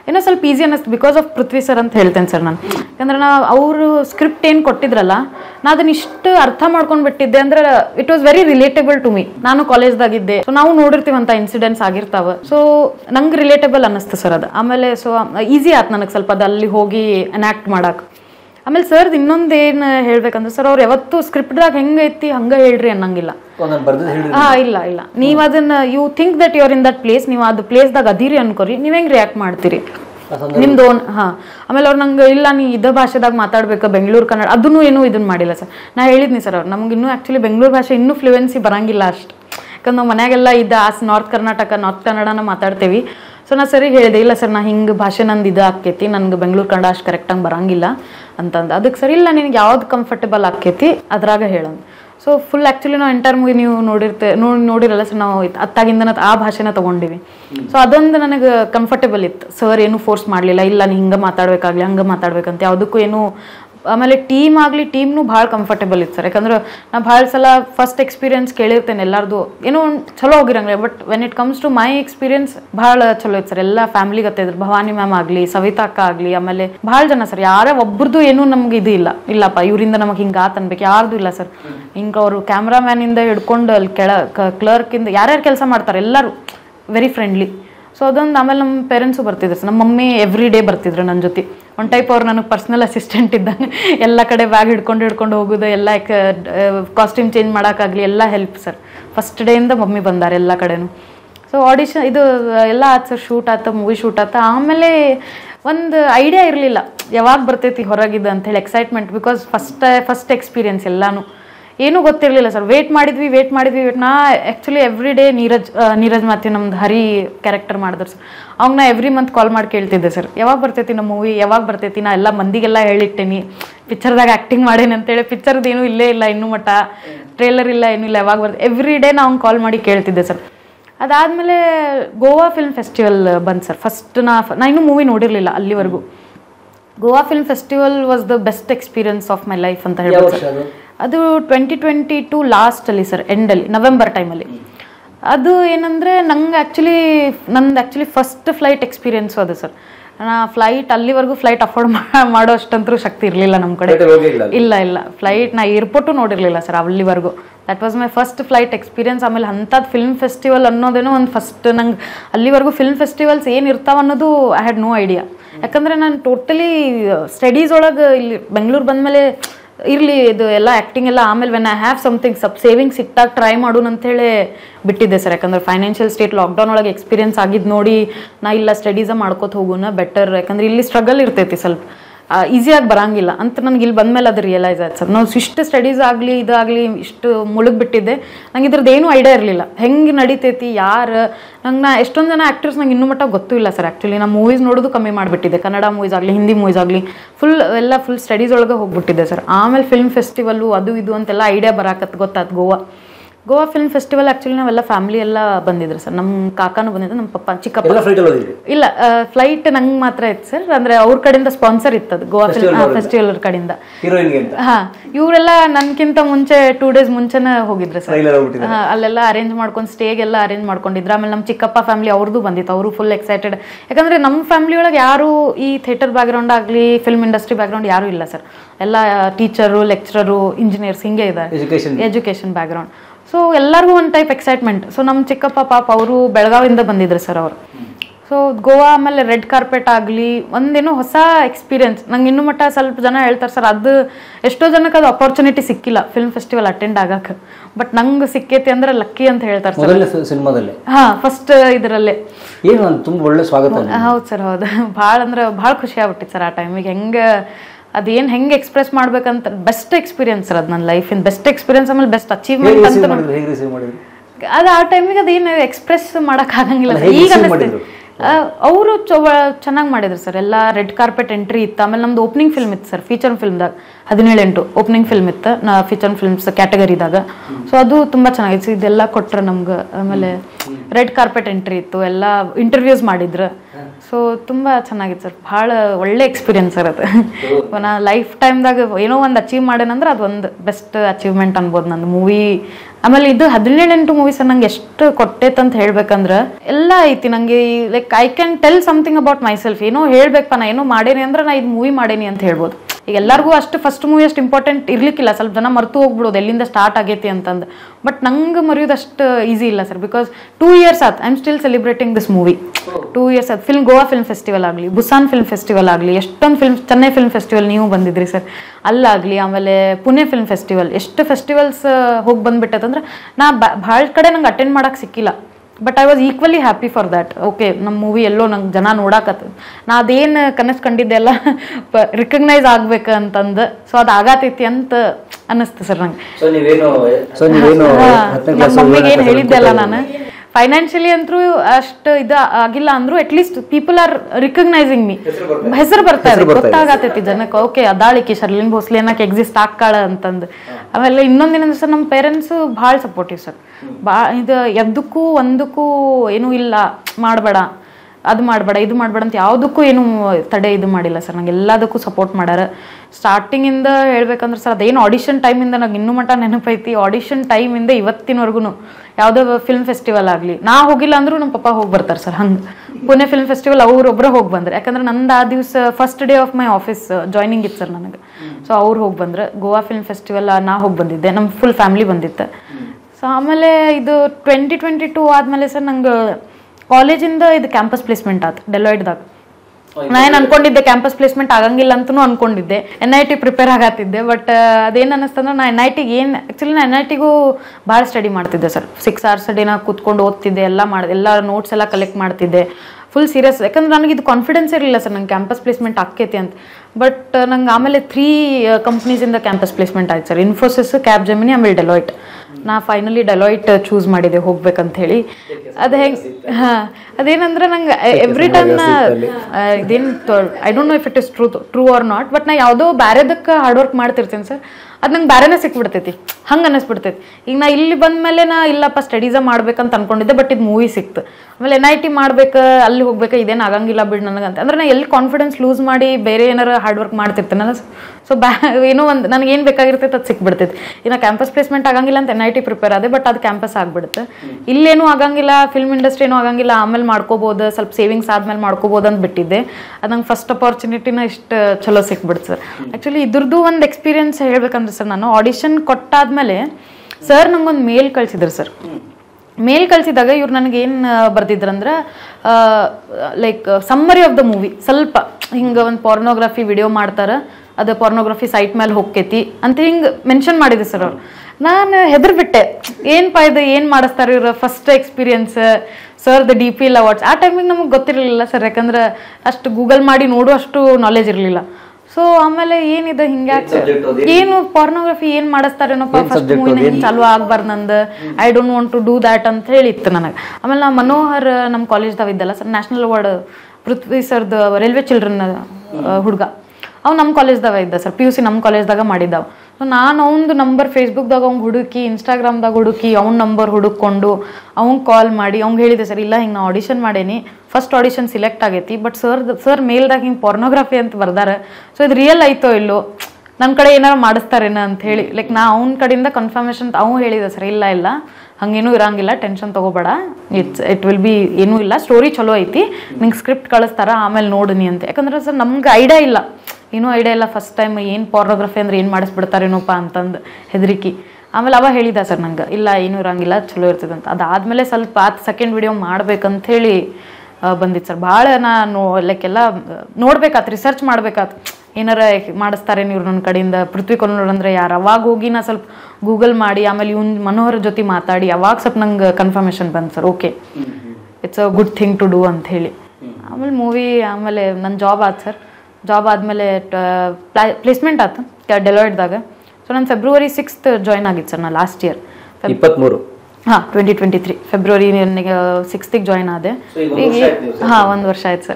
ಏನೋ ಸ್ವಲ್ಪ ಈಸಿ ಅನ್ನಿಸ್ತು ಬಿಕಾಸ್ ಆಫ್ ಪೃಥ್ವಿ ಸರ್ ಅಂತ ಹೇಳ್ತೇನೆ ಸರ್ ನಾನು ಯಾಕಂದ್ರೆ ನಾ ಅವರು ಸ್ಕ್ರಿಪ್ಟ್ ಏನು ಕೊಟ್ಟಿದ್ರಲ್ಲ ನಾ ಅದನ್ನ ಇಷ್ಟು ಅರ್ಥ ಮಾಡ್ಕೊಂಡು ಬಿಟ್ಟಿದ್ದೆ ಅಂದ್ರೆ it was very relatable to me ನಾನು ಕಾಲೇಜ್ದಾಗಿದ್ದೆ ಸೊ ನಾವು ನೋಡಿರ್ತೀವಂತ ಇನ್ಸಿಡೆಂಟ್ಸ್ ಆಗಿರ್ತಾವ ಸೊ ನಂಗೆ ರಿಲೇಟೇಬಲ್ ಅನ್ನಿಸ್ತು ಸರ್ ಅದು ಆಮೇಲೆ ಸೊ ಈಸಿ ಆಯ್ತು ನನಗೆ ಸ್ವಲ್ಪ ಅದು ಅಲ್ಲಿ ಹೋಗಿ ಅನಾಕ್ಟ್ ಮಾಡಕ್ಕೆ ಆಮೇಲೆ ಸರ್ ಇನ್ನೊಂದು ಏನು ಹೇಳ್ಬೇಕಂದ್ರೆ ಸರ್ ಅವ್ರು ಯಾವತ್ತು ಸ್ಕ್ರಿಪ್ಟ್ದಾಗ ಹೆಂಗೈತಿ ಹಂಗೆ ಹೇಳ್ರಿ ಅನ್ನಂಗಿಲ್ಲ ನಾನು ಬರ್ದು ಹೇಳಿ ಹಾ ಇಲ್ಲ ಇಲ್ಲ ನೀವು ಅದನ್ನ you think that your in that place ನೀವು ಅದು ಪ್ಲೇಸ್ದಾಗ ಅದೀರಿ ಅನ್ಕೋರಿ ನೀವು ಹೆಂಗ್ ರಿಯಾಕ್ಟ್ ಮಾಡ್ತೀರಿ ನಿಮ್ದು ಓನ್ ಹಾ ಆಮೇಲೆ ಅವ್ರು ನಂಗೆ ಇಲ್ಲ ನೀ ಇದ ಭಾಷೆದಾಗ ಮಾತಾಡ್ಬೇಕು ಬೆಂಗಳೂರು ಕನ್ನಡ ಅದನ್ನು ಏನೂ ಇದನ್ನ ಮಾಡಿಲ್ಲ ಸರ್ ನಾ ಹೇಳಿದ್ನಿ ಸರ್ ಅವ್ರು ನಮ್ಗೆ ಇನ್ನೂ ಆ್ಯಕ್ಚುಲಿ ಬೆಂಗಳೂರು ಭಾಷೆ ಇನ್ನೂ ಫ್ಲೂಯೆನ್ಸಿ ಬರಂಗಿಲ್ಲ ಅಷ್ಟು ಯಾಕಂದ್ರೆ ನಾವು ಮನ್ಯಾಗೆಲ್ಲ ಇದ್ದ ಆಸ್ ನಾರ್ತ್ ಕರ್ನಾಟಕ ನಾರ್ತ್ ಕನ್ನಡನ ಮಾತಾಡ್ತೇವಿ ಸೊ ನಾ ಸರಿ ಹೇಳಿದೆ ಇಲ್ಲ ಸರ್ ನಾ ಹಿಂಗೆ ಭಾಷೆ ನಂದು ಇದು ಆಕ್ಕೈತಿ ನನ್ಗೆ ಬೆಂಗಳೂರು ಕನ್ನಡ ಅಷ್ಟು ಕರೆಕ್ಟಾಗಿ ಬರಂಗಿಲ್ಲ ಅಂತಂದು ಅದಕ್ಕೆ ಸರಿ ಇಲ್ಲ ನಿನಗೆ ಯಾವ್ದು ಕಂಫರ್ಟೇಬಲ್ ಆಕ್ಕೈತಿ ಅದ್ರಾಗ ಹೇಳೋದು ಸೊ ಫುಲ್ ಆ್ಯಕ್ಚುಲಿ ನಾವು ಎಂಟರ್ ಮೂವಿ ನೀವು ನೋಡಿರ್ತೆ ನೋಡಿ ನೋಡಿರಲ್ಲ ಸರ್ ನಾವು ಇದ್- ಅತ್ತಾಗಿಂದ ಆ ಭಾಷೆನ ತೊಗೊಂಡಿವಿ ಸೊ ಅದೊಂದು ನನಗೆ ಕಂಫರ್ಟೇಬಲ್ ಇತ್ತು ಸರ್ ಏನು ಫೋರ್ಸ್ ಮಾಡಲಿಲ್ಲ ಇಲ್ಲ ನೀ ಹಿಂಗೆ ಮಾತಾಡ್ಬೇಕಾಗ್ಲಿ ಹಂಗೆ ಮಾತಾಡ್ಬೇಕಂತ ಯಾವುದಕ್ಕೂ ಏನು ಆಮೇಲೆ ಟೀಮ್ ಆಗಲಿ ಟೀಮ್ನು ಭಾಳ ಕಂಫರ್ಟೇಬಲ್ ಇತ್ತು ಸರ್ ಯಾಕಂದ್ರೆ ನಾ ಭಾಳ ಸಲ ಫಸ್ಟ್ ಎಕ್ಸ್ಪೀರಿಯನ್ಸ್ ಕೇಳಿರ್ತೇನೆ ಎಲ್ಲಾರ್ದು ಏನೋ ಒಂದು ಚಲೋ ಹೋಗಿರಂಗಿಲ್ಲ but when it comes to my experience ಭಾಳ ಚಲೋ ಇತ್ತು ಸರ್ ಎಲ್ಲ ಫ್ಯಾಮಿಲಿ ಗೊತ್ತಿದ್ರು ಭವಾನಿ ಮ್ಯಾಮ್ ಆಗಲಿ ಸವಿತಾ ಅಕ್ಕ ಆಗಲಿ ಆಮೇಲೆ ಭಾಳ ಜನ ಸರ್ ಯಾರೇ ಒಬ್ರದ್ದು ಏನೂ ನಮ್ಗೆ ಇದು ಇಲ್ಲ ಇಲ್ಲಪ್ಪ ಇವರಿಂದ ನಮಗೆ ಹಿಂಗೆ ಆತ್ ಅನ್ಬೇಕು ಯಾರ್ದು ಇಲ್ಲ ಸರ್ ಹಿಂಗೆ ಅವರು ಕ್ಯಾಮ್ರಾಮ್ಯಾನಿಂದ ಹಿಡ್ಕೊಂಡು ಅಲ್ಲಿ ಕೆಳ ಕ್ಲರ್ಕಿಂದ ಯಾರ್ಯಾರು ಕೆಲಸ ಮಾಡ್ತಾರೆ ಎಲ್ಲರೂ ವೆರಿ ಫ್ರೆಂಡ್ಲಿ ಸೊ ಅದೊಂದು ಆಮೇಲೆ ನಮ್ಮ ಪೇರೆಂಟ್ಸು ಬರ್ತಿದ್ರು ಸರ್ ನಮ್ಮ ಮಮ್ಮಿ ಎವ್ರಿ ಡೇ ಬರ್ತಿದ್ರು ನನ್ನ ಜೊತೆ ಒನ್ ಟೈಪ್ ಅವ್ರು ನನಗೆ ಪರ್ಸ್ನಲ್ ಅಸಿಸ್ಟೆಂಟ್ ಇದ್ದಂಗೆ ಎಲ್ಲ ಕಡೆ ಬ್ಯಾಗ್ ಹಿಡ್ಕೊಂಡು ಹಿಡ್ಕೊಂಡು ಹೋಗೋದು ಎಲ್ಲ ಕಾಸ್ಟ್ಯೂಮ್ ಚೇಂಜ್ ಮಾಡೋಕ್ಕಾಗಲಿ ಎಲ್ಲ ಹೆಲ್ಪ್ ಸರ್ ಫಸ್ಟ್ ಡೇಯಿಂದ ಮಮ್ಮಿ ಬಂದಾರೆ ಎಲ್ಲ ಕಡೆನೂ ಸೊ ಆಡಿಷನ್ ಇದು ಎಲ್ಲ ಆಯ್ತು ಸರ್ ಶೂಟ್ ಆಯ್ತು ಮೂವಿ ಶೂಟ್ ಆಯ್ತು ಆಮೇಲೆ ಒಂದು ಐಡಿಯಾ ಇರಲಿಲ್ಲ ಯಾವಾಗ ಬರ್ತೈತಿ ಹೊರಗಿದ್ದು ಅಂತೇಳಿ excitement because first first experience ಎಲ್ಲಾನು ಏನೂ ಗೊತ್ತಿರಲಿಲ್ಲ ಸರ್ ವೇಟ್ ಮಾಡಿದ್ವಿ ವೇಟ್ ಮಾಡಿದ್ವಿ wait- ನಾ ಆ್ಯಕ್ಚುಲಿ ಎವ್ರಿ ಡೇ ನೀರಜ್ ಆ, ನೀರಜ್ ಮಾತಿ ನಮ್ದು ಹರಿ ಕ್ಯಾರೆಕ್ಟರ್ ಮಾಡಿದ್ರು ಸರ್ ಅವ್ನ ನಾ ಎವ್ರಿ ಮಂತ್ ಕಾಲ್ ಮಾಡಿ ಕೇಳ್ತಿದ್ದೆ ಸರ್ ಯಾವಾಗ ಬರ್ತೈತಿ ನಮ್ಮ ಮೂವಿ ಯಾವಾಗ ಬರ್ತೈತಿ ನಾ ಎಲ್ಲ ಮಂದಿಗೆಲ್ಲ ಹೇಳಿಟ್ಟೇನಿ ಪಿಕ್ಚರ್ದಾಗ ಆ್ಯಕ್ಟಿಂಗ್ ಮಾಡೇನಿ ಅಂತೇಳಿ ಪಿಕ್ಚರ್ದು ಏನೂ ಇಲ್ಲೇ ಇಲ್ಲ ಇನ್ನೂ ಮಟ್ಟ ಟ್ರೇಲರ್ ಇಲ್ಲ ಏನೂ ಇಲ್ಲ ಯಾವಾಗ ಬರ್ತದೆ ಎವ್ರಿ ಡೇ ನಾ ಅವ್ನು ಕಾಲ್ ಮಾಡಿ ಕೇಳ್ತಿದ್ದೆ ಸರ್ ಅದಾದಮೇಲೆ ಗೋವಾ ಫಿಲ್ಮ್ ಫೆಸ್ಟಿವಲ್ ಬಂತು ಸರ್ ಫಸ್ಟ್ ನಾ ನಾ ಇನ್ನೂ ಮೂವಿ ನೋಡಿರಲಿಲ್ಲ ಅಲ್ಲಿವರೆಗೂ Goa film festival was the best experience of my life ಅಂತ ಹೇಳ್ಬೋದು ಸರ್ ಅದು ಟ್ವೆಂಟಿ ಟ್ವೆಂಟಿ ಟು ಲಾಸ್ಟಲ್ಲಿ ಸರ್ ಎಂಡಲ್ಲಿ ನವೆಂಬರ್ ಟೈಮಲ್ಲಿ ಅದು ಏನಂದರೆ ನಂಗೆ ಆ್ಯಕ್ಚುಲಿ ನಂದು ಆ್ಯಕ್ಚುಲಿ ಫಸ್ಟ್ ಫ್ಲೈಟ್ ಎಕ್ಸ್ಪೀರಿಯನ್ಸು ಅದು ಸರ್ ನಾ ಫ್ಲೈಟ್ ಅಲ್ಲಿವರೆಗೂ ಫ್ಲೈಟ್ ಅಫೋರ್ಡ್ ಮಾಡೋ ಅಷ್ಟಂತರೂ ಶಕ್ತಿ ಇರಲಿಲ್ಲ ನಮ್ಮ ಕಡೆ ಇಲ್ಲ ಇಲ್ಲ ಫ್ಲೈಟ್ ನಾ ಏರ್ಪೋರ್ಟು ನೋಡಿರಲಿಲ್ಲ ಸರ್ ಅಲ್ಲಿವರೆಗೂ that was my first flight experience ಆಮೇಲೆ ಅಂಥದ್ದು ಫಿಲ್ಮ್ ಫೆಸ್ಟಿವಲ್ ಅನ್ನೋದೇನೋ ಒಂದು ಫಸ್ಟ್ ನಂಗೆ ಅಲ್ಲಿವರೆಗೂ ಫಿಲ್ಮ್ ಫೆಸ್ಟಿವಲ್ಸ್ ಏನು ಇರ್ತಾವ ಅನ್ನೋದು ಐ ಹ್ಯಾಡ್ ನೋ ಐಡಿಯಾ ಯಾಕಂದರೆ ನಾನು ಟೋಟಲಿ ಸ್ಟಡೀಸ್ ಒಳಗೆ ಇಲ್ಲಿ ಬೆಂಗಳೂರು ಬಂದಮೇಲೆ ಇರಲಿ ಇದು ಎಲ್ಲ ಆ್ಯಕ್ಟಿಂಗ್ ಎಲ್ಲ ಆಮೇಲೆ when I have something some savings ಇಟ್ಟಾಗ ಟ್ರೈ ಮಾಡೋಣ ಅಂತೇಳಿ ಬಿಟ್ಟಿದ್ದೆ ಸರ್ ಯಾಕಂದ್ರೆ ಫೈನಾನ್ಷಿಯಲ್ ಸ್ಟೇಟ್ ಲಾಕ್ಡೌನ್ ಒಳಗೆ ಎಕ್ಸ್ಪೀರಿಯನ್ಸ್ ಆಗಿದ್ದು ನೋಡಿ ನಾ ಇಲ್ಲ ಸ್ಟಡೀಸ ಮಾಡ್ಕೋತ ಹೋಗೋಣ ಬೆಟರ್ ಯಾಕಂದ್ರೆ ಇಲ್ಲಿ ಸ್ಟ್ರಗಲ್ ಇರ್ತೈತಿ ಸ್ವಲ್ಪ ಈಸಿಯಾಗಿ ಬರಂಗಿಲ್ಲ ಅಂತ ನನಗೆ ಇಲ್ಲಿ ಬಂದಮೇಲೆ ಅದು ರಿಯಲೈಸ್ ಆಯ್ತು ಸರ್ ನಾವು ಇಷ್ಟು ಸ್ಟಡೀಸ್ ಆಗಲಿ ಇದಾಗಲಿ ಇಷ್ಟು ಮುಳುಗ್ಬಿಟ್ಟಿದ್ದೆ ನಂಗೆ ಇದ್ರದ್ದು ಏನೂ ಐಡಿಯಾ ಇರಲಿಲ್ಲ ಹೆಂಗೆ ನಡಿತೈತಿ ಯಾರು ನಂಗೆ ನಾ ಎಷ್ಟೊಂದು ಜನ ಆ್ಯಕ್ಟರ್ಸ್ ನಂಗೆ ಇನ್ನೂ ಮಟ್ಟ ಗೊತ್ತೂ ಇಲ್ಲ ಸರ್ ಆ್ಯಕ್ಚುಲಿ ನಾ ಮೂವೀಸ್ ನೋಡೋದು ಕಮ್ಮಿ ಮಾಡಿಬಿಟ್ಟಿದ್ದೆ ಕನ್ನಡ ಮೂವೀಸ್ ಆಗಲಿ ಹಿಂದಿ ಮೂವೀಸ್ ಆಗಲಿ ಫುಲ್ ಎಲ್ಲ ಫುಲ್ ಸ್ಟಡೀಸ್ ಒಳಗೆ ಹೋಗ್ಬಿಟ್ಟಿದ್ದೆ ಸರ್ ಆಮೇಲೆ ಫಿಲ್ಮ್ ಫೆಸ್ಟಿವಲ್ಲು ಅದು ಇದು ಅಂತೆಲ್ಲ ಐಡಿಯಾ ಬರಾಕತ್ ಗೊತ್ತಾಯ್ತು Goa Goa film festival actually ನಾವೆಲ್ಲ ಫ್ಯಾಮಿಲಿ ಎಲ್ಲ ಬಂದಿದ್ರು ಸರ್ ನಮ್ಮ ಕಾಕಾನು ಬಂದಿದ್ರು ನಮ್ಮ ಪಪ್ಪ ಚಿಕ್ಕಪ್ಪ ಎಲ್ಲ ಫ್ಲೈಟಲ್ಲಿ ಹೋಗಿದ್ರಿ ಇಲ್ಲ ಫ್ಲೈಟ್ ನಂಗೆ ಮಾತ್ರ ಇತ್ತು ಸರ್ ಅಂದ್ರೆ ಅವ್ರ ಕಡೆಯಿಂದ ಸ್ಪಾನ್ಸರ್ ಇತ್ತು ಅದು ಗೋವಾ ಫಿಲ್ಮ್ ಫೆಸ್ಟಿವಲ್ ಕಡೆಯಿಂದ ಹೀರೋಯಿನ್ಗೆ ಅಂತ ಹಾ ಇವರೆಲ್ಲ ನನ್ಕಿಂತ ಮುಂಚೆ ಟೂ ಡೇಸ್ ಮುಂಚೆನೇ ಹೋಗಿದ್ರು ಸರ್ ಟ್ರೈಲರ್ ಹೋಗ್ಬಿಟ್ಟಿದೆ ಹಾ, ಅಲ್ಲೆಲ್ಲ ಅರೇಂಜ್ ಮಾಡ್ಕೊಂಡು ಸ್ಟೇಗೆಲ್ಲ ಅರೇಂಜ್ ಮಾಡ್ಕೊಂಡಿದ್ರು ಆಮೇಲೆ ನಮ್ಮ ಚಿಕ್ಕಪ್ಪ ಫ್ಯಾಮಿಲಿ ಅವ್ರದ್ದು ಬಂದಿತ್ತು ಅವರು ಫುಲ್ ಎಕ್ಸೈಟೆಡ್ ಯಾಕಂದ್ರೆ ನಮ್ಮ ಫ್ಯಾಮಿಲಿ ಒಳಗೆ ಯಾರು ಈ ಥಿಯೇಟರ್ ಬ್ಯಾಕ್ಗ್ರೌಂಡ್ ಆಗಲಿ ಫಿಲ್ಮ್ ಇಂಡಸ್ಟ್ರಿ ಬ್ಯಾಕ್ಗ್ರೌಂಡ್ ಯಾರೂ ಇಲ್ಲ ಸರ್ ಎಲ್ಲ ಟೀಚರು ಲೆಕ್ಚರರು ಇಂಜಿನಿಯರ್ಸ್ ಹಿಂಗೆ ಇದ್ದಾರೆ ಎಜುಕೇಶನ್ ಎಜುಕೇಶನ್ ಬ್ಯಾಕ್ಗ್ರೌಂಡ್ ಸೊ ಎಲ್ಲರಿಗೂ ಒಂದು ಟೈಪ್ ಎಕ್ಸೈಟ್ಮೆಂಟ್ ಸೊ ನಮ್ಮ ಚಿಕ್ಕಪ್ಪ ಪಾಪ ಅವರು ಬೆಳಗಾವಿಂದ ಬಂದಿದ್ರು ಸರ್ ಅವರು ಸೊ ಗೋವಾ ಆಮೇಲೆ ರೆಡ್ ಕಾರ್ಪೆಟ್ ಆಗಲಿ ಒಂದೇನೋ ಹೊಸ ಎಕ್ಸ್ಪೀರಿಯನ್ಸ್ ನಂಗೆ ಇನ್ನೂ ಮಟ್ಟ ಸ್ವಲ್ಪ ಜನ ಹೇಳ್ತಾರೆ ಸರ್ ಅದು ಎಷ್ಟೋ ಜನಕ್ಕೆ ಅದು ಅಪರ್ಚುನಿಟಿ ಸಿಕ್ಕಿಲ್ಲ ಫಿಲ್ಮ್ ಫೆಸ್ಟಿವಲ್ ಅಟೆಂಡ್ ಆಗಕ್ಕೆ ಬಟ್ ನಂಗೆ ಸಿಕ್ಕೈತಿ ಅಂದ್ರೆ ಲಕ್ಕಿ ಅಂತ ಹೇಳ್ತಾರೆ ಸರ್ ಮೊದಲನೇ ಸಿನಿಮಾದಲ್ಲೇ ಹಾ ಫಸ್ಟ್ ಇದರಲ್ಲೇ ಏನು ನಾನು ತುಂಬ ಒಳ್ಳೆ ಸ್ವಾಗತ ನಿಮ್ಗೆ. ಹೌದು ಸರ್ ಹೌದು ಭಾಳ ಅಂದ್ರೆ ಭಾಳ ಖುಷಿ ಆಗ್ಬಿಟ್ಟಿತ್ತು ಸರ್ ಆ ಟೈಮಿಗೆ ಹೆಂಗೆ ಅದೇನು ಹೆಂಗೆ ಎಕ್ಸ್ಪ್ರೆಸ್ ಮಾಡ್ಬೇಕಂತ ಬೆಸ್ಟ್ ಎಕ್ಸ್ಪೀರಿಯನ್ಸ್ ಸರ್ ಅದು ನನ್ನ ಲೈಫಿನ ಬೆಸ್ಟ್ ಎಕ್ಸ್ಪೀರಿಯನ್ಸ್ ಆಮೇಲೆ ಬೆಸ್ಟ್ ಹೇಗೆ ಅಚೀವ್ಮೆಂಟ್ ರಿಸೀವ್ ಅಂತ ಮಾಡಿದ್ರು ಹೇಗೆ ರಿಸೀವ್ ಮಾಡಿದ್ರು ಅದು ಆ ಟೈಮಿಗೆ ಅದೇನು ಎಕ್ಸ್ಪ್ರೆಸ್ ಆಗಂಗಿಲ್ಲ ಹೇಗೆ ಈಗ receive ಅನ್ನಿಸ್ತು. ಮಾಡಿದ್ರು? ಆ, ಅವರು ಚೆನ್ನಾಗಿ ಮಾಡಿದ್ರು ಸರ್ ಎಲ್ಲ ರೆಡ್ ಕಾರ್ಪೆಟ್ ಎಂಟ್ರಿ ಇತ್ತು ಆಮೇಲೆ ನಮ್ದು ಓಪನಿಂಗ್ ಫಿಲ್ಮ್ ಇತ್ತು ಸರ್ ಫೀಚರ್ ಫಿಲ್ಮ್ದಾಗ ಹದಿನೇಳು ಎಂಟು ಓಪನಿಂಗ್ ಫಿಲ್ಮ್ ಇತ್ತು ನಾ ಫೀಚರ್ ಫಿಲ್ಮ್ಸ್ ಕ್ಯಾಟಗರಿದಾಗ ಸೊ ಅದು ತುಂಬ ಚೆನ್ನಾಗಿತ್ತು ಇದೆಲ್ಲ ಕೊಟ್ರೆ ನಮ್ಗೆ ಆಮೇಲೆ ರೆಡ್ ಕಾರ್ಪೆಟ್ ಎಂಟ್ರಿ ಇತ್ತು ಎಲ್ಲ ಇಂಟರ್ವ್ಯೂಸ್ ಮಾಡಿದ್ರು ಸೊ ತುಂಬ ಚೆನ್ನಾಗಿತ್ತು ಸರ್ ಭಾಳ ಒಳ್ಳೆ ಎಕ್ಸ್ಪೀರಿಯನ್ಸ್ ಸರ್ ಅದು ನಾ ಲೈಫ್ ಟೈಮ್ದಾಗ ಏನೋ ಒಂದು ಅಚೀವ್ ಮಾಡೇನಂದ್ರೆ ಅದು ಒಂದು ಬೆಸ್ಟ್ ಅಚೀವ್ಮೆಂಟ್ ಅನ್ಬೋದು ನಂದು ಮೂವಿ ಆಮೇಲೆ ಇದು ಹದಿನೇಳೆಂಟು ಮೂವೀಸ್ ನಂಗೆ ಎಷ್ಟು ಕೊಟ್ಟೈತೆ ಅಂತ ಹೇಳ್ಬೇಕಂದ್ರೆ ಎಲ್ಲ ಐತಿ ನಂಗೆ like I can tell something about myself ಏನೋ ಹೇಳ್ಬೇಕಪ್ಪ ನಾ ಏನೋ ಮಾಡೇನಿ ಅಂದ್ರೆ ನಾ ಇದು ಮೂವಿ ಮಾಡೇನಿ ಅಂತ ಹೇಳ್ಬೋದು ಈಗ ಎಲ್ಲರಿಗೂ ಅಷ್ಟು ಫಸ್ಟ್ ಮೂವಿ ಅಷ್ಟು ಇಂಪಾರ್ಟೆಂಟ್ ಇರ್ಲಿಕ್ಕಿಲ್ಲ ಸ್ವಲ್ಪ ಜನ ಮರ್ತು ಹೋಗ್ಬಿಡೋದು ಎಲ್ಲಿಂದ ಸ್ಟಾರ್ಟ್ ಆಗೈತಿ ಅಂತಂದು ಬಟ್ ನಂಗೆ ಮರೆಯೋದು ಅಷ್ಟು ಈಸಿ ಇಲ್ಲ ಸರ್ ಬಿಕಾಸ್ ಟೂ ಇಯರ್ಸ್ ಆತ್ I am still celebrating this movie two years ಆತ್ ಫಿಲ್ಮ್ ಗೋವಾ ಫಿಲ್ಮ್ ಫೆಸ್ಟಿವಲ್ ಆಗಲಿ ಬುಸಾನ್ ಫಿಲ್ಮ್ ಫೆಸ್ಟಿವಲ್ ಆಗಲಿ ಎಷ್ಟೊಂದು ಫಿಲ್ಮ್ ಚೆನ್ನೈ ಫಿಲ್ಮ್ ಫೆಸ್ಟಿವಲ್ ನೀವು ಬಂದಿದ್ರಿ ಸರ್ ಅಲ್ಲಾಗಲಿ ಆಮೇಲೆ ಪುಣೆ ಫಿಲ್ಮ್ ಫೆಸ್ಟಿವಲ್ ಎಷ್ಟು ಫೆಸ್ಟಿವಲ್ಸ್ ಹೋಗಿ ಬಂದ್ಬಿಟ್ಟದಂದ್ರೆ ನಾ ಭಾಳ ಕಡೆ ನಂಗೆ ಅಟೆಂಡ್ ಮಾಡಕ್ಕೆ ಸಿಕ್ಕಿಲ್ಲ but I was equally happy for that okay ನಮ್ಮ ಮೂವಿ ಎಲ್ಲೋ ನಂಗೆ ಜನ ನೋಡಾಕತ್ತ ನಾ ಅದೇನು ಕನಸು ಕಂಡಿದ್ದೆ ಎಲ್ಲ ರಿಕಗ್ನೈಸ್ ಆಗ್ಬೇಕು ಅಂತಂದು ಸೊ ಅದು ಆಗತೈತಿ ಅಂತ ಅನ್ನಿಸ್ತು ಸರ್ ನಂಗೆ ಸೊ ನೀವೇನು ಸೊ ನೀವೇನು ಹತ್ತನೇ ನಮ್ಮ ಕ್ಲಾಸ್ ಮಮ್ಮಿಗೆ ಏನು ಹೇಳಿದ್ದೆ ಅಲ್ಲ ನಾನು ಫೈನಾನ್ಷಿಯಲಿ ಅಂತೂ ಅಷ್ಟು ಇದು ಆಗಿಲ್ಲ ಅಂದ್ರೂ at least people are recognising me ಹೆಸರು ಬರ್ತಾ ಇದೆ ಗೊತ್ತಾಗತೈತಿ ಜನಕ್ಕೆ ಓಕೆ ಅದಾಳಿಕೆ ಶರ್ಲಿನ್ ಭೋಸ್ಲೆ ಅನ್ನಕ್ಕೆ ಎಕ್ಸಿಸ್ಟ್ ಆಗ್ಕಾಳ ಅಂತಂದು ಆಮೇಲೆ ಇನ್ನೊಂದೇನಂದ್ರೆ ಸರ್ ನಮ್ಮ ಪೇರೆಂಟ್ಸು ಭಾಳ ಸಪೋರ್ಟಿವ್ ಸರ್ ಬಾ ಇದು ಎದ್ದಕ್ಕೂ ಒಂದಕ್ಕೂ ಏನೂ ಇಲ್ಲ ಮಾಡಬೇಡ ಅದು ಮಾಡಬೇಡ ಇದು ಮಾಡಬೇಡ ಅಂತ ಯಾವುದಕ್ಕೂ ಏನು ತಡೆ ಇದು ಮಾಡಿಲ್ಲ ಸರ್ ನಂಗೆ ಎಲ್ಲದಕ್ಕೂ ಸಪೋರ್ಟ್ ಮಾಡ್ಯಾರ ಸ್ಟಾರ್ಟಿಂಗಿಂದ ಹೇಳ್ಬೇಕಂದ್ರೆ ಸರ್ ಅದೇನು ಆಡಿಷನ್ ಟೈಮಿಂದ ನಂಗೆ ಇನ್ನೂ ಮಟ್ಟ ನೆನಪೈತಿ ಆಡಿಷನ್ ಟೈಮಿಂದ ಇವತ್ತಿನವರೆಗೂ ಯಾವುದೋ ಫಿಲ್ಮ್ ಫೆಸ್ಟಿವಲ್ ಆಗಲಿ ನಾ ಹೋಗಿಲ್ಲ ಅಂದ್ರೂ ನಮ್ಮ ಪಪ್ಪ ಹೋಗಿ ಬರ್ತಾರೆ ಸರ್ ಹಂಗೆ ಪುಣೆ ಫಿಲ್ಮ್ ಫೆಸ್ಟಿವಲ್ ಅವರೊಬ್ಬರು ಹೋಗಿ ಬಂದ್ರೆ ಯಾಕಂದ್ರೆ ನಂದು ಆ ದಿವಸ first day of my office joining ಇತ್ತು ಸರ್ ನನಗೆ ಸೊ ಅವ್ರು ಹೋಗಿ ಬಂದ್ರೆ ಗೋವಾ ಫಿಲ್ಮ್ ಫೆಸ್ಟಿವಲ್ ನಾ ಹೋಗಿ ಬಂದಿದ್ದೆ ನಮ್ಮ ಫುಲ್ ಫ್ಯಾಮಿಲಿ ಬಂದಿತ್ತು ಸೊ ಆಮೇಲೆ ಇದು ಟ್ವೆಂಟಿ ಟ್ವೆಂಟಿ ಟೂ ಆದಮೇಲೆ ಸರ್ ನಂಗೆ ಕಾಲೇಜಿಂದ ಇದು ಕ್ಯಾಂಪಸ್ ಪ್ಲೇಸ್ಮೆಂಟ್ ಆಯ್ತು ಡೆಲಾಯ್ಡ್ದಾಗ ನಾ ಏನು ಅನ್ಕೊಂಡಿದ್ದೆ ಕ್ಯಾಂಪಸ್ ಪ್ಲೇಸ್ಮೆಂಟ್ ಆಗಂಗಿಲ್ಲ ಅಂತಲೂ ಅನ್ಕೊಂಡಿದ್ದೆ ಎನ್ ಐ ಟಿ ಪ್ರಿಪೇರ್ ಆಗತ್ತಿದ್ದೆ ಬಟ್ ಅದೇನು ಅನ್ನಿಸ್ತಂದ್ರೆ ನಾ ಎನ್ ಐ ಟಿಗೆ ಏನು ಆ್ಯಕ್ಚುಲಿ ನಾ ಎನ್ ಐ ಟಿಗೂ ಭಾಳ ಸ್ಟಡಿ ಮಾಡ್ತಿದ್ದೆ ಸರ್ ಸಿಕ್ಸ್ ಅವರ್ಸ್ ಡೇನ ಕೂತ್ಕೊಂಡು ಓದ್ತಿದ್ದೆ ಎಲ್ಲ ಮಾಡಿ ಎಲ್ಲ ನೋಟ್ಸ್ ಎಲ್ಲ ಕಲೆಕ್ಟ್ ಮಾಡ್ತಿದ್ದೆ ಫುಲ್ ಸೀರಿಯಸ್ ಯಾಕಂದ್ರೆ ನನಗೆ ಇದು ಕಾನ್ಫಿಡೆನ್ಸ್ ಇರಲಿಲ್ಲ ಸರ್ ನಂಗೆ ಕ್ಯಾಂಪಸ್ ಪ್ಲೇಸ್ಮೆಂಟ್ ಆಕೈತಿ ಅಂತ ಬಟ್ ನಂಗೆ ಆಮೇಲೆ ತ್ರೀ ಕಂಪ್ನೀಸಿಂದ ಕ್ಯಾಂಪಸ್ ಪ್ಲೇಸ್ಮೆಂಟ್ ಆಯ್ತು ಸರ್ ಇನ್ಫೋಸಿಸ್ ಕ್ಯಾಬ್ ಜಮಿನಿ ಆಮೇಲೆ ಡೆಲಾಯ್ಟ್ ನಾ ಫೈನಲಿ ಡೆಲಾಯ್ಟ್ ಚೂಸ್ ಮಾಡಿದೆ ಹೋಗ್ಬೇಕಂತ ಹೇಳಿ ಅದು ಹೆಂಗೆ ಹಾಂ ಅದೇನಂದ್ರೆ ನಂಗೆ ಎವ್ರಿ ಟೈಮ್ ನಾ ಇದೇನು I don't know if it is true true or not but ನಾ ಯಾವುದೋ ಬ್ಯಾರೆದಕ್ಕೆ ಹಾರ್ಡ್ ವರ್ಕ್ ಮಾಡ್ತಿರ್ತೀನಿ ಸರ್ ಅದು ನಂಗೆ ಬ್ಯಾರೆನೇ ಸಿಕ್ಬಿಡ್ತೈತಿ ಹಂಗೆ ಅನ್ನಿಸ್ಬಿಡ್ತೈತಿ ಈಗ ನಾ ಇಲ್ಲಿ ಬಂದಮೇಲೆ ನಾ ಇಲ್ಲಪ್ಪ ಸ್ಟಡೀಸ ಮಾಡ್ಬೇಕಂತ ಅನ್ಕೊಂಡಿದ್ದೆ ಬಟ್ ಇದು ಮೂವಿ ಸಿಕ್ತು ಆಮೇಲೆ ಎನ್ ಐ ಟಿ ಮಾಡ್ಬೇಕು ಅಲ್ಲಿ ಹೋಗ್ಬೇಕು ಇದೇನು ಆಗಂಗಿಲ್ಲ ಬಿಡ್ ನನಗಂತ ಅಂದ್ರೆ ನಾ ಎಲ್ಲಿ ಕಾನ್ಫಿಡೆನ್ಸ್ ಲೂಸ್ ಮಾಡಿ ಬೇರೆ ಏನಾರ ಹಾರ್ಡ್ ವರ್ಕ್ ಮಾಡ್ತಿರ್ತೀನಲ್ಲ ಸೊ ಬ್ಯಾ ಏನೋ ಒಂದು ನನಗೆ ಏನು ಬೇಕಾಗಿರ್ತೈತೆ ಅದು ಸಿಕ್ಬಿಡ್ತೈತಿ ಇನ್ನು ಕ್ಯಾಂಪಸ್ ಪ್ಲೇಸ್ಮೆಂಟ್ ಆಗಂಗಿಲ್ಲ ಅಂತ ಎನ್ ಐ ಟಿ ಪ್ರಿಪೇರ್ ಆದೆ ಬಟ್ ಅದು ಕ್ಯಾಂಪಸ್ ಆಗ್ಬಿಡುತ್ತೆ ಇಲ್ಲೇನೂ ಆಗಂಗಿಲ್ಲ ಫಿಲ್ಮ್ ಇಂಡಸ್ಟ್ರಿ ಏನೂ ಆಗಂಗಿಲ್ಲ ಆಮೇಲೆ ಮಾಡ್ಕೋಬೋದು ಸ್ವಲ್ಪ ಸೇವಿಂಗ್ಸ್ ಆದ್ಮೇಲೆ ಮಾಡ್ಕೋಬೋದು ಅಂತ ಬಿಟ್ಟಿದ್ದೆ ಅದು ನಂಗೆ ಫಸ್ಟ್ ಅಪಾರ್ಚುನಿಟಿನ ಇಷ್ಟು ಚಲೋ ಸಿಕ್ಬಿಡ್ತು ಸರ್ ಆ್ಯಕ್ಚುಲಿ ಇದ್ರದ್ದು ಒಂದು ಎಕ್ಸ್ಪೀರಿಯನ್ಸ್ ಹೇಳ್ಬೇಕಂದ್ರೆ ಸರ್ ನಾನು ಆಡಿಷನ್ ಕೊಟ್ಟಾದ್ಮೇಲೆ ಸರ್ ನಂಗೊಂದು ಮೇಲ್ ಕಳ್ಸಿದ್ರು ಸರ್ ಮೇಲ್ ಕಳಿಸಿದಾಗ ಇವ್ರು ನನಗೆ ಏನು ಬರ್ದಿದ್ರಂದ್ರೆ like summary of the movie ಸ್ವಲ್ಪ ಹಿಂಗೆ ಒಂದು ಪಾರ್ನೋಗ್ರಫಿ ವಿಡಿಯೋ ಮಾಡ್ತಾರೆ ಅದು ಪಾರ್ನೋಗ್ರಫಿ ಸೈಟ್ ಮೇಲೆ ಹೋಗ್ತೈತಿ ಅಂತ ಹಿಂಗೆ ಮೆನ್ಷನ್ ಮಾಡಿದೆ ಸರ್ ಅವ್ರು ನಾನು ಹೆದರ್ಬಿಟ್ಟೆ ಏನಪ್ಪ ಇದು ಏನು ಮಾಡಿಸ್ತಾರೆ ಇವ್ರು first experience sir the D P ಇಲ್ಲ ವಾಟ್ಸ್ ಆ ಟೈಮಿಗೆ ನಮಗೆ ಗೊತ್ತಿರಲಿಲ್ಲ ಸರ್ ಯಾಕಂದ್ರೆ ಅಷ್ಟು ಗೂಗಲ್ ಮಾಡಿ ನೋಡೋ ಅಷ್ಟು ನಾಲೆಜ್ ಇರಲಿಲ್ಲ ಸೊ ಆಮೇಲೆ ಏನಿದೆ ಹಿಂಗ್ಯಾಕೆ ಏನು ಪಾರ್ನೋಗ್ರಫಿ ಏನು ಮಾಡಿಸ್ತಾರೇನಪ್ಪ ಫಸ್ಟ್ ಮೂವಿನ ಹಿಂಗೆ ಚಾಲು ಆಗ್ಬಾರ್ದು ನಂದು I don't want to do that ಅಂತ ಹೇಳಿತ್ತು ನನಗೆ ಆಮೇಲೆ ನಾ ಮನೋಹರ್ ನಮ್ಮ ಕಾಲೇಜ್ದಾಗ ಇದ್ದಲ್ಲ ಸರ್ ನ್ಯಾಷನಲ್ ಅವಾರ್ಡ್ ಪೃಥ್ವಿ ಸರ್ದು ರೈಲ್ವೆ ಚಿಲ್ಡ್ರನ್ ಹುಡುಗ ಅವ್ನು ನಮ್ಮ ಕಾಲೇಜ್ದಾಗ ಇದ್ದ ಸರ್ ಪಿ ಯು ಸಿ ನಮ್ಮ ಕಾಲೇಜ್ದಾಗ ಮಾಡಿದ್ದಾವ ಸೊ ನಾನು ಅವ್ನದು ನಂಬರ್ ಫೇಸ್ಬುಕ್ದಾಗ ಅವ್ನು ಹುಡುಕಿ ಇನ್ಸ್ಟಾಗ್ರಾಮ್ದಾಗ ಹುಡುಕಿ ಅವ್ನ ನಂಬರ್ ಹುಡುಕೊಂಡು ಅವ್ನು ಕಾಲ್ ಮಾಡಿ ಅವ್ನಿಗೆ ಹೇಳಿದೆ ಸರ್ ಇಲ್ಲ ಹಿಂಗೆ ನಾ ಆಡಿಷನ್ ಮಾಡೇನಿ ಫಸ್ಟ್ ಆಡಿಷನ್ ಸಿಲೆಕ್ಟ್ ಆಗೈತಿ ಬಟ್ ಸರ್ ಸರ್ ಮೇಲ್ದಾಗ ಹಿಂಗೆ ಪಾರ್ನೋಗ್ರಫಿ ಅಂತ ಬರ್ದಾರೆ ಸೊ ಇದು ರಿಯಲ್ ಐತೋ ಇಲ್ಲೋ ನನ್ನ ಕಡೆ ಏನಾರು ಮಾಡಿಸ್ತಾರೇನ ಅಂತ ಹೇಳಿ ಲೈಕ್ ನಾ ಅವ್ನ ಕಡೆಯಿಂದ ಕನ್ಫರ್ಮೇಷನ್ ಅವ್ನು ಹೇಳಿದೆ ಸರ್ ಇಲ್ಲ ಇಲ್ಲ ಹಂಗೇನೂ ಇರಂಗಿಲ್ಲ ಟೆನ್ಷನ್ ತಗೋಬೇಡ ಇಟ್ಸ್ ಇಟ್ ವಿಲ್ ಬಿ ಏನೂ ಇಲ್ಲ ಸ್ಟೋರಿ ಚಲೋ ಐತಿ ನಿಂಗೆ ಸ್ಕ್ರಿಪ್ಟ್ ಕಳಿಸ್ತಾರ ಆಮೇಲೆ ನೋಡಿನಿ ಅಂತ ಯಾಕಂದ್ರೆ ಸರ್ ನಮ್ಗೆ ಐಡಿಯಾ ಇಲ್ಲ ಏನೂ ಐಡಿಯಾ ಇಲ್ಲ ಫಸ್ಟ್ ಟೈಮ್ ಏನು ಪಾರ್ನೋಗ್ರಫಿ ಅಂದ್ರೆ ಏನು ಮಾಡಿಸ್ಬಿಡ್ತಾರೇನೋಪ್ಪ ಅಂತಂದು ಹೆದರಿಕಿ ಆಮೇಲೆ ಅವ ಹೇಳಿದ ಸರ್ ನಂಗೆ ಇಲ್ಲ ಏನೂ ಇರಂಗಿಲ್ಲ ಚಲೋ ಇರ್ತದೆ ಅಂತ ಅದಾದಮೇಲೆ ಸ್ವಲ್ಪ ಆತ್ ಸೆಕೆಂಡ್ ವಿಡಿಯೋ ಮಾಡ್ಬೇಕಂಥೇಳಿ ಬಂದಿತ್ತು ಸರ್ ಭಾಳ ನಾನು ಲೈಕ್ ಎಲ್ಲ ನೋಡ್ಬೇಕಾತ್ ರಿಸರ್ಚ್ ಮಾಡ್ಬೇಕಾತ್ ಏನಾರ ಮಾಡಿಸ್ತಾರೆ ಇವ್ರು ನನ್ನ ಕಡೆಯಿಂದ ಪೃಥ್ವಿ ಕೊಲ್ಲೂರ್ ಅಂದ್ರೆ ಯಾರು ಅವಾಗ ಹೋಗಿ ನಾ ಸ್ವಲ್ಪ ಗೂಗಲ್ ಮಾಡಿ ಆಮೇಲೆ ಇವ್ನ ಮನೋಹರ್ ಜೊತೆ ಮಾತಾಡಿ ಅವಾಗ ಸ್ವಲ್ಪ ನಂಗೆ ಕನ್ಫರ್ಮೇಷನ್ ಬಂತು sir okay it's a good thing to do ಅಂತ ಹೇಳಿ ಆಮೇಲೆ ಮೂವಿ ಆಮೇಲೆ ನನ್ನ ಜಾಬ್ ಆಯ್ತು ಸರ್ ಜಾಬ್ ಆದಮೇಲೆ ಪ್ಲೇಸ್ಮೆಂಟ್ ಆಯ್ತು ಡೆಲಾಯ್ಡ್ದಾಗ ಸೊ ನಾನು ಫೆಬ್ರವರಿ ಸಿಕ್ಸ್ತ್ ಜಾಯ್ನ್ ಆಗಿತ್ತು ಸರ್ ನಾನು ಲಾಸ್ಟ್ ಇಯರ್ ಇಪ್ಪತ್ಮೂರು ಹಾಂ ಟ್ವೆಂಟಿ ಟ್ವೆಂಟಿ ತ್ರೀ ಫೆಬ್ರವರಿ ಸಿಕ್ಸ್ತಿಗೆ ಜಾಯ್ನ್ ಆದೆ ಈಗ ಹಾಂ ಒಂದು ವರ್ಷ ಆಯ್ತು ಸರ್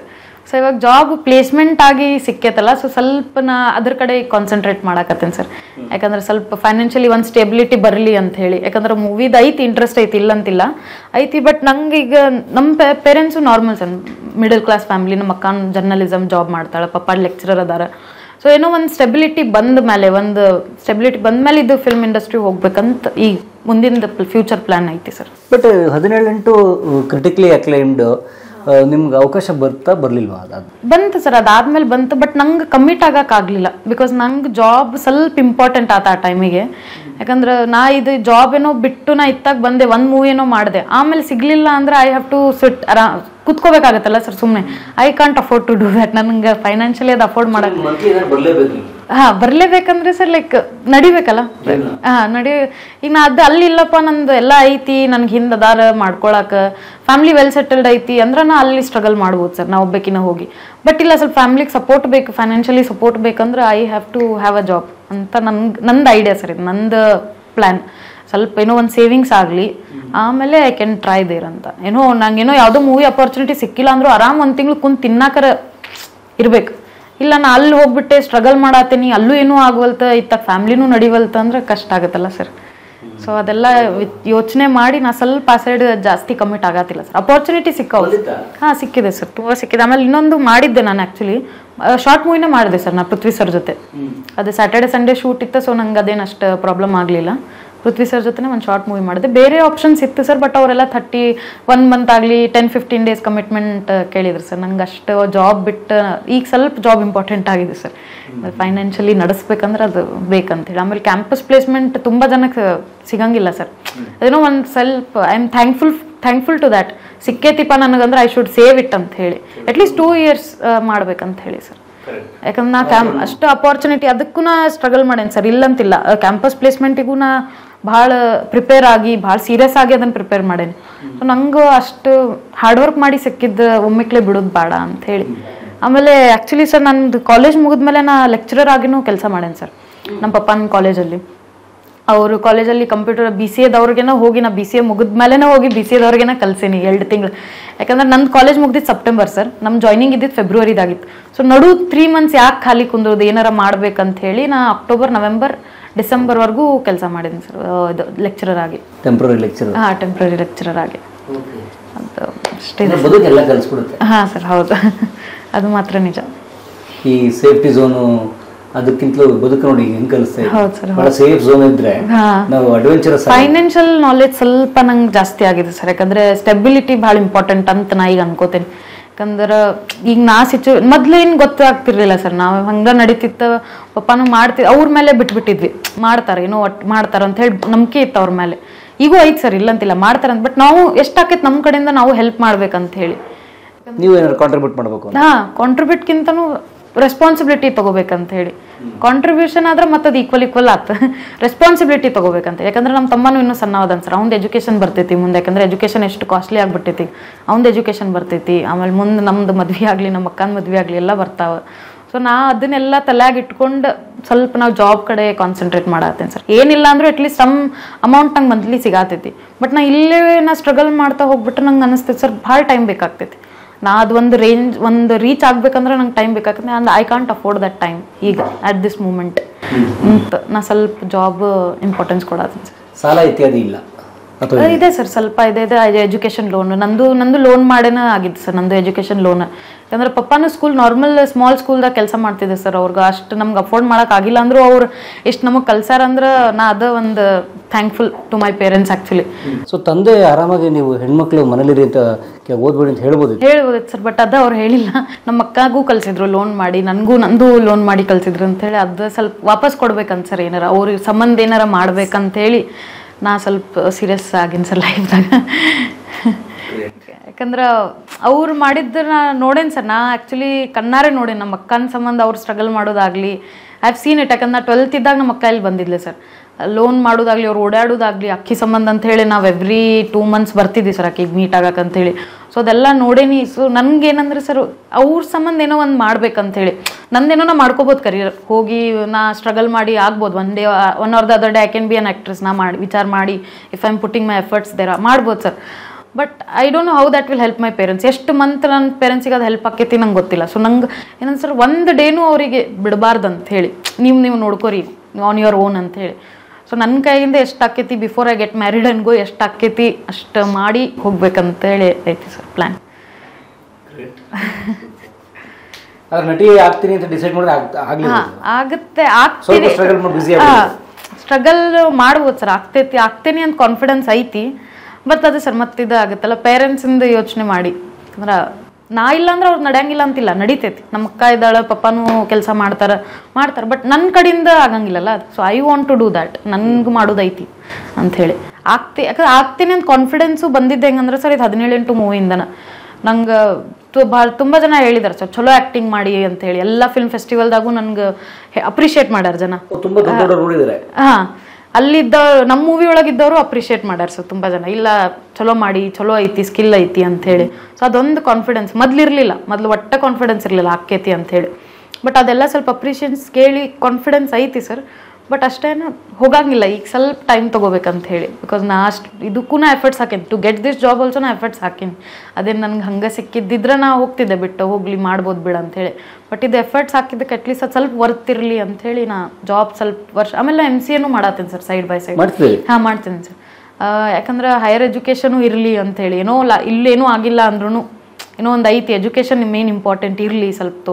ಸೊ ಇವಾಗ ಜಾಬ್ ಪ್ಲೇಸ್ಮೆಂಟ್ ಆಗಿ ಸಿಕ್ಕೈತಲ್ಲ ಸೊ ಸ್ವಲ್ಪ ನಾ ಅದ್ರ ಕಡೆ ಕಾನ್ಸಂಟ್ರೇಟ್ ಮಾಡಾಕತ್ತೇನೆ ಸರ್ ಯಾಕಂದ್ರೆ ಸ್ವಲ್ಪ ಫೈನಾನ್ಷಿಯಲಿ ಒಂದು ಸ್ಟೆಬಿಲಿಟಿ ಬರಲಿ ಅಂತ ಹೇಳಿ ಯಾಕಂದ್ರೆ ಮೂವಿದ್ ಐತಿ ಇಂಟ್ರೆಸ್ಟ್ ಐತಿ ಇಲ್ಲ ಅಂತಿಲ್ಲ ಐತಿ ಬಟ್ ನಂಗೆ ಈಗ ನಮ್ಮ parents normal sir middle class family ನಮ್ಮ ಅಕ್ಕ ಜರ್ನಲಿಸಮ್ ಜಾಬ್ ಮಾಡ್ತಾಳೆ ಪಪ್ಪ ಲೆಕ್ಚರರ್ ಅದಾರ ಸೊ ಏನೋ ಒಂದು ಸ್ಟೆಬಿಲಿಟಿ ಬಂದ ಮೇಲೆ ಒಂದು ಸ್ಟೆಬಿಲಿಟಿ ಬಂದ ಮೇಲೆ ಇದು ಫಿಲ್ಮ್ ಇಂಡಸ್ಟ್ರಿ ಹೋಗ್ಬೇಕಂತ ಈ ಮುಂದಿನ ಫ್ಯೂಚರ್ ಪ್ಲಾನ್ ಐತಿ ಸರ್ ಬಟ್ ಹದಿನೇಳೆಂಟು ಕ್ರಿಟಿಕಲಿ ಅಕ್ಲೈಮ್ಡ್ ನಿಮ್ಗೆ ಅವಕಾಶ ಬರ್ತಾ ಬರಲಿಲ್ವಾ ಅದು ಬಂತು ಸರ್ ಅದಾದ್ಮೇಲೆ ಬಂತು ಬಟ್ ನಂಗೆ ಕಮಿಟ್ ಆಗಕ್ ಆಗ್ಲಿಲ್ಲ ಬಿಕಾಸ್ ನಂಗೆ ಜಾಬ್ ಸ್ವಲ್ಪ ಇಂಪಾರ್ಟೆಂಟ್ ಆತ ಆ ಟೈಮಿಗೆ ಯಾಕಂದ್ರೆ ನಾ ಇದು ಜಾಬ್ ಏನೋ ಬಿಟ್ಟು ನಾ ಇತ್ತಾಗ ಬಂದೆ ಒಂದ್ ಮೂವಿ ಏನೋ ಮಾಡಿದೆ ಆಮೇಲೆ ಸಿಗ್ಲಿಲ್ಲ ಅಂದ್ರೆ ಐ ಹ್ಯಾವ್ ಟು ಸಿಟ್ ಅರಾ ಕುತ್ಕೋಬೇಕಾಗತ್ತಲ್ಲ ಸರ್ ಸುಮ್ಮನೆ I can't afford to do that ನನಗೆ ಫೈನಾನ್ಷಿಯಲಿ ಅದು ಅಫೋರ್ಡ್ ಮಾಡಕ್ ಬರಲೇಬೇಕು ಹಾ ಬರ್ಲೇಬೇಕಂದ್ರೆ ಸರ್ ಲೈಕ್ ನಡಿಬೇಕಲ್ಲ ಹಾ ನಡಿ ಈಗ ನಾ ಅದು ಅಲ್ಲಿಲ್ಲಪ್ಪ ನಂದು ಎಲ್ಲ ಐತಿ ನನ್ಗೆ ಹಿಂದೆ ಅದಾರ ಮಾಡ್ಕೊಳಕ ಫ್ಯಾಮಿಲಿ ವೆಲ್ ಸೆಟಲ್ಡ್ ಐತಿ ಅಂದ್ರೆ ನಾ ಅಲ್ಲಿ ಸ್ಟ್ರಗಲ್ ಮಾಡ್ಬೋದು ಸರ್ ನಾ ಒಬ್ಬಕಿನ ಹೋಗಿ ಬಟ್ ಇಲ್ಲ ಸ್ವಲ್ಪ ಫ್ಯಾಮಿಲಿಗೆ ಸಪೋರ್ಟ್ ಬೇಕು ಫೈನಾನ್ಷಿಯಲಿ ಸಪೋರ್ಟ್ ಬೇಕಂದ್ರೆ I have to have a job ಅಂತ ನನ್ಗೆ ನಂದು ಐಡಿಯಾ ಸರ್ ಇದು ನಂದು ಪ್ಲ್ಯಾನ್ ಸ್ವಲ್ಪ ಏನೋ ಒಂದು ಸೇವಿಂಗ್ಸ್ ಆಗಲಿ ಆಮೇಲೆ ಐ ಕ್ಯಾನ್ ಟ್ರೈ ದೇರ್ ಅಂತ ಏನೋ ನಂಗೇನೋ ಯಾವುದೋ ಮೂವಿ ಅಪರ್ಚುನಿಟಿ ಸಿಕ್ಕಿಲ್ಲ ಅಂದ್ರೂ ಆರಾಮ್ ಒಂದು ತಿಂಗಳು ಕುಂತು ತಿನ್ನಾಕರ ಇರ್ಬೇಕು ಇಲ್ಲ ನಾ ಅಲ್ಲಿ ಹೋಗ್ಬಿಟ್ಟೆ ಸ್ಟ್ರಗಲ್ ಮಾಡತ್ತೀನಿ ಅಲ್ಲೂ ಏನೂ ಆಗವಲ್ತ ಇತ್ತ ಫ್ಯಾಮ್ಲಿನೂ ನಡಿವಲ್ತ ಅಂದ್ರೆ ಕಷ್ಟ ಆಗುತ್ತಲ್ಲ ಸರ್ ಸೊ ಅದೆಲ್ಲ ಯೋಚನೆ ಮಾಡಿ ನಾ ಸ್ವಲ್ಪ ಆ ಸೈಡ್ ಜಾಸ್ತಿ ಕಮಿಟ್ ಆಗತ್ತಿಲ್ಲ ಸರ್ ಅಪರ್ಚುನಿಟಿ ಸಿಕ್ಕವು ಹಾ ಸಿಕ್ಕಿದೆ ಸರ್ ತುಂಬಾ ಸಿಕ್ಕಿದೆ ಆಮೇಲೆ ಇನ್ನೊಂದು ಮಾಡಿದ್ದೆ ನಾನು ಆ್ಯಕ್ಚುಲಿ ಶಾರ್ಟ್ ಮೂವಿನೇ ಮಾಡಿದೆ ಸರ್ ನಾ ಪೃಥ್ವಿ ಸರ್ ಜೊತೆ ಅದು ಸ್ಯಾಟರ್ಡೆ ಸಂಡೇ ಶೂಟ್ ಇತ್ತು ಸೊ ನಂಗೆ ಅದೇನು ಅಷ್ಟು ಪ್ರಾಬ್ಲಮ್ ಆಗಲಿಲ್ಲ ಪೃಥ್ವಿ ಸರ್ ಜೊತೆ ಒಂದು ಶಾರ್ಟ್ ಮೂವಿ ಮಾಡಿದೆ ಬೇರೆ ಆಪ್ಷನ್ಸ್ ಇತ್ತು ಸರ್ ಬಟ್ ಅವರೆಲ್ಲ ಥರ್ಟಿ ಒನ್ ಮಂತ್ ಆಗಲಿ ಟೆನ್ ಫಿಫ್ಟೀನ್ ಡೇಸ್ ಕಮಿಟ್ಮೆಂಟ್ ಕೇಳಿದ್ರು ಸರ್ ನಂಗೆ ಅಷ್ಟು ಜಾಬ್ ಬಿಟ್ಟು ಈಗ ಸ್ವಲ್ಪ ಜಾಬ್ ಇಂಪಾರ್ಟೆಂಟ್ ಆಗಿದೆ ಸರ್ ಫೈನಾನ್ಷಿಯಲಿ ನಡೆಸ್ಬೇಕಂದ್ರೆ ಅದು ಬೇಕಂತೇಳಿ ಆಮೇಲೆ ಕ್ಯಾಂಪಸ್ ಪ್ಲೇಸ್ಮೆಂಟ್ ತುಂಬ ಜನಕ್ಕೆ ಸಿಗಂಗಿಲ್ಲ ಸರ್ ಏನೋ ಒಂದು ಸ್ವಲ್ಪ I am thankful thankful to that ಸಿಕ್ಕೇತಿಪ್ಪ ನನಗಂದ್ರೆ ಐ ಶುಡ್ ಸೇವ್ ಇಟ್ ಅಂತ ಹೇಳಿ ಅಟ್ಲೀಸ್ಟ್ ಟೂ ಇಯರ್ಸ್ ಮಾಡ್ಬೇಕಂತ ಹೇಳಿ ಸರ್ ಯಾಕಂದ್ರೆ ನಾ ಕ್ಯಾಮ್ ಅಷ್ಟು ಅಪಾರ್ಚುನಿಟಿ ಅದಕ್ಕೂ ನಾ ಸ್ಟ್ರಗಲ್ ಮಾಡೇನಿ ಸರ್ ಇಲ್ಲಂತಿಲ್ಲ ಕ್ಯಾಂಪಸ್ ಪ್ಲೇಸ್ಮೆಂಟಿಗೂ ನಾ ಭಾಳ ಪ್ರಿಪೇರ್ ಆಗಿ ಭಾಳ ಸೀರಿಯಸ್ ಆಗಿ ಅದನ್ನು ಪ್ರಿಪೇರ್ ಮಾಡೇನಿ ಸೊ ನಂಗೂ ಅಷ್ಟು ಹಾರ್ಡ್ ವರ್ಕ್ ಮಾಡಿ ಸಿಕ್ಕಿದ್ದು ಒಮ್ಮಿಕ್ಲೆ ಬಿಡೋದು ಬೇಡ ಅಂತ ಹೇಳಿ ಆಮೇಲೆ ಆ್ಯಕ್ಚುಲಿ ಸರ್ ನಂದು ಕಾಲೇಜ್ ಮುಗಿದ್ಮೇಲೆ ನಾ ಲೆಕ್ಚರರ್ ಆಗಿನೂ ಕೆಲಸ ಮಾಡೇನಿ ಸರ್ ನಮ್ಮ ಪಪ್ಪನ ಕಾಲೇಜಲ್ಲಿ ಅವರು ಕಾಲೇಜಲ್ಲಿ ಕಂಪ್ಯೂಟರ್ ಬಿ ಸಿ ಎದವ್ರಿಗೇನೋ ಹೋಗಿ ನಾ ಬಿ ಸಿ ಎ ಮುಗಿದ್ಮೇಲೆ ಹೋಗಿ ಬಿ ಸಿ ಎದವ್ರಿಗೇನ ಕಲ್ಸೀನಿ ಎರಡು ತಿಂಗಳು ಯಾಕಂದ್ರೆ ನನ್ನ ಕಾಲೇಜ್ ಮುಗ್ದಿದ್ದು ಸೆಪ್ಟೆಂಬರ್ ಸರ್ ನಮ್ಮ ಜಾಯ್ನಿಂಗ್ ಇದ್ದಿದ್ದು ಫೆಬ್ರವರಿದಾಗಿತ್ತು ಸೊ ನಡು ತ್ರೀ ಮಂತ್ಸ್ ಯಾಕೆ ಖಾಲಿ ಕುಂದ್ರೋದು ಏನಾರ ಮಾಡ್ಬೇಕಂತ ಹೇಳಿ ನಾ ಅಕ್ಟೋಬರ್ ನವೆಂಬರ್ ಡಿಸೆಂಬರ್ವರೆಗೂ ಕೆಲಸ ಮಾಡಿದ್ದೀನಿ ಸರ್ ಇದು ಲೆಕ್ಚರರ್ ಆಗಿ ಟೆಂಪ್ರರಿ ಲೆಕ್ಚರ್ ಹಾಂ ಟೆಂಪ್ರರಿ ಲೆಕ್ಚರರ್ ಆಗಿ ಅಂತ ಅಷ್ಟೇ ಬದುಕೆಲ್ಲ ಕಲಿಸ್ಬಿಡುತ್ತೆ ಹಾಂ ಸರ್ ಹೌದು ಅದು ಮಾತ್ರ ನಿಜ ಈ ಸೇಫ್ಟಿ ಝೋನು ಅದಕ್ಕಿಂತಲೂ ಬದುಕು ನೋಡಿ ಹೆಂಗ್ ಕಲಿಸ್ತಾ ಇದೆ. ಹೌದು ಸರ್ ಬಹಳ ಸೇಫ್ ಝೋನ್ ಇದ್ರೆ ಹಾ. ನಾವು ಅಡ್ವೆಂಚರಸ್ ಫೈನಾನ್ಷಿಯಲ್ ನಾಲೆಜ್ ಸ್ವಲ್ಪ ನಂಗೆ ಜಾಸ್ತಿ ಆಗಿದೆ ಸರ್ ಯಾಕಂದ್ರೆ ಸ್ಟೆಬಿಲಿಟಿ ಭಾಳ ಇಂಪಾರ್ಟೆಂಟ್ ಅಂತ ನಾ ಈಗ ಅನ್ಕೋತೇನೆ ಯಾಕಂದ್ರೆ ಈಗ ನಾ ಸಿಚು ಮೊದ್ಲೇನು ಗೊತ್ತಾಗ್ತಿರ್ಲಿಲ್ಲ ಸರ್ ನಾವು ಹಂಗ ನಡೀತಿತ್ತು ಪಪ್ಪಾನು ಮಾಡ್ತಿ ಅವ್ರ ಮೇಲೆ ಬಿಟ್ಬಿಟ್ಟಿದ್ವಿ ಮಾಡ್ತಾರೆ ಏನೋ ಒಟ್ಟು ಮಾಡ್ತಾರ ಅಂತ ಹೇಳಿ ನಂಬಿಕೆ ಇತ್ತು ಅವ್ರ ಮೇಲೆ ಈಗೂ ಐತೆ ಸರ್ ಇಲ್ಲಂತಿಲ್ಲ ಮಾಡ್ತಾರೆ ಅಂತ ಬಟ್ ನಾವು ಎಷ್ಟಾಕೈತೆ ನಮ್ಮ ಕಡೆಯಿಂದ ನಾವು ಹೆಲ್ಪ್ ಮಾಡ್ಬೇಕಂತ ಹೇಳಿ ನೀವು ಏನಾದ್ರು ಕಾಂಟ್ರಿಬ್ಯೂಟ್ ಮಾಡಬೇಕು ಹಾ ಕಾಂಟ್ರಿಬ್ಯೂಟ್ಗಿಂತನೂ ರೆಸ್ಪಾನ್ಸಿಬಿಲಿಟಿ ತಗೋಬೇಕಂತ ಹೇಳಿ ಕಾಂಟ್ರಿಬ್ಯೂಷನ್ ಆದ್ರೆ ಮತ್ತೆ ಅದು ಈಕ್ವಲ್ ಈಕ್ವಲ್ ಆತ ರೆಸ್ಪಾನ್ಸಿಬಿಲಿಟಿ ತಗೋಬೇಕಂತ ಯಾಕಂದ್ರೆ ನಮ್ಮ ತಮ್ಮನೂ ಇನ್ನೂ ಸಣ್ಣವದನ್ ಸರ್ ಅವ್ನ ಎಜುಕೇಶನ್ ಬರ್ತೈತಿ ಮುಂದೆ ಯಾಕಂದ್ರೆ ಎಜುಕೇಶನ್ ಎಷ್ಟು ಕಾಸ್ಟ್ಲಿ ಆಗ್ಬಿಟ್ಟೈತಿ ಅವ್ನದು ಎಜುಕೇಶನ್ ಬರ್ತೈತಿ ಆಮೇಲೆ ಮುಂದೆ ನಮ್ದು ಮದ್ವೆ ಆಗಲಿ ನಮ್ಮ ಅಕ್ಕನ ಮದ್ವೆ ಆಗಲಿ ಎಲ್ಲ ಬರ್ತಾವ ಸೊ ನಾ ಅದನ್ನೆಲ್ಲ ತಲೆಯಾಗಿ ಇಟ್ಕೊಂಡು ಸ್ವಲ್ಪ ನಾವು ಜಾಬ್ ಕಡೆ ಕಾನ್ಸಂಟ್ರೇಟ್ ಮಾಡತ್ತೇನೆ ಸರ್ ಏನಿಲ್ಲ ಅಂದ್ರೂ ಅಟ್ಲೀಸ್ಟ್ ಸಮ್ ಅಮೌಂಟ್ ನಂಗೆ ಮಂತ್ಲಿ ಸಿಗಾತೈತಿ ಬಟ್ ನಾ ಇಲ್ಲೇ ನಾ ಸ್ಟ್ರಗಲ್ ಮಾಡ್ತಾ ಹೋಗ್ಬಿಟ್ರೆ ನಂಗೆ ಅನಿಸ್ತೈತಿ ಸರ್ ಭಾಳ ಟೈಮ್ ಬೇಕಾಗ್ತೈತಿ ನಾ ಅದು ಒಂದು ರೇಂಜ್ ಒಂದು ರೀಚ್ ಆಗ್ಬೇಕಂದ್ರೆ ನಂಗೆ ಟೈಮ್ ಬೇಕಾಗ್ತದೆ and I can't afford that time ಈಗ ಅಟ್ ದಿಸ್ ಮೂಮೆಂಟ್ ಅಂತ ನಾ ಸ್ವಲ್ಪ ಜಾಬ್ ಇಂಪಾರ್ಟೆನ್ಸ್ ಕೊಡತ್ತೀನಿ ಸರ್ ಸಾಲ ಇತ್ಯಾದಿ ಇಲ್ಲ ಅಥವಾ ಇದೆ ಸರ್ ಸ್ವಲ್ಪ ಇದೆ ಇದೆ ಎಜುಕೇಶನ್ ಲೋನ್ ನಂದು ನಂದು ಲೋನ್ ಮಾಡೇನ ಆಗಿತ್ತು ಸರ್ ನಂದು ಎಜುಕೇಶನ್ ಲೋನ್ ಯಾಕಂದ್ರೆ ಪಪ್ಪಾನು ಸ್ಕೂಲ್ ನಾರ್ಮಲ್ ಸ್ಮಾಲ್ ಸ್ಕೂಲ್ದಾಗ ಕೆಲಸ ಮಾಡ್ತಿದ್ದೆ ಸರ್ ಅವ್ರಿಗೆ ಅಷ್ಟು ನಮ್ಗೆ ಅಫೋರ್ಡ್ ಮಾಡಕ್ ಆಗಿಲ್ಲ ಅಂದ್ರೂ ಅವ್ರು ಎಷ್ಟು ನಮಗೆ ಕಲ್ಸಾರ ಅಂದ್ರೆ ನಾ ಅದ ಒಂದು thankful to my parents actually so ತಂದೆ ಆರಾಮಾಗಿ ನೀವು ಹೆಣ್ಮಕ್ಳು ಮನೇಲಿರಿ ಅಂತ ಕೆ- ಓದ್ಬೇಡಿ ಅಂತ ಹೇಳ್ಬೋದು ಹೇಳ್ಬೋದಿತ್ತು ಸರ್ ಬಟ್ ಅದ ಅವ್ರು ಹೇಳಿಲ್ಲ ನಮ್ಮ ಅಕ್ಕಗೂ ಕಲ್ಸಿದ್ರು ಲೋನ್ ಮಾಡಿ ನನಗೂ ನಂದು ಲೋನ್ ಮಾಡಿ ಕಲ್ಸಿದ್ರು ಅಂತ ಹೇಳಿ ಅದು ಸ್ವಲ್ಪ ವಾಪಸ್ ಕೊಡ್ಬೇಕಂತ ಸರ್ ಏನಾರ ಅವ್ರಿಗೆ ಸಂಬಂಧ ಏನಾರ ಮಾಡ್ಬೇಕಂತ ಹೇಳಿ ನಾ ಸ್ವಲ್ಪ ಸೀರಿಯಸ್ ಆಗಿನ ಸರ್ ಲೈಫ್ದಾಗ ಯಾಕಂದ್ರೆ ಅವ್ರು ಮಾಡಿದ್ದು ನಾ ನೋಡೇನಿ ಸರ್ ನಾ ಆ್ಯಕ್ಚುಲಿ ಕಣ್ಣಾರೆ ನೋಡೇನಿ ನಮ್ಮ ಅಕ್ಕನ ಸಂಬಂಧ ಅವ್ರು ಸ್ಟ್ರಗಲ್ ಮಾಡೋದಾಗ್ಲಿ ಐ ಹ್ಯಾವ್ ಸೀನ್ ಇಟ್ ಯಾಕಂದ್ರೆ ನಾ ಟ್ವೆಲ್ತ್ ಇದ್ದಾಗ ನಮ್ಮ ಅಕ್ಕ ಇಲ್ಲಿ ಬಂದಿದ್ಲೆ ಸರ್ ಲೋನ್ ಮಾಡೋದಾಗ್ಲಿ ಅವ್ರು ಓಡಾಡೋದಾಗ್ಲಿ ಅಕ್ಕಿ ಸಂಬಂಧ ಅಂತ ಹೇಳಿ ನಾವು ಎವ್ರಿ ಟೂ ಮಂತ್ಸ್ ಬರ್ತಿದ್ವಿ ಸರ್ ಅಕ್ಕಿಗೆ ಮೀಟ್ ಆಗಕ್ಕಂತ ಹೇಳಿ ಸೊ ಅದೆಲ್ಲ ನೋಡೇನಿ ಸೊ ನನ್ಗೇನಂದ್ರೆ ಸರ್ ಅವ್ರ ಸಂಬಂಧ ಏನೋ ಒಂದು ಮಾಡ್ಬೇಕಂತ ಹೇಳಿ ನಂದೇನೋ ನಾ ಮಾಡ್ಕೋಬೋದು ಕರಿಯರ್ ಹೋಗಿ ನಾ ಸ್ಟ್ರಗಲ್ ಮಾಡಿ ಆಗ್ಬೋದು one day one or the other day I can be an actress ನಾ ಮಾಡಿ ವಿಚಾರ ಮಾಡಿ if I am putting my efforts there ಮಾಡ್ಬೋದು sir but I don't know how that will help my parents ಎಷ್ಟು month ನನ್ನ ಪೇರೆಂಟ್ಸಿಗೆ ಅದು help ಆಕೈತಿ ನಂಗೆ ಗೊತ್ತಿಲ್ಲ ಸೊ ನಂಗೆ ಏನಂತ ಸರ್ ಒಂದು ಡೇನೂ ಅವರಿಗೆ ಬಿಡಬಾರ್ದು ಅಂತ ಹೇಳಿ ನೀವು ನೀವು ನೋಡ್ಕೋರಿ ಆನ್ ಯುವರ್ ಓನ್ ಅಂತ ಹೇಳಿ ಸೊ ನನ್ನ ಕೈಯಿಂದ ಎಷ್ಟು ಆಕೈತಿ ಬಿಫೋರ್ ಐ ಗೆಟ್ ಮ್ಯಾರಿಡ್ ಅನ್ಗೋ ಎಷ್ಟು ಆಕೈತಿ ಅಷ್ಟು ಮಾಡಿ ಹೋಗ್ಬೇಕಂತ ಹೇಳಿ ಐತಿ ಸರ್ ಪ್ಲ್ಯಾನ್ ಆದ್ರೆ ನಟಿ ಆಗ್ತೀನಿ ಅಂತ ಡಿಸೈಡ್ ಮಾಡಿದ್ರೆ ಆಗ್- ಆಗ್ಲಿಲ್ಲ ಹಾ ಆಗುತ್ತೆ ಸ್ವಲ್ಪ ಆಗ್ತೀನಿ struggle ಮಾಡಿ busy ಸ್ಟ್ರಗಲ್ ಮಾಡ್ಬೋದು ಸರ್ ಆಗ್ತೈತಿ ಆಗ್ತೇನೆ ಅಂತ ಕಾನ್ಫಿಡೆನ್ಸ್ ಐತಿ ಬಟ್ ಅದು ಸರ್ ಮತ್ತಿದು ಆಗುತ್ತಲ್ಲ ಪೇರೆಂಟ್ಸಿಂದ ಯೋಚನೆ ಮಾಡಿ ಅಂದ್ರೆ ನಾ ಇಲ್ಲ ಅಂದ್ರೆ ಅವ್ರು ನಡೆಯಂಗಿಲ್ಲ ಅಂತಿಲ್ಲ ನಡಿತೈತಿ ನಮ್ಮ ಅಕ್ಕ ಇದ್ದಾಳೆ ಪಪ್ಪಾನು ಕೆಲಸ ಮಾಡ್ತಾರೆ ಮಾಡ್ತಾರೆ ಬಟ್ ನನ್ನ ಕಡೆಯಿಂದ ಆಗಂಗಿಲ್ಲಲ್ಲ so I want to do that ನನ್ಗೆ ಮಾಡೋದೈತಿ ಅಂತ ಹೇಳಿ ಆಗ್ತಿ ಯಾಕಂದ್ರೆ ಆಗ್ತೀನಿ ಅಂತ ಕಾನ್ಫಿಡೆನ್ಸು ಬಂದಿದ್ದೆ ಹೆಂಗಂದ್ರೆ ಸರ್ ಇದು ಹದಿನೇಳೆಂಟು ಮೂವಿಯಿಂದನ ನಂಗೆ ಭಾಳ ತುಂಬ ಜನ ಹೇಳಿದಾರೆ ಸರ್ ಚಲೋ ಆ್ಯಕ್ಟಿಂಗ್ ಮಾಡಿ ಅಂತ ಹೇಳಿ ಎಲ್ಲ ಫಿಲ್ಮ್ ಫೆಸ್ಟಿವಲ್ದಾಗೂ ನನ್ಗೆ ಅಪ್ರಿಷಿಯೇಟ್ ಮಾಡ್ಯಾರ ಜನ ತುಂಬಾ ದೊಡ್ಡ ದೊಡ್ಡ ನೋಡಿದ್ದಾರೆ ಹಾ ಅಲ್ಲಿದ್ದ ನಮ್ಮ ಮೂವಿ ಒಳಗಿದ್ದವರು ಅಪ್ರಿಷಿಯೇಟ್ ಮಾಡ್ಯಾರ ಸರ್ ತುಂಬ ಜನ ಇಲ್ಲ ಚಲೋ ಮಾಡಿ ಚಲೋ ಐತಿ ಸ್ಕಿಲ್ ಐತಿ ಅಂತ ಹೇಳಿ ಸೊ ಅದೊಂದು ಕಾನ್ಫಿಡೆನ್ಸ್ ಮೊದ್ಲು ಇರಲಿಲ್ಲ ಮೊದ್ಲು ಒಟ್ಟ ಕಾನ್ಫಿಡೆನ್ಸ್ ಇರಲಿಲ್ಲ ಆಕೇತಿ ಅಂತ ಹೇಳಿ ಬಟ್ ಅದೆಲ್ಲ ಸ್ವಲ್ಪ ಅಪ್ರಿಷಿಯನ್ಸ್ ಕೇಳಿ ಕಾನ್ಫಿಡೆನ್ಸ್ ಐತಿ ಸರ್ ಬಟ್ ಅಷ್ಟೇನು ಹೋಗಂಗಿಲ್ಲ ಈಗ ಸ್ವಲ್ಪ ಟೈಮ್ ತೊಗೋಬೇಕಂತ ಹೇಳಿ ಬಿಕಾಸ್ ನಾ ಅಷ್ಟು ಇದಕ್ಕೂ ನಾ ಎಫರ್ಟ್ಸ್ ಹಾಕೇನಿ to get this job also ನಾ ಎಫರ್ಟ್ಸ್ ಹಾಕೀನಿ ಅದೇನು ನನಗೆ ಹಂಗೆ ಸಿಕ್ಕಿದ್ದಿದ್ರೆ ನಾ ಹೋಗ್ತಿದ್ದೆ ಬಿಟ್ಟು ಹೋಗ್ಲಿ ಮಾಡ್ಬೋದು ಬಿಡ ಅಂತ ಹೇಳಿ ಬಟ್ ಇದು ಎಫರ್ಟ್ಸ್ ಹಾಕಿದ್ದಕ್ಕೆ ಅಟ್ಲೀಸ್ಟ್ ಅದು ಸ್ವಲ್ಪ ವರ್ತ್ ಇರಲಿ ಅಂತ ಹೇಳಿ ನಾ ಜಾಬ್ ಸ್ವಲ್ಪ ವರ್ಷ ಆಮೇಲೆ ಎಮ್ ಸಿ ಎನು ಮಾಡತ್ತೀನಿ ಸರ್ ಸೈಡ್ ಬೈ ಸೈಡ್ ಮಾಡ್ತಿದ್ದೀರಿ ಹಾಂ ಮಾಡ್ತೀನಿ ಸರ್ ಯಾಕಂದ್ರೆ ಹೈಯರ್ ಎಜುಕೇಷನು ಇರಲಿ ಅಂತ ಹೇಳಿ ಏನೋ ಲಾ ಇಲ್ಲೇನೂ ಆಗಿಲ್ಲ ಅಂದ್ರೂ ಏನೋ ಒಂದು ಐತಿ ಎಜುಕೇಷನ್ ಮೇನ್ ಇಂಪಾರ್ಟೆಂಟ್ ಇರಲಿ ಸ್ವಲ್ಪ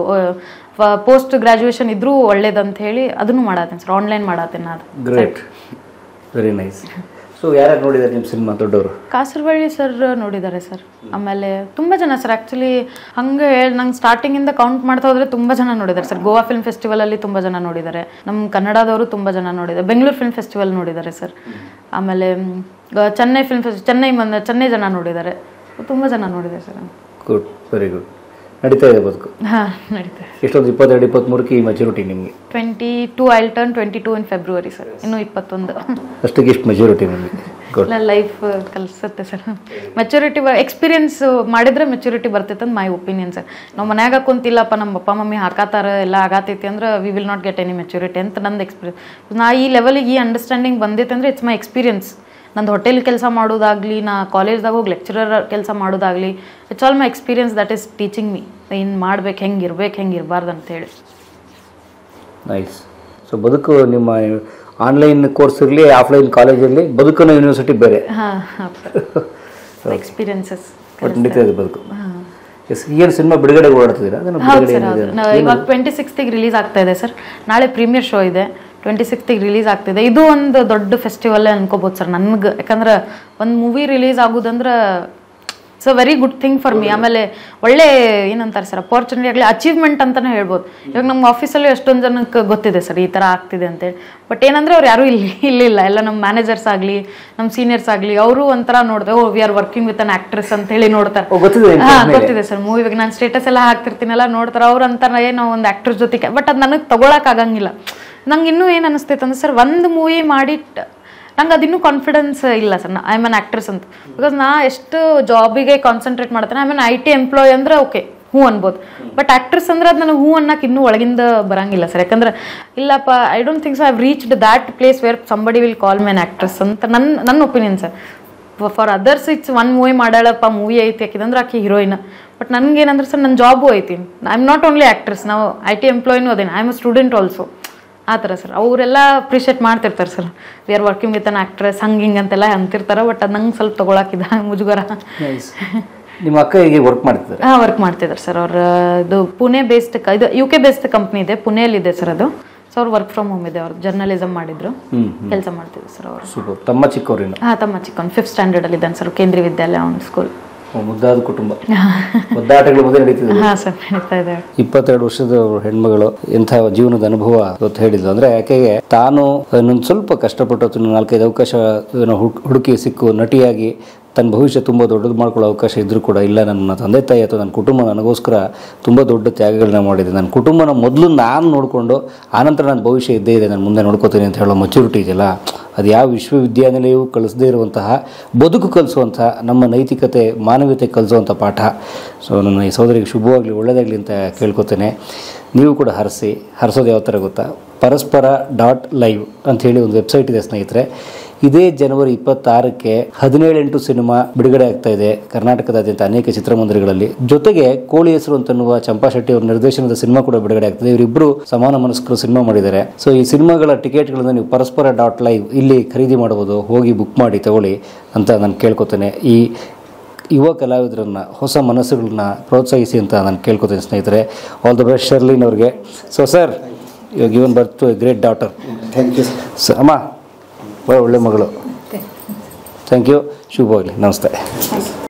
ಪೋಸ್ಟ್ ಗ್ರಾಜುಯೇಷನ್ ಇದ್ರೂ ಒಳ್ಳೇದಂತ ಹೇಳಿ ಅದನ್ನು ಮಾಡತ್ತೀನಿ ಸರ್ ಆನ್ಲೈನ್ ಮಾಡತ್ತೀನಿ ಅದು ಗ್ರೇಟ್ ವೆರಿ ನೈಸ್ ಸೊ ಯಾರ್ಯಾರು ನೋಡಿದ್ದಾರೆ ನಿಮ್ಮ ಸಿನಿಮಾ ದೊಡ್ಡವರು ಕಾಸರವಳ್ಳಿ ಸರ್ ನೋಡಿದ್ದಾರೆ ಸರ್ ಆಮೇಲೆ ತುಂಬ ಜನ ಸರ್ ಆ್ಯಕ್ಚುಲಿ ಹಂಗೆ ಹೇಳಿ ನಂಗೆ ಸ್ಟಾರ್ಟಿಂಗಿಂದ ಕೌಂಟ್ ಮಾಡ್ತಾ ಹೋದ್ರೆ ತುಂಬ ಜನ ನೋಡಿದ್ದಾರೆ ಸರ್ ಗೋವಾ ಫಿಲ್ಮ್ ಫೆಸ್ಟಿವಲಲ್ಲಿ ತುಂಬ ಜನ ನೋಡಿದ್ದಾರೆ ನಮ್ಮ ಕನ್ನಡದವರು ತುಂಬ ಜನ ನೋಡಿದ್ದಾರೆ ಬೆಂಗಳೂರು ಫಿಲ್ಮ್ ಫೆಸ್ಟಿವಲ್ ನೋಡಿದ್ದಾರೆ ಸರ್ ಆಮೇಲೆ ಮ್, ಗ- ಚೆನ್ನೈ ಫಿಲ್ಮ್ ಫೆಸ್ಟ್ ಚೆನ್ನೈ ಬಂದ ಚೆನ್ನೈ ಜನ ನೋಡಿದ್ದಾರೆ ತುಂಬ ಜನ ನೋಡಿದ್ದಾರೆ ಸರ್ ಗುಡ್ ವೆರಿ ಗುಡ್ ನಡೀತಾ ಇದೆ ಬದುಕು ಹಾಂ ನಡೀತಾರೆ ಎಷ್ಟೊಂದು ಇಪ್ಪತ್ತೆರಡು ಇಪ್ಪತ್ತ್ಮೂರಕ್ಕೆ ಈ ಮೆಚುರಿಟಿ ನಿಮಗೆ twenty two I'll turn twenty two in February sir ಇನ್ನೂ ಇಪ್ಪತ್ತೊಂದು ಅಷ್ಟಕ್ಕೆ ಇಷ್ಟು ಮೆಚುರಿಟಿ ನಿಮಗೆ ಗುಡ್ ಇಲ್ಲ ಲೈಫ್ ಕಲಿಸುತ್ತೆ ಸರ್ ಮೆಚುರಿಟಿ ಎಕ್ಸ್ಪೀರಿಯನ್ಸ್ ಮಾಡಿದ್ರೆ ಮೆಚುರಿಟಿ ಬರ್ತೈತೆ ಅಂತ ಮೈ ಒಪಿನಿಯನ್ ಸರ್ ನಾವು ಮನ್ಯಾಗ ಕುಂತಿಲ್ಲಪ್ಪ ನಮ್ಮ ಪಪ್ಪ ಮಮ್ಮಿ ಹಾಕಾತಾರ ಎಲ್ಲ ಆಗತೈತಿ ಅಂದ್ರೆ we will not get any maturity ಅಂತ ನಂದು ಎಕ್ಸ್ಪೀರಿಯನ್ಸ್ ನಾ ಈ ಲೆವೆಲಿಗೆ ಈ ಅಂಡರ್ಸ್ಟ್ಯಾಂಡಿಂಗ್ ಬಂದೈತೆ ಅಂದ್ರೆ ಇಟ್ಸ್ ಮೈ ಎಕ್ಸ್ಪೀರಿಯನ್ಸ್ ನಂದು ಹೋಟೆಲ್ ಕೆಲಸ ಮಾಡೋದಾಗ್ಲಿ ನಾ ಕಾಲೇಜ್ದಾಗ ಹೋಗಿ ಲೆಕ್ಚರರ್ ಕೆಲಸ ಮಾಡೋದಾಗ್ಲಿ it's all my experience that is teaching me ಏನು ಮಾಡ್ಬೇಕು ಹೆಂಗೆ ಇರ್ಬೇಕು ಹೆಂಗೆ ಇರಬಾರ್ದು ಅಂತೇಳಿ ನೈಸ್ ಸೊ ಬದುಕು ನಿಮ್ಮ ಆನ್ಲೈನ್ ಕೋರ್ಸ್ ಇರಲಿ ಆಫ್ಲೈನ್ ಕಾಲೇಜ್ ಇರಲಿ ಬದುಕಿನ ಯೂನಿವರ್ಸಿಟಿ ಬೇರೆ ಹಾಂ ಎಕ್ಸ್ಪೀರಿಯನ್ಸಸ್ ಬಟ್ ನಡೀತಾ ಇದೆ ಬದುಕು ಎಸ್ ಏನು ಸಿನಿಮಾ ಬಿಡುಗಡೆ ಓಡಾಡ್ತಿದ್ದೀರಾ ಅದನ್ನು ಹೌದು ಬಿಡುಗಡೆ ಸರ್ ಹೌದು ಏನಿದೆ ನಾವು ಇವಾಗ ಟ್ವೆಂಟಿ ಸಿಕ್ಸ್ತಿಗೆ ರಿಲೀಸ್ ಆಗ್ತಾ ಇದೆ ಸರ್ ನಾಳೆ ಪ್ರೀಮಿಯರ್ ಶೋ ಇದೆ ಟ್ವೆಂಟಿ ಸಿಕ್ಸ್ತಿಗೆ ರಿಲೀಸ್ ಆಗ್ತಿದೆ ಇದು ಒಂದು ದೊಡ್ಡ ಫೆಸ್ಟಿವಲ್ ಅನ್ಕೋಬೋದು ಸರ್ ನನ್ಗೆ ಯಾಕಂದ್ರೆ ಒಂದು ಮೂವಿ ರಿಲೀಸ್ ಆಗೋದಂದ್ರೆ it's a very good thing for me ಆಮೇಲೆ ಒಳ್ಳೆ ಏನಂತಾರೆ ಸರ್ ಅಪಾರ್ಚುನಿಟಿ ಆಗಲಿ ಅಚೀವ್ಮೆಂಟ್ ಅಂತಲೇ ಹೇಳ್ಬೋದು ಇವಾಗ ನಮ್ಮ ಆಫೀಸಲ್ಲೂ ಎಷ್ಟೊಂದು ಜನಕ್ಕೆ ಗೊತ್ತಿದೆ ಸರ್ ಈ ಥರ ಆಗ್ತಿದೆ ಅಂತೇಳಿ ಬಟ್ ಏನಂದ್ರೆ ಅವ್ರು ಯಾರೂ ಇಲ್ಲಿ ಇಲ್ಲಿಲ್ಲ ಎಲ್ಲ ನಮ್ಮ ಮ್ಯಾನೇಜರ್ಸ್ ಆಗಲಿ ನಮ್ಮ ಸೀನಿಯರ್ಸ್ ಆಗಲಿ ಅವರು ಒಂಥರ ನೋಡಿದೆ ಓ we are working with an actress ಅಂತ ಹೇಳಿ ನೋಡ್ತಾರೆ ಓ, ಗೊತ್ತಿದೆ ನಿಮ್ಗೆ ಹಾ, ಮೇಲೆ? ಗೊತ್ತಿದೆ ಸರ್ ಮೂವಿಗೆ ನಾನು ಸ್ಟೇಟಸ್ ಎಲ್ಲ ಹಾಕ್ತಿರ್ತೀನಲ್ಲ ನೋಡ್ತಾರೆ ಅವ್ರು ಅಂತಾರೆ ಏನೋ ಒಂದು ಆ್ಯಕ್ಟರ್ ಜೊತೆಗೆ ಬಟ್ ಅದು ನನಗೆ ತಗೊಳಕ್ ಆಗಂಗಿಲ್ಲ ನಂಗೆ ಇನ್ನೂ ಏನು ಅನಿಸ್ತೈತೆ ಅಂದ್ರೆ ಸರ್ ಒಂದು ಮೂವಿ ಮಾಡಿ ನಂಗೆ ಅದಿನ್ನೂ ಕಾನ್ಫಿಡೆನ್ಸ್ ಇಲ್ಲ sir I am an actress ಅಂತ ಬಿಕಾಸ್ ನಾ ಎಷ್ಟು ಜಾಬಿಗೆ ಕಾನ್ಸಂಟ್ರೇಟ್ ಮಾಡ್ತೇನೆ I mean I T employee ಅಂದ್ರೆ ಓಕೆ ಹ್ಞೂ ಅನ್ಬೋದು ಬಟ್ ಆ್ಯಕ್ಟ್ರೆಸ್ ಅಂದ್ರೆ ಅದು ನನಗೆ ಹ್ಞೂ ಅನ್ನಕ್ಕೆ ಇನ್ನೂ ಒಳಗಿಂದ ಬರಂಗಿಲ್ಲ ಸರ್ ಯಾಕಂದ್ರೆ ಇಲ್ಲಪ್ಪ I don't think so I've reached that place where somebody will call me an actress ಅಂತ ನನ್ನ ನನ್ನ opinion sir for others it's one movie ಮಾಡಾಳಪ್ಪ ಮೂವಿ ಐತಿ ಯಾಕಿದಂದ್ರೆ ಆಕೆ ಹೀರೋಯಿನ್ ಬಟ್ ನನಗೆ ಏನಂದ್ರೆ ಸರ್ ನನ್ನ ಜಾಬು ಐತಿ I am not only actress ನಾವು ಐ ಟಿ ಎಂಪ್ಲಾಯ್ನೂ ಅದೇನು I am a student also ಆ ಥರ ಸರ್ ಅವರೆಲ್ಲ ಅಪ್ರಿಷಿಯೇಟ್ ಮಾಡ್ತಿರ್ತಾರೆ sir we are working with an actress ಹಂಗೆ ಹಿಂಗೆ ಅಂತೆಲ್ಲ ಅಂತಿರ್ತಾರೆ ಬಟ್ ಅದು ನಂಗೆ ಸ್ವಲ್ಪ ತೊಗೊಳಕಿದ ಮುಜುಗರ ನೈಸ್ ನಿಮ್ಮ ಅಕ್ಕ ಹೀಗೆ ವರ್ಕ್ ಮಾಡ್ತಿದ್ದಾರೆ ಹಾಂ ವರ್ಕ್ ಮಾಡ್ತಿದ್ದಾರೆ ಸರ್ ಅವ್ರ ಇದು ಪುಣೆ ಬೇಸ್ಡ್ ಇದು ಯು ಕೆ ಬೇಸ್ಡ್ ಕಂಪ್ನಿ ಇದೆ ಪುಣೆಯಲ್ಲಿದೆ ಸರ್ ಅದು ಸೊ ಅವ್ರು ವರ್ಕ್ ಫ್ರಮ್ ಹೋಮ್ ಇದೆ ಅವ್ರು ಜರ್ನಲಿಸಮ್ ಮಾಡಿದ್ರು ಹ್ಮ್ ಕೆಲಸ ಮಾಡ್ತಿದ್ರು ಸರ್ ಅವರು ಸೂಪರ್ ತಮ್ಮ ಚಿಕ್ಕವ್ರಿನ ಹಾಂ ತಮ್ಮ ಚಿಕ್ಕವನು ಫಿಫ್ತ್ ಸ್ಟ್ಯಾಂಡರ್ಡಲ್ಲಿ ಇದ್ದಾನೆ ಸರ್ ಕೇಂದ್ರೀಯ ವಿದ್ಯಾಲಯ ಅವ್ನ ಸ್ಕೂಲ್ ಮುದ್ದಾದ ಕುಟುಂಬ ಒದ್ದಾಟಗಳು ಮೊದಲು ನಡೀತಿದೆ ಹಾಂ ಸರ್ ನಡೀತಾ ಇದೆ ಇಪ್ಪತ್ತೆರಡು ವರ್ಷದ ಹೆಣ್ಮಗಳು ಎಂಥ ಜೀವನದ ಅನುಭವ ಇವತ್ತು ಹೇಳಿದ್ಲು ಅಂದ್ರೆ ಯಾಕೆಗೆ ತಾನು ಇನ್ನೊಂದು ಸ್ವಲ್ಪ ಕಷ್ಟಪಟ್ಟು ಅಥವಾ ನಾಲ್ಕೈದು ಅವಕಾಶ ಏನೋ ಹುಡ್- ಹುಡುಕಿ ಸಿಕ್ಕು ನಟಿಯಾಗಿ ತನ್ನ ಭವಿಷ್ಯ ತುಂಬ ದೊಡ್ಡದು ಮಾಡ್ಕೊಳ್ಳೋ ಅವಕಾಶ ಇದ್ರೂ ಕೂಡ ಇಲ್ಲ ನನ್ನ ತಂದೆ ತಾಯಿ ಅಥವಾ ನನ್ನ ಕುಟುಂಬ ನನಗೋಸ್ಕರ ತುಂಬ ದೊಡ್ಡ ತ್ಯಾಗಗಳನ್ನ ಮಾಡಿದೆ ನನ್ನ ಕುಟುಂಬನ ಮೊದಲು ನಾನು ನೋಡಿಕೊಂಡು ಆನಂತರ ನನ್ನ ಭವಿಷ್ಯ ಇದ್ದೇ ಇದೆ ನಾನು ಮುಂದೆ ನೋಡ್ಕೋತೀನಿ ಅಂತ ಹೇಳೋ ಮಚ್ಯೂರಿಟಿ ಇದೆಯಲ್ಲ ಅದು ಯಾವ ವಿಶ್ವವಿದ್ಯಾನಿಲಯವು ಕಲಿಸದೇ ಇರುವಂತಹ ಬದುಕು ಕಲಿಸುವಂತಹ ನಮ್ಮ ನೈತಿಕತೆ ಮಾನವೀಯತೆ ಕಲಿಸುವಂಥ ಪಾಠ ಸೊ ನನ್ನ ಈ ಸೋದರಿಗೆ ಶುಭವಾಗಲಿ ಒಳ್ಳೆಯದಾಗಲಿ ಅಂತ ಕೇಳ್ಕೊತೇನೆ ನೀವು ಕೂಡ ಹರಿಸಿ ಹರಿಸೋದು ಯಾವ ಥರ ಗೊತ್ತಾ ಪರಸ್ಪರ ಡಾಟ್ ಲೈವ್ ಅಂಥೇಳಿ ಒಂದು ವೆಬ್ಸೈಟ್ ಇದೆ ಸ್ನೇಹಿತರೆ ಇದೇ ಜನವರಿ ಇಪ್ಪತ್ತಾರಕ್ಕೆ ಹದಿನೇಳೆಂಟು ಸಿನಿಮಾ ಬಿಡುಗಡೆ ಆಗ್ತಾ ಇದೆ ಕರ್ನಾಟಕದಾದ್ಯಂತ ಅನೇಕ ಚಿತ್ರಮಂದಿರಗಳಲ್ಲಿ ಜೊತೆಗೆ ಕೋಳಿ ಹೆಸರು ಅಂತನ್ನುವ ಚಂಪಾ ಶೆಟ್ಟಿ ಅವರ ನಿರ್ದೇಶನದ ಸಿನಿಮಾ ಕೂಡ ಬಿಡುಗಡೆ ಆಗ್ತದೆ ಇವರಿಬ್ಬರು ಸಮಾನ ಮನಸ್ಕರು ಸಿನಿಮಾ ಮಾಡಿದ್ದಾರೆ ಸೊ ಈ ಸಿನಿಮಾಗಳ ಟಿಕೆಟ್ಗಳನ್ನ ನೀವು ಪರಸ್ಪರ ಡಾಟ್ ಲೈವ್ ಇಲ್ಲಿ ಖರೀದಿ ಮಾಡಬಹುದು ಹೋಗಿ ಬುಕ್ ಮಾಡಿ ತಗೊಳ್ಳಿ ಅಂತ ನಾನು ಕೇಳ್ಕೊತೇನೆ ಈ ಯುವ ಕಲಾವಿದರನ್ನು ಹೊಸ ಮನಸ್ಸುಗಳನ್ನ ಪ್ರೋತ್ಸಾಹಿಸಿ ಅಂತ ನಾನು ಕೇಳ್ಕೊತೀನಿ ಸ್ನೇಹಿತರೆ ಆಲ್ ದ ಬೆಸ್ಟ್ ಶರ್ಲಿನ್ ಅವ್ರಿಗೆ ಸೊ ಸರ್ ಇವಾಗ even birth to great daughter thank you ಸ ಅಮ್ಮ ಒಳ್ಳೆ ಒಳ್ಳೆ ಮಗಳು ಥ್ಯಾಂಕ್ ಯು ಶುಭವಾಗಲಿ ನಮಸ್ತೆ